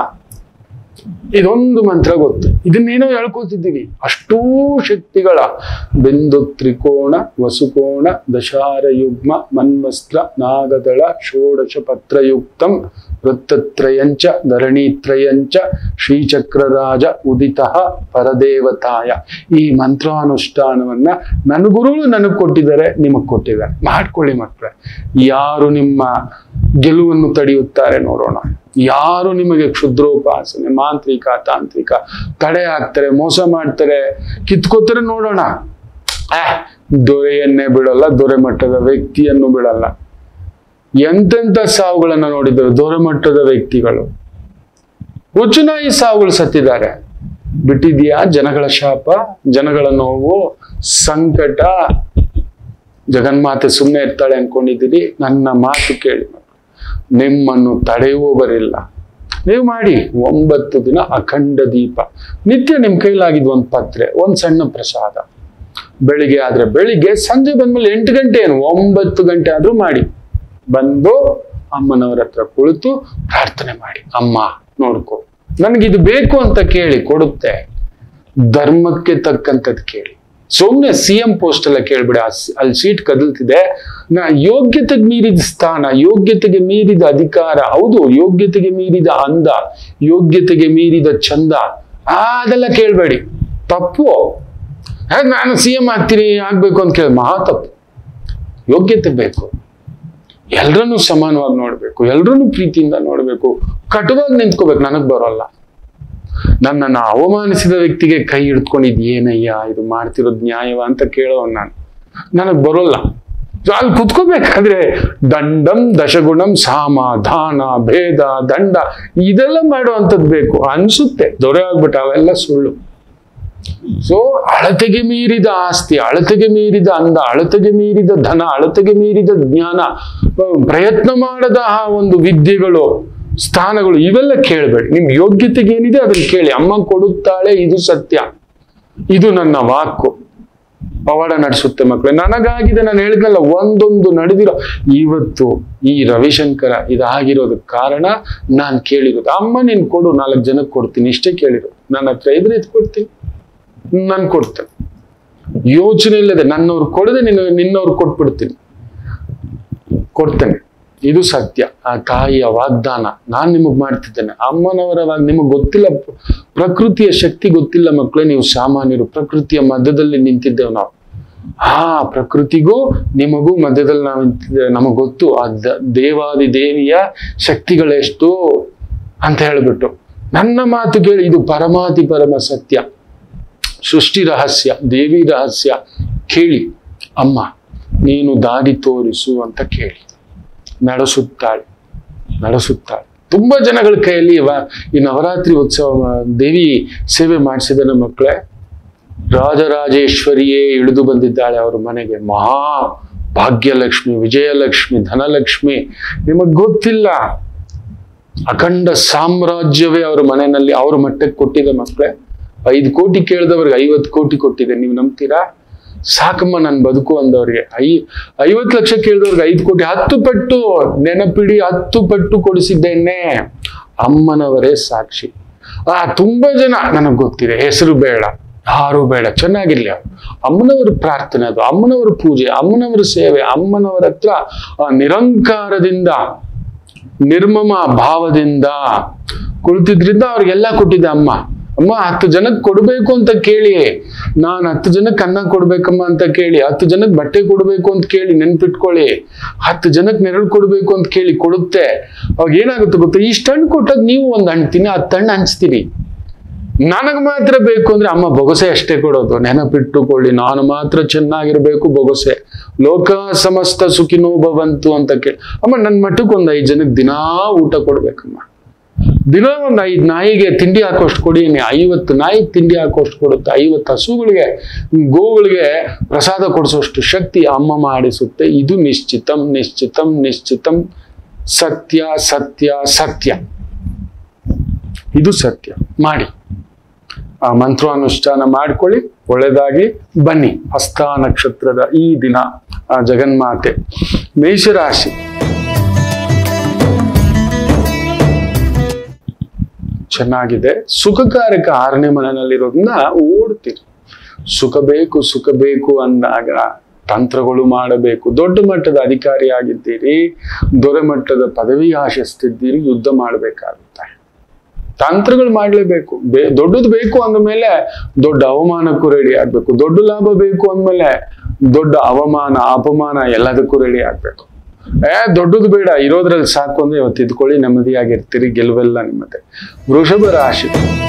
ಇದೊಂದು ಮಂತ್ರ ಗೊತ್ತು ಇದನ್ನೇನೋ ಹೇಳ್ಕೊತಿದ್ದೀವಿ ಅಷ್ಟೂ ಶಕ್ತಿಗಳ ಬಿಂದು ತ್ರಿಕೋಣ ವಸುಕೋಣ ದಶಾರ ಯುಗ್ಮ ಮನ್ವಸ್ತ್ರ ನಾಗದಳ ಷೋಡಶ ಪತ್ರಯುಕ್ತಂ ವೃತ್ತತ್ರಯಂಚ ಧರಣಿತ್ರಯಂಚ ಶ್ರೀಚಕ್ರರಾಜ ಉದಿತ ಪರದೇವತಾಯ ಈ ಮಂತ್ರಾನುಷ್ಠಾನವನ್ನ ನನ್ನ ಗುರುಗಳು ನನಗೆ ಕೊಟ್ಟಿದ್ದಾರೆ ನಿಮಗ್ ಕೊಟ್ಟಿದ್ದಾರೆ ಮಾಡ್ಕೊಳ್ಳಿ ಮಕ್ಕಳೇ ಯಾರು ನಿಮ್ಮ ಗೆಲುವನ್ನು ತಡೆಯುತ್ತಾರೆ ನೋಡೋಣ ಯಾರು ನಿಮಗೆ ಕ್ಷುದ್ರೋಪಾಸನೆ ಮಾಂತ್ರಿಕ ತಾಂತ್ರಿಕ ತಡೆ ಹಾಕ್ತಾರೆ ಮೋಸ ಮಾಡ್ತಾರೆ ಕಿತ್ಕೋತಾರೆ ನೋಡೋಣ ಆ, ದೊರೆಯನ್ನೇ ಬಿಡಲ್ಲ ದೊರೆ ಮಟ್ಟದ ವ್ಯಕ್ತಿಯನ್ನು ಬಿಡಲ್ಲ ಎಂತೆಂತ ಸಾವುಗಳನ್ನ ನೋಡಿದ್ರು ದೊರೆ ಮಟ್ಟದ ವ್ಯಕ್ತಿಗಳು ಹುಚ್ಚುನಾಯಿ ಸಾವುಗಳು ಸತ್ತಿದ್ದಾರೆ ಬಿಟ್ಟಿದ್ಯಾ ಜನಗಳ ಶಾಪ ಜನಗಳ ನೋವು ಸಂಕಟ ಜಗನ್ಮಾತೆ ಸುಮ್ಮನೆ ಇರ್ತಾಳೆ ಅನ್ಕೊಂಡಿದ್ದೀರಿ ನನ್ನ ಮಾತು ಕೇಳಿ ನಿಮ್ಮನ್ನು ತಡೆಯುವವರಿಲ್ಲ ನೀವು ಮಾಡಿ ಒಂಬತ್ತು ದಿನ ಅಖಂಡ ದೀಪ ನಿತ್ಯ ನಿಮ್ ಕೈಲಾಗಿದ್ ಒಂದ್ ಪತ್ರೆ ಒಂದ್ ಸಣ್ಣ ಪ್ರಸಾದ ಬೆಳಿಗ್ಗೆ ಆದ್ರೆ ಬೆಳಿಗ್ಗೆ ಸಂಜೆ ಬಂದ್ಮೇಲೆ ಎಂಟು ಗಂಟೆ ಏನು ಒಂಬತ್ತು ಗಂಟೆ ಆದ್ರೂ ಮಾಡಿ ಬಂದು ಅಮ್ಮನವರ ಹತ್ರ ಕುಳಿತು ಪ್ರಾರ್ಥನೆ ಮಾಡಿ ಅಮ್ಮ ನೋಡ್ಕೊ ನನಗಿದು ಬೇಕು ಅಂತ ಕೇಳಿ ಕೊಡುತ್ತೆ ಧರ್ಮಕ್ಕೆ ತಕ್ಕಂಥದ್ದು ಕೇಳಿ ಸುಮ್ನೆ ಸಿ ಎಂ ಪೋಸ್ಟ್ ಎಲ್ಲ ಕೇಳ್ಬಿಡಿ ಆ ಸಿ- ಅಲ್ಲಿ ಸೀಟ್ ಕದಲ್ತಿದೆ ನಾ ಯೋಗ್ಯತೆಗೆ ಮೀರಿದ ಸ್ಥಾನ ಯೋಗ್ಯತೆಗೆ ಮೀರಿದ ಅಧಿಕಾರ ಹೌದು ಯೋಗ್ಯತೆಗೆ ಮೀರಿದ ಅಂದ ಯೋಗ್ಯತೆಗೆ ಮೀರಿದ ಚಂದ ಆ, ಅದೆಲ್ಲ ಕೇಳ್ಬೇಡಿ ತಪ್ಪು ಹೇಗ್ ನಾನು ಸಿ ಎಂ ಆಗ್ತೀನಿ ಆಗ್ಬೇಕು ಅಂತ ಕೇಳಿ ಮಹಾ ತಪ್ಪು ಯೋಗ್ಯತೆ ಬೇಕು ಎಲ್ರನ್ನೂ ಸಮಾನವಾಗಿ ನೋಡ್ಬೇಕು ಎಲ್ರನ್ನೂ ಪ್ರೀತಿಯಿಂದ ನೋಡ್ಬೇಕು ಕಟುವಾಗಿ ನಿಂತ್ಕೋಬೇಕು ನನಗ್ ಬರೋಲ್ಲ ನನ್ನನ್ನು ಅವಮಾನಿಸಿದ ವ್ಯಕ್ತಿಗೆ ಕೈ ಹಿಡ್ಕೊಂಡಿದ್ ಏನಯ್ಯ ಇದು ಮಾಡ್ತಿರೋದ್ ನ್ಯಾಯವ ಅಂತ ಕೇಳೋನ್ ನಾನು ನನಗ್ ಬರೋಲ್ಲ ಸೊ ಅಲ್ಲಿ ಕುತ್ಕೋಬೇಕಾದ್ರೆ ದಂಡಂ ದಶಗುಣಂ ಸಾಮ ದಾನ ಭೇದ ದಂಡ ಇದೆಲ್ಲ ಮಾಡುವಂಥದ್ದು ಬೇಕು ಅನ್ಸುತ್ತೆ ದೊರೆ ಆಗ್ಬಿಟ್ಟು ಅವೆಲ್ಲ ಸುಳ್ಳು ಸೊ ಅಳತೆಗೆ ಮೀರಿದ ಆಸ್ತಿ ಅಳತೆಗೆ ಮೀರಿದ ಅಂದ ಅಳತೆಗೆ ಮೀರಿದ ಧನ ಅಳತೆಗೆ ಮೀರಿದ ಜ್ಞಾನ ಅಹ್, ಪ್ರಯತ್ನ ಮಾಡದ ಆ ಒಂದು ವಿದ್ಯೆಗಳು ಸ್ಥಾನಗಳು ಇವೆಲ್ಲ ಕೇಳಬೇಡಿ ನಿಮ್ ಯೋಗ್ಯತೆಗೆ ಏನಿದೆ ಅದನ್ನ ಕೇಳಿ ಅಮ್ಮ ಕೊಡುತ್ತಾಳೆ ಇದು ಸತ್ಯ ಇದು ನನ್ನ ವಾಕು ಪವಾಡ ನಡೆಸುತ್ತೆ ಮಕ್ಕಳು ನನಗಾಗಿದೆ ನಾನು ಹೇಳಿದ್ನಲ್ಲ ಒಂದೊಂದು ನಡೆದಿರೋ ಇವತ್ತು ಈ ರವಿಶಂಕರ ಇದಾಗಿರೋದಕ್ಕೆ ಕಾರಣ ನಾನು ಕೇಳಿರೋದು ಅಮ್ಮ ನೀನ್ ಕೊಡು ನಾಲ್ಕು ಜನಕ್ಕೆ ಕೊಡ್ತೀನಿ ಇಷ್ಟೇ ಕೇಳಿರೋದು ನನ್ನ ಹತ್ರ ಇದ್ರೆ ಇದು ಕೊಡ್ತೀನಿ ನಾನು ಕೊಡ್ತೇನೆ ಯೋಚನೆ ಇಲ್ಲದೆ ನನ್ನವ್ರು ಕೊಡದೆ ನಿನ್ನ ನಿನ್ನವ್ರು ಕೊಟ್ಬಿಡ್ತೀನಿ ಕೊಡ್ತೇನೆ ಇದು ಸತ್ಯ ಆ ತಾಯಿಯ ವಾಗ್ದಾನ ನಾನ್ ನಿಮಗ್ ಮಾಡ್ತಿದ್ದೇನೆ ಅಮ್ಮನವರ ವಾಗ್ ನಿಮಗ್ ಗೊತ್ತಿಲ್ಲ ಪ್ರಕೃತಿಯ ಶಕ್ತಿ ಗೊತ್ತಿಲ್ಲ ಮಕ್ಕಳೇ ನೀವು ಸಾಮಾನ್ಯರು ಪ್ರಕೃತಿಯ ಮಧ್ಯದಲ್ಲಿ ನಿಂತಿದ್ದೇವೆ ನಾವು ಆ ಪ್ರಕೃತಿಗೂ ನಿಮಗೂ ಮಧ್ಯದಲ್ಲಿ ನಾವು ನಿಂತಿದ್ದೇವೆ ನಮಗ್ ಗೊತ್ತು ಆ ದ- ದೇವಾದಿ ದೇವಿಯ ಶಕ್ತಿಗಳೆಷ್ಟು ಅಂತ ಹೇಳ್ಬಿಟ್ಟು ನನ್ನ ಮಾತು ಕೇಳಿ ಇದು ಪರಮಾತಿ ಪರಮ ಸತ್ಯ ಸೃಷ್ಟಿ ರಹಸ್ಯ ದೇವಿ ರಹಸ್ಯ ಕೇಳಿ ಅಮ್ಮ ನೀನು ದಾರಿ ತೋರಿಸು ಅಂತ ಕೇಳಿ ನಡೆಸುತ್ತಾಳೆ ನಡೆಸುತ್ತಾಳೆ ತುಂಬಾ ಜನಗಳ ಕೈಯಲ್ಲಿ ವ- ಈ ನವರಾತ್ರಿ ಉತ್ಸವ ದೇವಿ ಸೇವೆ ಮಾಡಿಸಿದ ಮಕ್ಕಳೇ ರಾಜರಾಜೇಶ್ವರಿಯೇ ಇಳಿದು ಬಂದಿದ್ದಾಳೆ ಅವ್ರ ಮನೆಗೆ ಮಹಾ ಭಾಗ್ಯಲಕ್ಷ್ಮಿ ವಿಜಯಲಕ್ಷ್ಮಿ ಧನಲಕ್ಷ್ಮಿ ನಿಮಗ್ ಗೊತ್ತಿಲ್ಲ ಅಖಂಡ ಸಾಮ್ರಾಜ್ಯವೇ ಅವ್ರ ಮನೆಯಲ್ಲಿ ಅವ್ರ ಮಟ್ಟಕ್ಕೆ ಕೊಟ್ಟಿದೆ ಮಕ್ಕಳೇ ಐದು ಕೋಟಿ ಕೇಳಿದವ್ರಿಗೆ ಐವತ್ತು ಕೋಟಿ ಕೊಟ್ಟಿದೆ ನೀವು ನಂಬ್ತೀರಾ ಸಾಕಮ್ಮ ನನ್ ಬದುಕು ಅಂದವ್ರಿಗೆ ಐ ಐವತ್ತು ಲಕ್ಷ ಕೇಳಿದವ್ರಿಗೆ ಐದು ಕೋಟಿ ಹತ್ತು ಪಟ್ಟು ನೆನಪಿಡಿ ಹತ್ತು ಪಟ್ಟು ಕೊಡಿಸಿದ್ದೇನೆ ಅಮ್ಮನವರೇ ಸಾಕ್ಷಿ ಆ ತುಂಬಾ ಜನ ನನಗ್ ಗೊತ್ತಿದೆ ಹೆಸರು ಬೇಡ ಯಾರು ಬೇಡ ಚೆನ್ನಾಗಿರ್ಲಿ ಅವ್ರು ಅಮ್ಮನವರ ಪ್ರಾರ್ಥನೆ ಅದು ಅಮ್ಮನವರ ಪೂಜೆ ಅಮ್ಮನವರ ಸೇವೆ ಅಮ್ಮನವರ ಹತ್ರ ಆ ನಿರಂಕಾರದಿಂದ ನಿರ್ಮಮ ಭಾವದಿಂದ ಕುಳಿತಿದ್ರಿಂದ ಅವ್ರಿಗೆಲ್ಲ ಕೊಟ್ಟಿದ್ದೆ ಅಮ್ಮ ಅಮ್ಮ ಹತ್ತು ಜನಕ್ಕೆ ಕೊಡ್ಬೇಕು ಅಂತ ಕೇಳಿ ನಾನ್ ಹತ್ತು ಜನಕ್ಕೆ ಅನ್ನ ಕೊಡ್ಬೇಕಮ್ಮ ಅಂತ ಕೇಳಿ ಹತ್ತು ಜನಕ್ಕೆ ಬಟ್ಟೆ ಕೊಡ್ಬೇಕು ಅಂತ ಕೇಳಿ ನೆನ್ಪಿಟ್ಕೊಳ್ಳಿ ಹತ್ತು ಜನಕ್ಕೆ ನೆರಳು ಕೊಡ್ಬೇಕು ಅಂತ ಕೇಳಿ ಕೊಡುತ್ತೆ ಅವಾಗ ಏನಾಗುತ್ತೆ ಗೊತ್ತಾ ಇಷ್ಟು ಹಣ್ಣು ಕೊಟ್ಟಾಗ ನೀವು ಒಂದು ಹಣ್ಣು ತಿನ್ನಿ ಹತ್ತು ಹಣ್ಣು ಹಂಚ್ತೀರಿ ನನಗ್ ಮಾತ್ರ ಬೇಕು ಅಂದ್ರೆ ಅಮ್ಮ ಬೊಗಸೆ ಅಷ್ಟೇ ಕೊಡೋದು ನೆನಪಿಟ್ಟುಕೊಳ್ಳಿ ನಾನು ಮಾತ್ರ ಚೆನ್ನಾಗಿರ್ಬೇಕು ಬೊಗಸೆ ಲೋಕ ಸಮಸ್ತ ಸುಖಿನೋ ಭವಂತು ಅಂತ ಕೇಳಿ ಅಮ್ಮ ನನ್ನ ಮಟ್ಟಕ್ಕೆ ಒಂದ್ ಐದ್ ಜನಕ್ಕೆ ದಿನಾ ಊಟ ಕೊಡ್ಬೇಕಮ್ಮ ದಿನ ಒಂದ್ ಐದ್ ನಾಯಿಗೆ ತಿಂಡಿ ಹಾಕೋಷ್ಟು ಕೊಡಿ ನೀ ಐವತ್ತು ನಾಯಿ ತಿಂಡಿ ಹಾಕೋಷ್ಟು ಕೊಡುತ್ತೆ ಐವತ್ತು ಹಸುಗಳಿಗೆ ಗೋವುಗಳಿಗೆ ಪ್ರಸಾದ ಕೊಡಿಸೋಷ್ಟು ಶಕ್ತಿ ಅಮ್ಮ ಮಾಡಿಸುತ್ತೆ ಇದು ನಿಶ್ಚಿತಂ ನಿಶ್ಚಿತಂ ನಿಶ್ಚಿತಂ ಸತ್ಯ ಸತ್ಯ ಸತ್ಯ ಇದು ಸತ್ಯ ಮಾಡಿ ಆ ಮಂತ್ರಾನುಷ್ಠಾನ ಮಾಡ್ಕೊಳ್ಳಿ ಒಳ್ಳೆದಾಗಿ ಬನ್ನಿ ಹಸ್ತ ನಕ್ಷತ್ರದ ಈ ದಿನ ಆ ಜಗನ್ಮಾತೆ ಮೇಷರಾಶಿ ಚೆನ್ನಾಗಿದೆ ಸುಖಕಾರಕ ಆರನೇ ಮನೆಯಲ್ಲಿರೋದ್ರಿಂದ ಓಡ್ತೀರಿ ಸುಖ ಬೇಕು ಸುಖ ಬೇಕು ಅಂದಾಗ ತಂತ್ರಗಳು ಮಾಡಬೇಕು ದೊಡ್ಡ ಮಟ್ಟದ ಅಧಿಕಾರಿ ಆಗಿದ್ದೀರಿ ದೊರೆ ಮಟ್ಟದ ಪದವಿ ಆಶಿಸ್ತಿದ್ದೀರಿ ಯುದ್ಧ ಮಾಡಬೇಕಾಗುತ್ತೆ ತಂತ್ರಗಳು ಮಾಡ್ಲೇಬೇಕು ಬೇ ದೊಡ್ಡದು ಬೇಕು ಅಂದಮೇಲೆ ದೊಡ್ಡ ಅವಮಾನಕ್ಕೂ ರೆಡಿ ಆಗ್ಬೇಕು ದೊಡ್ಡ ಲಾಭ ಬೇಕು ಅಂದ್ಮೇಲೆ ದೊಡ್ಡ ಅವಮಾನ ಅಪಮಾನ ಎಲ್ಲದಕ್ಕೂ ರೆಡಿ ಆಗ್ಬೇಕು ಏ ದೊಡ್ಡದು ಬೇಡ ಇರೋದ್ರಲ್ಲಿ ಸಾಕು ಅಂದ್ರೆ ಇವತ್ತು ಇದ್ಕೊಳ್ಳಿ ನೆಮ್ಮದಿಯಾಗಿರ್ತೀರಿ ಗೆಲುವೆಲ್ಲ ನಿಮ್ಮದೇ ವೃಷಭ ರಾಶಿ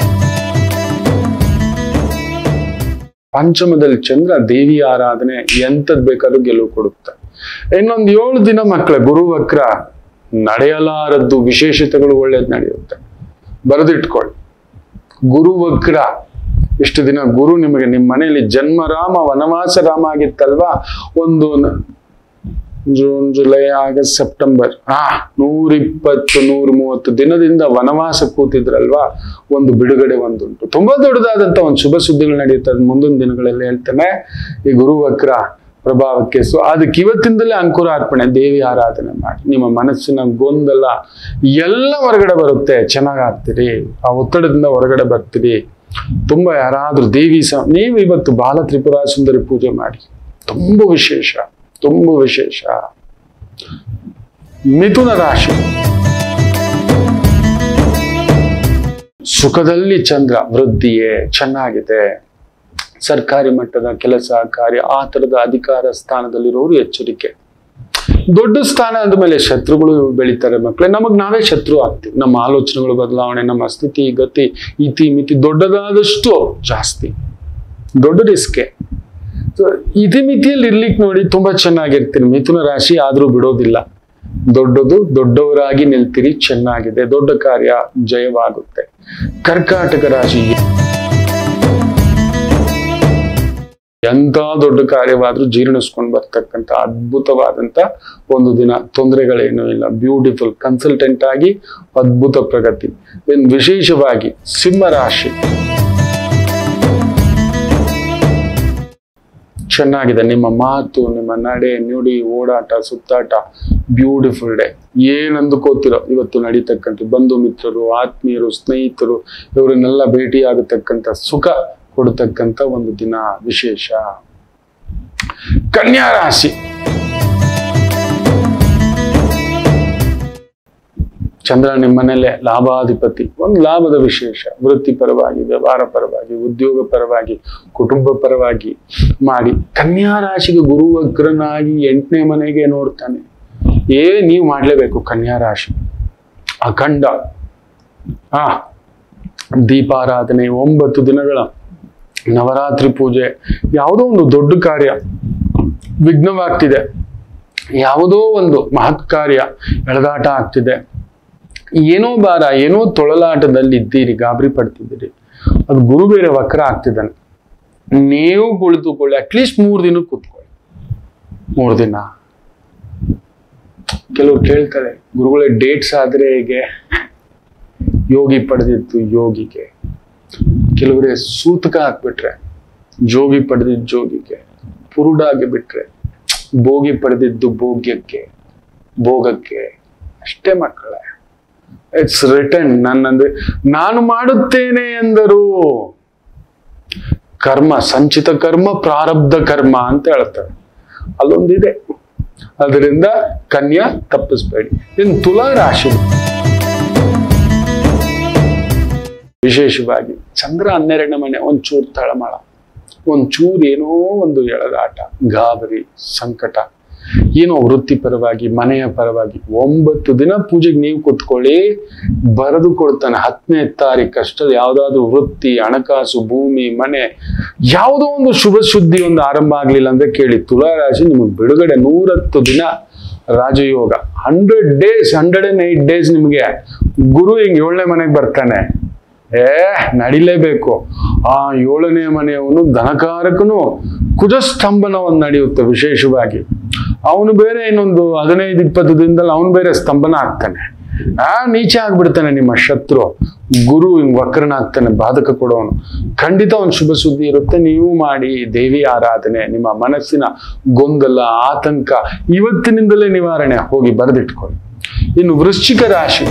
ಪಂಚಮದಲ್ಲಿ ಚಂದ್ರ ದೇವಿ ಆರಾಧನೆ ಎಂತದ್ ಬೇಕಾದ್ರೂ ಗೆಲುವು ಕೊಡುತ್ತೆ ಇನ್ನೊಂದು ಏಳು ದಿನ ಮಕ್ಕಳ ಗುರು ವಕ್ರ ನಡೆಯಲಾರದ್ದು ವಿಶೇಷತೆಗಳು ಒಳ್ಳೇದು ನಡೆಯುತ್ತೆ ಬರೆದಿಟ್ಕೊಳ್ಳಿ ಗುರು ವಕ್ರ ಇಷ್ಟು ದಿನ ಗುರು ನಿಮಗೆ ನಿಮ್ಮ ಮನೆಯಲ್ಲಿ ಜನ್ಮ ರಾಮ ವನವಾಸ ರಾಮ ಆಗಿತ್ತಲ್ವಾ ಒಂದು ನ- ಜೂನ್ ಜುಲೈ ಆಗಸ್ಟ್ ಸೆಪ್ಟೆಂಬರ್ ಆ ನೂರ ಇಪ್ಪತ್ತು ನೂರ ಮೂವತ್ತು ದಿನದಿಂದ ವನವಾಸ ಕೂತಿದ್ರಲ್ವಾ ಒಂದು ಬಿಡುಗಡೆ ಒಂದುಂಟು ತುಂಬಾ ದೊಡ್ಡದಾದಂತ ಒಂದು ಶುಭ ಸುದ್ದಿಗಳು ನಡೆಯುತ್ತೆ ಅದು ಮುಂದಿನ ದಿನಗಳಲ್ಲಿ ಹೇಳ್ತೇನೆ ಈ ಗುರು ವಕ್ರ ಪ್ರಭಾವಕ್ಕೆ ಸೊ ಅದಕ್ಕೆ ಇವತ್ತಿಂದಲೇ ಅಂಕುರಾರ್ಪಣೆ ದೇವಿ ಆರಾಧನೆ ಮಾಡಿ ನಿಮ್ಮ ಮನಸ್ಸಿನ ಗೊಂದಲ ಎಲ್ಲ ಹೊರಗಡೆ ಬರುತ್ತೆ ಚೆನ್ನಾಗಾಗ್ತೀರಿ ಆ ಒತ್ತಡದಿಂದ ಹೊರಗಡೆ ಬರ್ತೀರಿ ತುಂಬಾ ಯಾರಾದ್ರೂ ದೇವಿ ಸ ನೀವು ಇವತ್ತು ಬಾಲ ತ್ರಿಪುರ ಸುಂದರಿ ಪೂಜೆ ಮಾಡಿ ತುಂಬಾ ವಿಶೇಷ ತುಂಬಾ ವಿಶೇಷ ಮಿಥುನ ರಾಶಿ ಸುಖದಲ್ಲಿ ಚಂದ್ರ ವೃದ್ಧಿಯೇ ಚೆನ್ನಾಗಿದೆ ಸರ್ಕಾರಿ ಮಟ್ಟದ ಕೆಲಸ ಕಾರ್ಯ ಆ ತರದ ಅಧಿಕಾರ ಸ್ಥಾನದಲ್ಲಿರೋರು ಎಚ್ಚರಿಕೆ ದೊಡ್ಡ ಸ್ಥಾನ ಅಂದಮೇಲೆ ಶತ್ರುಗಳು ಬೆಳೀತಾರೆ ಮಕ್ಕಳೇ ನಮಗ್ ನಾವೇ ಶತ್ರು ಆಗ್ತೀವಿ ನಮ್ಮ ಆಲೋಚನೆಗಳು ಬದಲಾವಣೆ ನಮ್ಮ ಸ್ಥಿತಿ ಗತಿ ಇತಿ ಮಿತಿ ದೊಡ್ಡದಾದಷ್ಟು ಜಾಸ್ತಿ ದೊಡ್ಡ ರಿಸ್ಕೆ ಸೊ ಇತಿ ಮಿತಿಯಲ್ಲಿ ಇರ್ಲಿಕ್ಕೆ ನೋಡಿ ತುಂಬಾ ಚೆನ್ನಾಗಿರ್ತೀರಿ ಮಿಥುನ ರಾಶಿ ಆದ್ರೂ ಬಿಡೋದಿಲ್ಲ ದೊಡ್ಡದು ದೊಡ್ಡವರಾಗಿ ನಿಲ್ತೀರಿ ಚೆನ್ನಾಗಿದೆ ದೊಡ್ಡ ಕಾರ್ಯ ಜಯವಾಗುತ್ತೆ ಕರ್ಕಾಟಕ ರಾಶಿ ಎಂತ ದೊಡ್ಡ ಕಾರ್ಯವಾದ್ರೂ ಜೀರ್ಣಿಸ್ಕೊಂಡು ಬರ್ತಕ್ಕಂಥ ಅದ್ಭುತವಾದಂತ ಒಂದು ದಿನ ತೊಂದರೆಗಳೇನೂ ಇಲ್ಲ ಬ್ಯೂಟಿಫುಲ್ ಕನ್ಸಲ್ಟೆಂಟ್ ಆಗಿ ಅದ್ಭುತ ಪ್ರಗತಿ ಇನ್ ವಿಶೇಷವಾಗಿ ಸಿಂಹ ರಾಶಿ ಚೆನ್ನಾಗಿದೆ ನಿಮ್ಮ ಮಾತು ನಿಮ್ಮ ನಡೆ ನುಡಿ ಓಡಾಟ ಸುತ್ತಾಟ ಬ್ಯೂಟಿಫುಲ್ ಡೇ ಏನಂದುಕೋತಿರೋ ಇವತ್ತು ನಡೀತಕ್ಕಂಥ ಬಂಧು ಮಿತ್ರರು ಆತ್ಮೀಯರು ಸ್ನೇಹಿತರು ಇವರನ್ನೆಲ್ಲ ಭೇಟಿಯಾಗತಕ್ಕಂಥ ಸುಖ ಕೊಡತಕ್ಕಂಥ ಒಂದು ದಿನ ವಿಶೇಷ ಕನ್ಯಾ ರಾಶಿ ಚಂದ್ರ ನಿಮ್ಮ ಮನೇಲೆ ಲಾಭಾಧಿಪತಿ ಒಂದು ಲಾಭದ ವಿಶೇಷ ವೃತ್ತಿ ಪರವಾಗಿ ವ್ಯವಹಾರ ಪರವಾಗಿ ಉದ್ಯೋಗ ಪರವಾಗಿ ಕುಟುಂಬ ಪರವಾಗಿ ಮಾಡಿ ಕನ್ಯಾ ರಾಶಿಗೆ ಗುರು ವಕ್ರನಾಗಿ ಎಂಟನೇ ಮನೆಗೆ ನೋಡ್ತಾನೆ ಏ ನೀವು ಮಾಡ್ಲೇಬೇಕು ಕನ್ಯಾ ರಾಶಿ ಅಖಂಡ ಆ ದೀಪಾರಾಧನೆ ಒಂಬತ್ತು ದಿನಗಳ ನವರಾತ್ರಿ ಪೂಜೆ ಯಾವುದೋ ಒಂದು ದೊಡ್ಡ ಕಾರ್ಯ ವಿಘ್ನವಾಗ್ತಿದೆ ಯಾವುದೋ ಒಂದು ಮಹತ್ ಕಾರ್ಯ ಎಳೆದಾಟ ಆಗ್ತಿದೆ ಏನೋ ಭಾರ ಏನೋ ತೊಳಲಾಟದಲ್ಲಿ ಇದ್ದೀರಿ ಗಾಬರಿ ಪಡ್ತಿದ್ದೀರಿ ಅದು ಗುರು ಬೇರೆ ವಕ್ರ ಆಗ್ತಿದ್ದಾನೆ ನೀವು ಕುಳಿತುಕೊಳ್ಳಿ ಅಟ್ಲೀಸ್ಟ್ ಮೂರು ದಿನ ಕೂತ್ಕೊಳ್ಳಿ ಮೂರು ದಿನ ಕೆಲವ್ರು ಕೇಳ್ತಾರೆ ಗುರುಗಳೇ ಡೇಟ್ಸ್ ಆದ್ರೆ ಹೇಗೆ ಯೋಗಿ ಪಡೆದಿತ್ತು ಯೋಗಿಗೆ ಕೆಲವರೇ ಸೂತಕ ಹಾಕ್ಬಿಟ್ರೆ ಜೋಗಿ ಪಡೆದಿದ್ದು ಜೋಗಿಗೆ ಪುರುಡಾಗಿ ಬಿಟ್ರೆ ಭೋಗಿ ಪಡೆದಿದ್ದು ಭೋಗ್ಯಕ್ಕೆ ಭೋಗಕ್ಕೆ ಅಷ್ಟೇ ಮಕ್ಕಳೇ ಇಟ್ಸ್ ರಿಟರ್ನ್ ನನ್ನಂದ್ರೆ ನಾನು ಮಾಡುತ್ತೇನೆ ಎಂದರು ಕರ್ಮ ಸಂಚಿತ ಕರ್ಮ ಪ್ರಾರಬ್ಧ ಕರ್ಮ ಅಂತ ಹೇಳ್ತಾರೆ ಅಲ್ಲೊಂದಿದೆ ಅದರಿಂದ ಕನ್ಯಾ ತಪ್ಪಿಸ್ಬೇಡಿ ಇನ್ನು ತುಲಾ ರಾಶಿ ವಿಶೇಷವಾಗಿ ಚಂದ್ರ ಹನ್ನೆರಡನೇ ಮನೆ ಒಂಚೂರು ತಳಮಳ ಒಂಚೂರು ಏನೋ ಒಂದು ಎಳೆದಾಟ ಗಾಬರಿ ಸಂಕಟ ಏನೋ ವೃತ್ತಿ ಪರವಾಗಿ ಮನೆಯ ಪರವಾಗಿ ಒಂಬತ್ತು ದಿನ ಪೂಜೆಗೆ ನೀವು ಕೂತ್ಕೊಳ್ಳಿ ಬರೆದು ಕೊಡ್ತಾನೆ ಹತ್ತನೇ ತಾರೀಕು ಅಷ್ಟಲ್ಲಿ ಯಾವ್ದಾದ್ರು ವೃತ್ತಿ ಹಣಕಾಸು ಭೂಮಿ ಮನೆ ಯಾವುದೋ ಒಂದು ಶುಭ ಸುದ್ದಿ ಒಂದು ಆರಂಭ ಆಗ್ಲಿಲ್ಲ ಅಂದ್ರೆ ಕೇಳಿ ತುಲಾ ರಾಶಿ ನಿಮಗೆ ಬಿಡುಗಡೆ ನೂರತ್ತು ದಿನ ರಾಜಯೋಗ hundred days hundred and eight days ನಿಮಗೆ ಗುರು ಹಿಂಗ್ ಏಳನೇ ಮನೆಗೆ ಬರ್ತಾನೆ ಏ ನಡಿಲೇಬೇಕು ಆ ಏಳನೇ ಮನೆಯವನು ಧನಕಾರಕನು ಕುಜಸ್ತಂಭನ ಒಂದು ನಡೆಯುತ್ತೆ ವಿಶೇಷವಾಗಿ ಅವನು ಬೇರೆ ಇನ್ನೊಂದು ಹದಿನೈದು ಇಪ್ಪತ್ತು ದಿನದಲ್ಲಿ ಅವನು ಬೇರೆ ಸ್ತಂಭನ ಆಗ್ತಾನೆ ಆ ನೀಚೆ ಆಗ್ಬಿಡ್ತಾನೆ ನಿಮ್ಮ ಶತ್ರು ಗುರು ಹಿಂಗ್ ವಕ್ರನಾಗ್ತಾನೆ ಬಾಧಕ ಕೊಡೋನು ಖಂಡಿತ ಒಂದು ಶುಭ ಸುದ್ದಿ ಇರುತ್ತೆ ನೀವು ಮಾಡಿ ದೇವಿ ಆರಾಧನೆ ನಿಮ್ಮ ಮನಸ್ಸಿನ ಗೊಂದಲ ಆತಂಕ ಇವತ್ತಿನಿಂದಲೇ ನಿವಾರಣೆ ಹೋಗಿ ಬರೆದಿಟ್ಕೊಳ್ಳಿ ಇನ್ನು ವೃಶ್ಚಿಕ ರಾಶಿ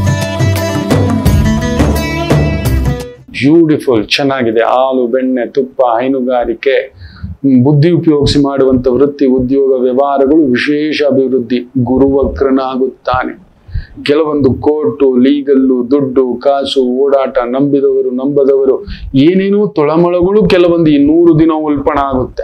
ಬ್ಯೂಟಿಫುಲ್ ಚೆನ್ನಾಗಿದೆ ಹಾಲು ಬೆಣ್ಣೆ ತುಪ್ಪ ಹೈನುಗಾರಿಕೆ ಹ್ಮ್, ಬುದ್ಧಿ ಉಪಯೋಗಿಸಿ ಮಾಡುವಂತ ವೃತ್ತಿ ಉದ್ಯೋಗ ವ್ಯವಹಾರಗಳು ವಿಶೇಷ ಅಭಿವೃದ್ಧಿ ಗುರುವಕ್ರನಾಗುತ್ತಾನೆ ಕೆಲವೊಂದು ಕೋರ್ಟು ಲೀಗಲ್ಲು ದುಡ್ಡು ಕಾಸು ಓಡಾಟ ನಂಬಿದವರು ನಂಬದವರು ಏನೇನೋ ತೊಳಮಳಗಳು ಕೆಲವೊಂದು ಈ ನೂರು ದಿನ ಉಲ್ಪಣ ಆಗುತ್ತೆ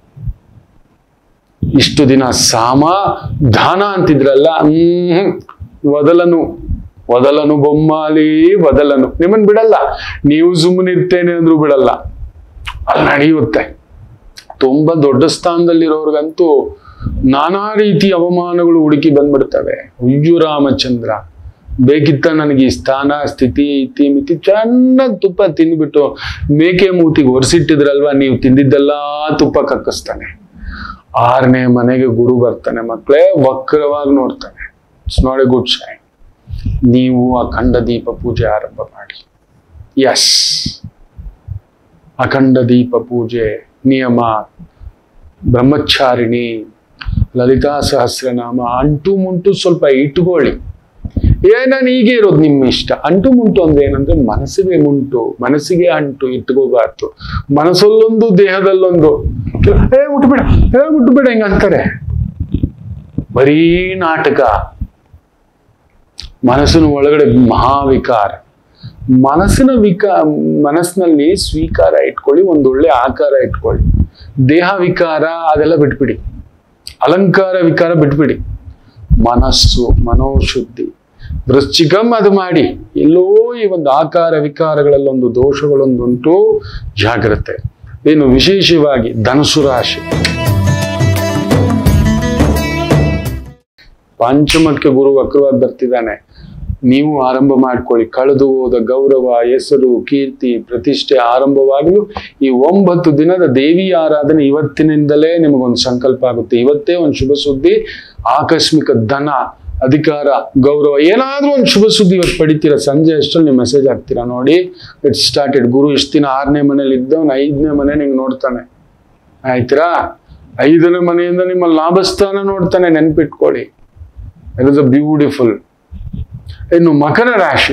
ಇಷ್ಟು ದಿನ ಸಾಮ ದಾನ ಅಂತಿದ್ರಲ್ಲ ಹ್ಮ್ ವದಲನು ವದಲನು ಬೊಮ್ಮಾಲಿ ವದಲನು ನಿಮ್ಮನ್ ಬಿಡಲ್ಲ ನೀವು ಸುಮ್ಮನಿರ್ತೇನೆ ಅಂದ್ರೂ ಬಿಡಲ್ಲ ಅಲ್ಲಿ ನಡೆಯುತ್ತೆ ತುಂಬಾ ದೊಡ್ಡ ಸ್ಥಾನದಲ್ಲಿರೋರ್ಗಂತೂ ನಾನಾ ರೀತಿ ಅವಮಾನಗಳು ಹುಡುಕಿ ಬಂದ್ಬಿಡ್ತವೆ ಅಯ್ಯೋ ರಾಮಚಂದ್ರ ಬೇಕಿತ್ತ ನನಗೆ ಈ ಸ್ಥಾನ ಸ್ಥಿತಿ ಇತಿ ಮಿತಿ ಚೆನ್ನಾಗಿ ತುಪ್ಪ ತಿಂದ್ಬಿಟ್ಟು ಮೇಕೆ ಮೂತಿಗೆ ಒರೆಸಿಟ್ಟಿದ್ರಲ್ವಾ ನೀವು ತಿಂದಿದ್ದೆಲ್ಲ ತುಪ್ಪ ಕಕ್ಕಿಸ್ತಾನೆ ಆರನೇ ಮನೆಗೆ ಗುರು ಬರ್ತಾನೆ ಮಕ್ಕಳೇ ವಕ್ರವಾಗಿ ನೋಡ್ತಾನೆ it's not a good sign ನೀವು ಅಖಂಡ ದೀಪ ಪೂಜೆ ಆರಂಭ ಮಾಡಿ ಎಸ್ ಅಖಂಡ ದೀಪ ಪೂಜೆ ನಿಯಮ ಬ್ರಹ್ಮಚಾರಿಣಿ ಲಲಿತಾ ಸಹಸ್ರನಾಮ ಅಂಟು ಮುಂಟು ಸ್ವಲ್ಪ ಇಟ್ಕೊಳ್ಳಿ ಏ ನಾನು ಹೀಗೆ ಇರೋದು ನಿಮ್ಮ ಇಷ್ಟ ಅಂಟು ಮುಂಟು ಅಂದ್ರೆ ಏನಂದ್ರೆ ಮನಸ್ಸಿಗೆ ಮುಂಟು ಮನಸ್ಸಿಗೆ ಅಂಟು ಇಟ್ಕೋಬಾರ್ದು ಮನಸ್ಸಲ್ಲೊಂದು ದೇಹದಲ್ಲೊಂದು ಏ ಮುಟ್ಬೇಡ ಏ ಮುಟ್ಬೇಡ ಹಿಂಗ ಅಂತಾರೆ ಬರೀ ನಾಟಕ ಮನಸ್ಸಿನ ಒಳಗಡೆ ಮಹಾವಿಕಾರ ಮನಸ್ಸಿನ ವಿಕಾ ಮನಸ್ಸಿನಲ್ಲಿ ಸ್ವೀಕಾರ ಇಟ್ಕೊಳ್ಳಿ ಒಂದೊಳ್ಳೆ ಆಕಾರ ಇಟ್ಕೊಳ್ಳಿ ದೇಹ ವಿಕಾರ ಅದೆಲ್ಲ ಬಿಟ್ಬಿಡಿ ಅಲಂಕಾರ ವಿಕಾರ ಬಿಟ್ಬಿಡಿ ಮನಸ್ಸು ಮನೋಶುದ್ಧಿ ವೃಶ್ಚಿಕಂ ಅದು ಮಾಡಿ ಎಲ್ಲೋ ಈ ಒಂದು ಆಕಾರ ವಿಕಾರಗಳಲ್ಲೊಂದು ದೋಷಗಳೊಂದುಂಟು ಜಾಗ್ರತೆ ಇನ್ನು ವಿಶೇಷವಾಗಿ ಧನುಸು ರಾಶಿ ಪಂಚಮಕ್ಕೆ ಗುರು ವಕ್ರವಾಗಿ ಬರ್ತಿದ್ದಾನೆ ನೀವು ಆರಂಭ ಮಾಡ್ಕೊಳ್ಳಿ ಕಳೆದು ಹೋದ ಗೌರವ ಹೆಸರು ಕೀರ್ತಿ ಪ್ರತಿಷ್ಠೆ ಆರಂಭವಾಗಲು ಈ ಒಂಬತ್ತು ದಿನದ ದೇವಿ ಆರಾಧನೆ ಇವತ್ತಿನಿಂದಲೇ ನಿಮಗೊಂದು ಸಂಕಲ್ಪ ಆಗುತ್ತೆ ಇವತ್ತೇ ಒಂದು ಶುಭ ಸುದ್ದಿ ಆಕಸ್ಮಿಕ ಧನ ಅಧಿಕಾರ ಗೌರವ ಏನಾದ್ರೂ ಒಂದು ಶುಭ ಸುದ್ದಿ ಇವತ್ತು ಪಡಿತೀರಾ ಸಂಜೆ ಅಷ್ಟರಲ್ಲಿ ನೀವು ಮೆಸೇಜ್ ಹಾಕ್ತೀರಾ ನೋಡಿ ಇಟ್ ಸ್ಟಾರ್ಟೆಡ್ ಗುರು ಇಷ್ಟು ದಿನ ಆರನೇ ಮನೇಲಿ ಇದ್ದವನು ಐದನೇ ಮನೆ ನಿಂಗೆ ನೋಡ್ತಾನೆ ಆಯ್ತಾ ಐದನೇ ಮನೆಯಿಂದ ನಿಮ್ಮ ಲಾಭಸ್ಥಾನ ನೋಡ್ತಾನೆ ನೆನ್ಪಿಟ್ಕೊಳ್ಳಿ ಇಟ್ ಇಸ್ ಅ ಬ್ಯೂಟಿಫುಲ್ ಇನ್ನು ಮಕರ ರಾಶಿ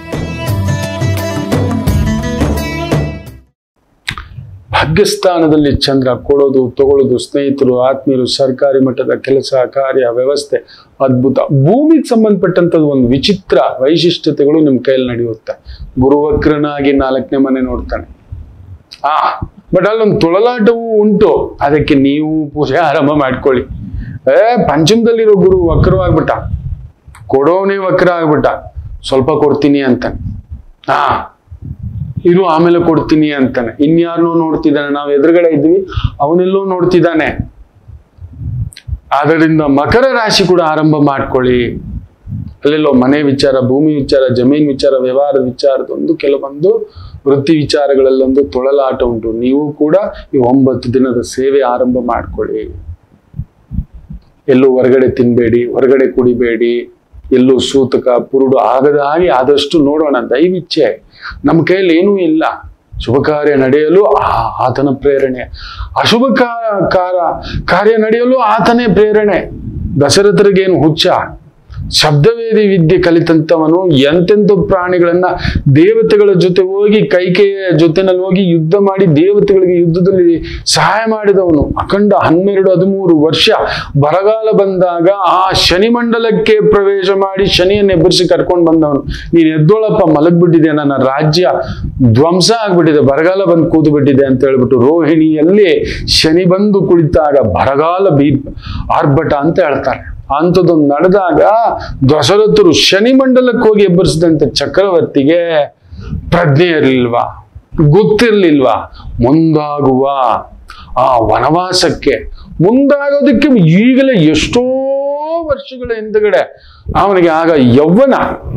ಭಾಗ್ಯಸ್ಥಾನದಲ್ಲಿ ಚಂದ್ರ ಕೊಡೋದು ತಗೊಳ್ಳೋದು ಸ್ನೇಹಿತರು ಆತ್ಮೀಯರು ಸರ್ಕಾರಿ ಮಟ್ಟದ ಕೆಲಸ ಕಾರ್ಯ ವ್ಯವಸ್ಥೆ ಅದ್ಭುತ ಭೂಮಿಗೆ ಸಂಬಂಧಪಟ್ಟಂತದ್ದು ಒಂದು ವಿಚಿತ್ರ ವೈಶಿಷ್ಟ್ಯತೆಗಳು ನಿಮ್ ಕೈಯಲ್ಲಿ ನಡೆಯುತ್ತೆ ಗುರುವಕ್ರನಾಗಿ ನಾಲ್ಕನೇ ಮನೆ ನೋಡ್ತಾನೆ ಆ ಬಟ್ ಅಲ್ಲೊಂದು ತೊಳಲಾಟವೂ ಉಂಟು ಅದಕ್ಕೆ ನೀವು ಪೂಜೆ ಆರಂಭ ಮಾಡ್ಕೊಳ್ಳಿ ಏ ಪಂಚಮದಲ್ಲಿರೋ ಗುರು ವಕ್ರವಾಗ್ಬಿಟ್ಟ ಕೊಡೋನೇ ವಕ್ರ ಆಗ್ಬಿಟ್ಟ ಸ್ವಲ್ಪ ಕೊಡ್ತೀನಿ ಅಂತಾನೆ ಹಾ ಇರು ಆಮೇಲೆ ಕೊಡ್ತೀನಿ ಅಂತಾನೆ ಇನ್ಯಾರನ್ನೋ ನೋಡ್ತಿದ್ದಾನೆ ನಾವು ಎದುರುಗಡೆ ಇದ್ವಿ ಅವನೆಲ್ಲೋ ನೋಡ್ತಿದ್ದಾನೆ ಆದ್ದರಿಂದ ಮಕರ ರಾಶಿ ಕೂಡ ಆರಂಭ ಮಾಡ್ಕೊಳ್ಳಿ ಅಲ್ಲೆಲ್ಲೋ ಮನೆ ವಿಚಾರ ಭೂಮಿ ವಿಚಾರ ಜಮೀನ್ ವಿಚಾರ ವ್ಯವಹಾರದ ವಿಚಾರದೊಂದು ಕೆಲವೊಂದು ವೃತ್ತಿ ವಿಚಾರಗಳಲ್ಲೊಂದು ತೊಳಲಾಟ ಉಂಟು ನೀವು ಕೂಡ ಈ ಒಂಬತ್ತು ದಿನದ ಸೇವೆ ಆರಂಭ ಮಾಡ್ಕೊಳ್ಳಿ ಎಲ್ಲೂ ಹೊರಗಡೆ ತಿನ್ಬೇಡಿ ಹೊರಗಡೆ ಕುಡಿಬೇಡಿ ಎಲ್ಲೂ ಸೂತಕ ಪುರುಡು ಆಗದ ಹಾಗೆ ಆದಷ್ಟು ನೋಡೋಣ ದೈವಿಚ್ಛೆ ನಮ್ಮ ಕೈಯಲ್ಲಿ ಏನೂ ಇಲ್ಲ ಶುಭ ಕಾರ್ಯ ನಡೆಯಲು ಆ- ಆತನ ಪ್ರೇರಣೆ ಅಶುಭ ಕಾ- ಕಾರ ಕಾರ್ಯ ನಡೆಯಲು ಆತನೇ ಪ್ರೇರಣೆ ದಶರಥರಿಗೇನು ಹುಚ್ಚ ಶಬ್ದವೇದಿ ವಿದ್ಯೆ ಕಲಿತಂತವನು ಎಂತೆಂಥ ಪ್ರಾಣಿಗಳನ್ನ ದೇವತೆಗಳ ಜೊತೆ ಹೋಗಿ ಕೈಕೆಯ ಜೊತೆನಲ್ಲಿ ಹೋಗಿ ಯುದ್ಧ ಮಾಡಿ ದೇವತೆಗಳಿಗೆ ಯುದ್ಧದಲ್ಲಿ ಸಹಾಯ ಮಾಡಿದವನು ಅಖಂಡ ಹನ್ನೆರಡು ಹದಿಮೂರು ವರ್ಷ ಬರಗಾಲ ಬಂದಾಗ ಆ ಶನಿ ಮಂಡಲಕ್ಕೆ ಪ್ರವೇಶ ಮಾಡಿ ಶನಿಯನ್ನು ಎಬ್ಬರಿಸಿ ಕರ್ಕೊಂಡು ಬಂದವನು ನೀನು ಎದ್ದೋಳಪ್ಪ ಮಲಗ್ಬಿಟ್ಟಿದೆ ನನ್ನ ರಾಜ್ಯ ಧ್ವಂಸ ಆಗ್ಬಿಟ್ಟಿದೆ ಬರಗಾಲ ಬಂದು ಕೂತು ಬಿಟ್ಟಿದೆ ಅಂತ ಹೇಳ್ಬಿಟ್ಟು ರೋಹಿಣಿಯಲ್ಲಿ ಶನಿ ಬಂದು ಕುಳಿತಾಗ ಬರಗಾಲ ಬೀ ಆರ್ಭಟ ಅಂತ ಹೇಳ್ತಾರೆ ಅಂಥದ್ದೊಂದು ನಡೆದಾಗ ದಶರಥರು ಶನಿ ಮಂಡಲಕ್ಕೆ ಹೋಗಿ ಎಬ್ಬರಿಸಿದಂತ ಚಕ್ರವರ್ತಿಗೆ ಪ್ರಜ್ಞೆ ಇರಲಿಲ್ವಾ ಗೊತ್ತಿರ್ಲಿಲ್ವಾ ಮುಂದಾಗುವ ಆ ವನವಾಸಕ್ಕೆ ಮುಂದಾಗೋದಕ್ಕೆ ಈಗಲೇ ಎಷ್ಟೋ ವರ್ಷಗಳ ಹಿಂದಗಡೆ ಅವನಿಗೆ ಆಗ ಯೌವನ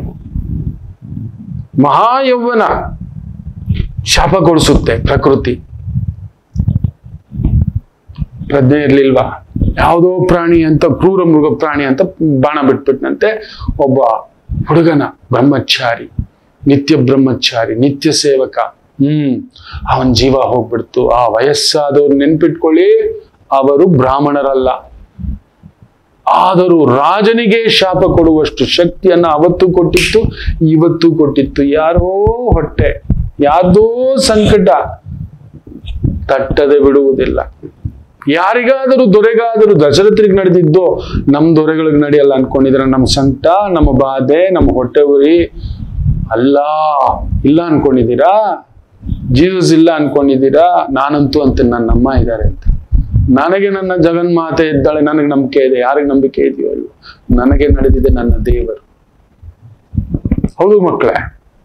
ಮಹಾಯೌವನ ಶಾಪ ಕೊಡಿಸುತ್ತೆ ಪ್ರಕೃತಿ ಪ್ರಜ್ಞೆ ಇರ್ಲಿಲ್ವಾ ಯಾವುದೋ ಪ್ರಾಣಿ ಅಂತ ಕ್ರೂರ ಮೃಗ ಪ್ರಾಣಿ ಅಂತ ಬಾಣ ಬಿಟ್ಬಿಟ್ನಂತೆ ಒಬ್ಬ ಹುಡುಗನ ಬ್ರಹ್ಮಚಾರಿ ನಿತ್ಯ ಬ್ರಹ್ಮಚಾರಿ ನಿತ್ಯ ಸೇವಕ ಹ್ಮ್ ಅವನ್ ಜೀವ ಹೋಗ್ಬಿಡ್ತು ಆ ವಯಸ್ಸಾದವ್ರು ನೆನ್ಪಿಟ್ಕೊಳ್ಳಿ ಅವರು ಬ್ರಾಹ್ಮಣರಲ್ಲ ಆದರೂ ರಾಜನಿಗೆ ಶಾಪ ಕೊಡುವಷ್ಟು ಶಕ್ತಿಯನ್ನ ಅವತ್ತು ಕೊಟ್ಟಿತ್ತು ಇವತ್ತು ಕೊಟ್ಟಿತ್ತು ಯಾರೋ ಹೊಟ್ಟೆ ಯಾರ್ದೋ ಸಂಕಟ ತಟ್ಟದೆ ಬಿಡುವುದಿಲ್ಲ ಯಾರಿಗಾದರೂ ದೊರೆಗಾದರೂ ದಶರಥರಿಗೆ ನಡೆದಿದ್ದು ನಮ್ಮ ದೊರೆಗಳಿಗೆ ನಡೆಯಲ್ಲ ಅನ್ಕೊಂಡಿದ್ರ ನಮ್ಮ ಸಂಕಟ ನಮ್ಮ ಬಾಧೆ ನಮ್ಮ ಹೊಟ್ಟೆ ಉರಿ ಅಲ್ಲ ಇಲ್ಲ ಅನ್ಕೊಂಡಿದ್ದೀರಾ ಜೀಸಸ್ ಇಲ್ಲ ಅನ್ಕೊಂಡಿದ್ದೀರಾ ನಾನಂತೂ ಅಂತ ನನ್ನ ಅಮ್ಮ ಇದ್ದಾರೆ ಅಂತ ನನಗೆ ನನ್ನ ಜಗನ್ಮಾತೆ ಇದ್ದಾಳೆ ನನಗೆ ನಂಬಿಕೆ ಇದೆ ಯಾರಿಗೆ ನಂಬಿಕೆ ಇದೆಯೋ ಅಲ್ವೋ ನನಗೆ ನಡೆದಿದೆ ನನ್ನ ದೇವರು ಹೌದು ಮಕ್ಕಳೇ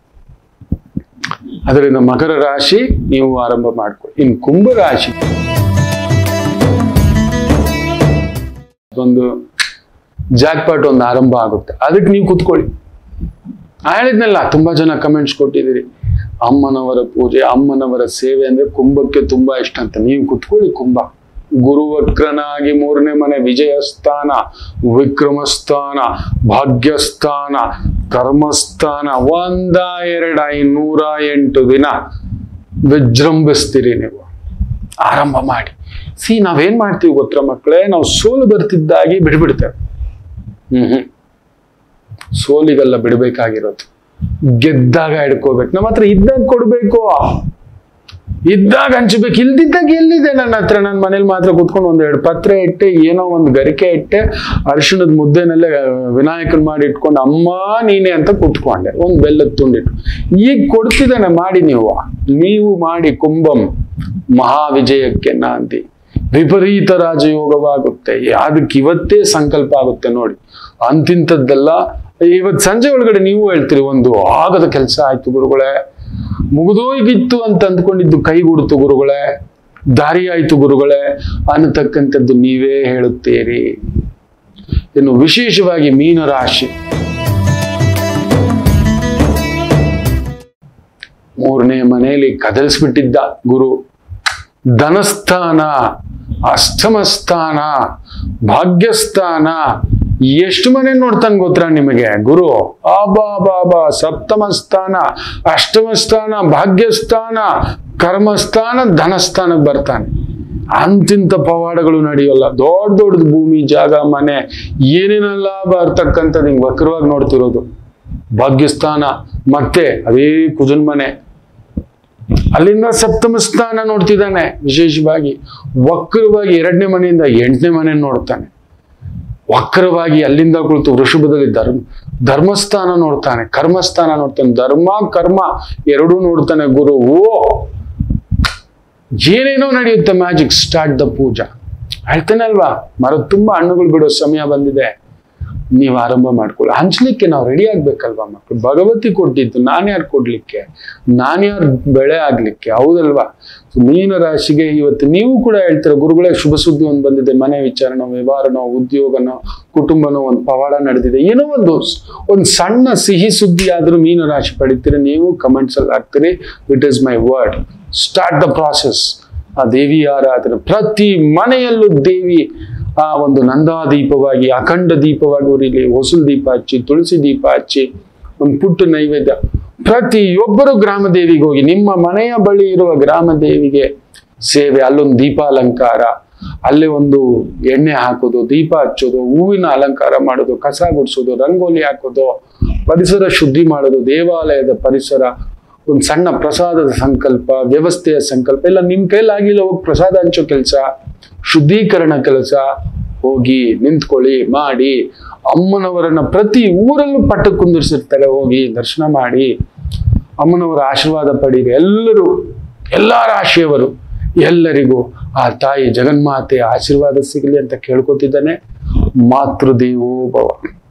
ಅದರಿಂದ ಮಕರ ರಾಶಿ ನೀವು ಆರಂಭ ಮಾಡ್ಕೊಳ್ಳಿ ಇನ್ನು ಕುಂಭ ರಾಶಿ ಒಂದು ಜಾಕ್ಪಾಟ್ ಒಂದು ಆರಂಭ ಆಗುತ್ತೆ ಅದಕ್ಕೆ ನೀವು ಕುತ್ಕೊಳ್ಳಿ ನಾ ಹೇಳಿದ್ನಲ್ಲ ತುಂಬಾ ಜನ ಕಮೆಂಟ್ಸ್ ಕೊಟ್ಟಿದ್ದೀರಿ ಅಮ್ಮನವರ ಪೂಜೆ ಅಮ್ಮನವರ ಸೇವೆ ಅಂದ್ರೆ ಕುಂಭಕ್ಕೆ ತುಂಬಾ ಇಷ್ಟ ಅಂತ ನೀವು ಕುತ್ಕೊಳ್ಳಿ ಕುಂಭ ಗುರುವಕ್ರನಾಗಿ ಮೂರನೇ ಮನೆ ವಿಜಯಸ್ಥಾನ ವಿಕ್ರಮಸ್ಥಾನ ಭಾಗ್ಯಸ್ಥಾನ ಕರ್ಮಸ್ಥಾನ ಒಂದ ಎರಡ ನೂರ ಎಂಟು ದಿನ ವಿಜೃಂಭಿಸ್ತೀರಿ ನೀವು ಆರಂಭ ಮಾಡಿ ಸಿ ನಾವೇನ್ ಮಾಡ್ತೀವಿ ಗೊತ್ತಾ ಮಕ್ಕಳೇ ನಾವು ಸೋಲು ಬರ್ತಿದ್ದಾಗಿ ಬಿಡ್ಬಿಡ್ತೇವೆ ಹ್ಮ್ ಹ್ಮ್ ಸೋಲಿಗೆಲ್ಲ ಬಿಡ್ಬೇಕಾಗಿರೋದು ಗೆದ್ದಾಗ ಹಿಡ್ಕೋಬೇಕು ನಮ್ಮ ಹತ್ರ ಇದ್ದಾಗ ಕೊಡ್ಬೇಕು ಇದ್ದಾಗ ಹಂಚ್ಬೇಕು ಇಲ್ದಿದ್ದಾಗ ಎಲ್ಲಿದೆ ನನ್ನ ಹತ್ರ ನನ್ನ ಮನೇಲಿ ಮಾತ್ರ ಕುತ್ಕೊಂಡು ಒಂದೆರಡು ಪತ್ರೆ ಇಟ್ಟೆ ಏನೋ ಒಂದು ಗರಿಕೆ ಇಟ್ಟೆ ಅರಿಶಿಣದ ಮುದ್ದೆನಲ್ಲೇ ವಿನಾಯಕನ್ ಮಾಡಿ ಇಟ್ಕೊಂಡು ಅಮ್ಮ ನೀನೆ ಅಂತ ಕುತ್ಕೊಂಡೆ ಒಂದು ಬೆಲ್ಲದ ತುಂಡಿಟ್ಟು ಈಗ ಕೊಡ್ತಿದ್ದಾನೆ ಮಾಡಿ ನೀವು ನೀವು ಮಾಡಿ ಕುಂಭಂ ಮಹಾವಿಜಯಕ್ಕೆ ನಾಂದಿ ವಿಪರೀತ ರಾಜಯೋಗವಾಗುತ್ತೆ ಅದಕ್ಕೆ ಇವತ್ತೇ ಸಂಕಲ್ಪ ಆಗುತ್ತೆ ನೋಡಿ ಅಂತಿಂಥದ್ದೆಲ್ಲ ಇವತ್ತು ಸಂಜೆ ಒಳಗಡೆ ನೀವು ಹೇಳ್ತೀರಿ ಒಂದು ಆಗದ ಕೆಲಸ ಆಯ್ತು ಗುರುಗಳೇ ಮುಗಿದೋಗಿತ್ತು ಅಂತ ಅಂದ್ಕೊಂಡಿದ್ದು ಕೈಗೂಡ್ತು ಗುರುಗಳೇ ದಾರಿ ಆಯ್ತು ಗುರುಗಳೇ ಅನ್ನತಕ್ಕಂಥದ್ದು ನೀವೇ ಹೇಳುತ್ತೀರಿ ಇನ್ನು ವಿಶೇಷವಾಗಿ ಮೀನರಾಶಿ ಮೂರನೇ ಮನೆಯಲ್ಲಿ ಕದಲಿಸ್ಬಿಟ್ಟಿದ್ದ ಗುರು ಧನಸ್ಥಾನ ಅಷ್ಟಮ ಸ್ಥಾನ ಭಾಗ್ಯಸ್ಥಾನ ಎಷ್ಟು ಮನೆ ನೋಡ್ತಾನೆ ಗೊತ್ತಾ ನಿಮಗೆ ಗುರು ಆಬಾ ಬಾಬಾ ಸಪ್ತಮ ಸ್ಥಾನ ಅಷ್ಟಮ ಸ್ಥಾನ ಭಾಗ್ಯಸ್ಥಾನ ಕರ್ಮಸ್ಥಾನ ಧನಸ್ಥಾನಕ್ಕೆ ಬರ್ತಾನೆ ಅಂತಿಂತ ಪವಾಡಗಳು ನಡೆಯೋಲ್ಲ ದೊಡ್ಡ ದೊಡ್ಡದು ಭೂಮಿ ಜಾಗ ಮನೆ ಏನೇನೆಲ್ಲ ಬರ್ತಕ್ಕಂಥದ್ದು ಹಿಂಗೆ ವಕ್ರವಾಗಿ ನೋಡ್ತಿರೋದು ಭಾಗ್ಯಸ್ಥಾನ ಮತ್ತೆ ಅದೇ ಕುಜನ್ ಮನೆ ಅಲ್ಲಿಂದ ಸಪ್ತಮ ಸ್ಥಾನ ನೋಡ್ತಿದ್ದಾನೆ ವಿಶೇಷವಾಗಿ ವಕ್ರವಾಗಿ ಎರಡನೇ ಮನೆಯಿಂದ ಎಂಟನೇ ಮನೆ ನೋಡ್ತಾನೆ ವಕ್ರವಾಗಿ ಅಲ್ಲಿಂದ ಕುಳಿತು ವೃಷಭದಲ್ಲಿ ಧರ್ಮ ಧರ್ಮಸ್ಥಾನ ನೋಡ್ತಾನೆ ಕರ್ಮಸ್ಥಾನ ನೋಡ್ತಾನೆ ಧರ್ಮ ಕರ್ಮ ಎರಡೂ ನೋಡ್ತಾನೆ ಗುರು ಓ ಏನೇನೋ ನಡೆಯುತ್ತೆ ಮ್ಯಾಜಿಕ್ ಸ್ಟಾರ್ಟ್ ದ ಪೂಜಾ ಹೇಳ್ತಾನೆ ಅಲ್ವಾ ಮರ ತುಂಬಾ ಹಣ್ಣುಗಳು ಬಿಡೋ ಸಮಯ ಬಂದಿದೆ ನೀವು ಆರಂಭ ಮಾಡ್ಕೊಳ್ಳಿ ಹಂಚ್ಲಿಕ್ಕೆ ನಾವು ರೆಡಿ ಆಗ್ಬೇಕಲ್ವಾ ಮಕ್ಕಳು ಭಗವತಿ ಕೊಟ್ಟಿದ್ದು ನಾನ್ಯಾರು ಕೊಡ್ಲಿಕ್ಕೆ ನಾನ್ಯಾರು ಬೆಳೆ ಆಗ್ಲಿಕ್ಕೆ ಹೌದಲ್ವಾ ಮೀನ ರಾಶಿಗೆ ಇವತ್ತು ನೀವು ಕೂಡ ಹೇಳ್ತೀರ ಗುರುಗಳೇ ಶುಭ ಸುದ್ದಿ ಒಂದು ಬಂದಿದೆ ಮನೆ ವಿಚಾರನೋ ವ್ಯವಹಾರನೋ ಉದ್ಯೋಗನೋ ಕುಟುಂಬನೋ ಒಂದು ಪವಾಡ ನಡೆದಿದೆ ಏನೋ ಒಂದು ಒಂದು ಸಣ್ಣ ಸಿಹಿ ಸುದ್ದಿ ಆದ್ರೂ ಮೀನ ರಾಶಿ ಪಡಿತೀರಿ ನೀವು ಕಮೆಂಟ್ಸ್ ಅಲ್ಲಿ ಹಾಕ್ತೀರಿ it is my word start the process ಆ ದೇವಿ ಆರಾಧನೆ ಪ್ರತಿ ಮನೆಯಲ್ಲೂ ದೇವಿ ಆ ಒಂದು ನಂದಾದೀಪವಾಗಿ ಅಖಂಡ ದೀಪವಾಗಿ ಉರಿಲಿ ಹೊಸಲು ದೀಪ ಹಚ್ಚಿ ತುಳಸಿ ದೀಪ ಹಚ್ಚಿ ಒಂದು ಪುಟ್ಟ ನೈವೇದ್ಯ ಪ್ರತಿಯೊಬ್ಬರು ಗ್ರಾಮ ದೇವಿಗೆ ಹೋಗಿ ನಿಮ್ಮ ಮನೆಯ ಬಳಿ ಇರುವ ಗ್ರಾಮ ದೇವಿಗೆ ಸೇವೆ ಅಲ್ಲೊಂದು ದೀಪಾಲಂಕಾರ ಅಲ್ಲೇ ಒಂದು ಎಣ್ಣೆ ಹಾಕೋದು ದೀಪ ಹಚ್ಚೋದು ಹೂವಿನ ಅಲಂಕಾರ ಮಾಡೋದು ಕಸ ಗುಡಿಸೋದು ರಂಗೋಲಿ ಹಾಕೋದು ಪರಿಸರ ಶುದ್ಧಿ ಮಾಡೋದು ದೇವಾಲಯದ ಪರಿಸರ ಒಂದು ಸಣ್ಣ ಪ್ರಸಾದದ ಸಂಕಲ್ಪ ವ್ಯವಸ್ಥೆಯ ಸಂಕಲ್ಪ ಎಲ್ಲ ನಿಮ್ ಕೈಲಿ ಆಗಿಲ್ಲ ಹೋಗಿ ಪ್ರಸಾದ ಹಂಚೋ ಕೆಲಸ ಶುದ್ಧೀಕರಣ ಕೆಲಸ ಹೋಗಿ ನಿಂತ್ಕೊಳ್ಳಿ ಮಾಡಿ ಅಮ್ಮನವರನ್ನ ಪ್ರತಿ ಊರಲ್ಲೂ ಪಟ್ಟ ಕುಂದಿರ್ಸಿರ್ತಾರೆ ಹೋಗಿ ದರ್ಶನ ಮಾಡಿ ಅಮ್ಮನವರ ಆಶೀರ್ವಾದ ಪಡೀರಿ ಎಲ್ಲರೂ ಎಲ್ಲ ರಾಶಿಯವರು ಎಲ್ಲರಿಗೂ ಆ ತಾಯಿ ಜಗನ್ಮಾತೆಯ ಆಶೀರ್ವಾದ ಸಿಗಲಿ ಅಂತ ಕೇಳ್ಕೊತಿದ್ದಾನೆ ಮಾತೃದೇವೋ ಭವ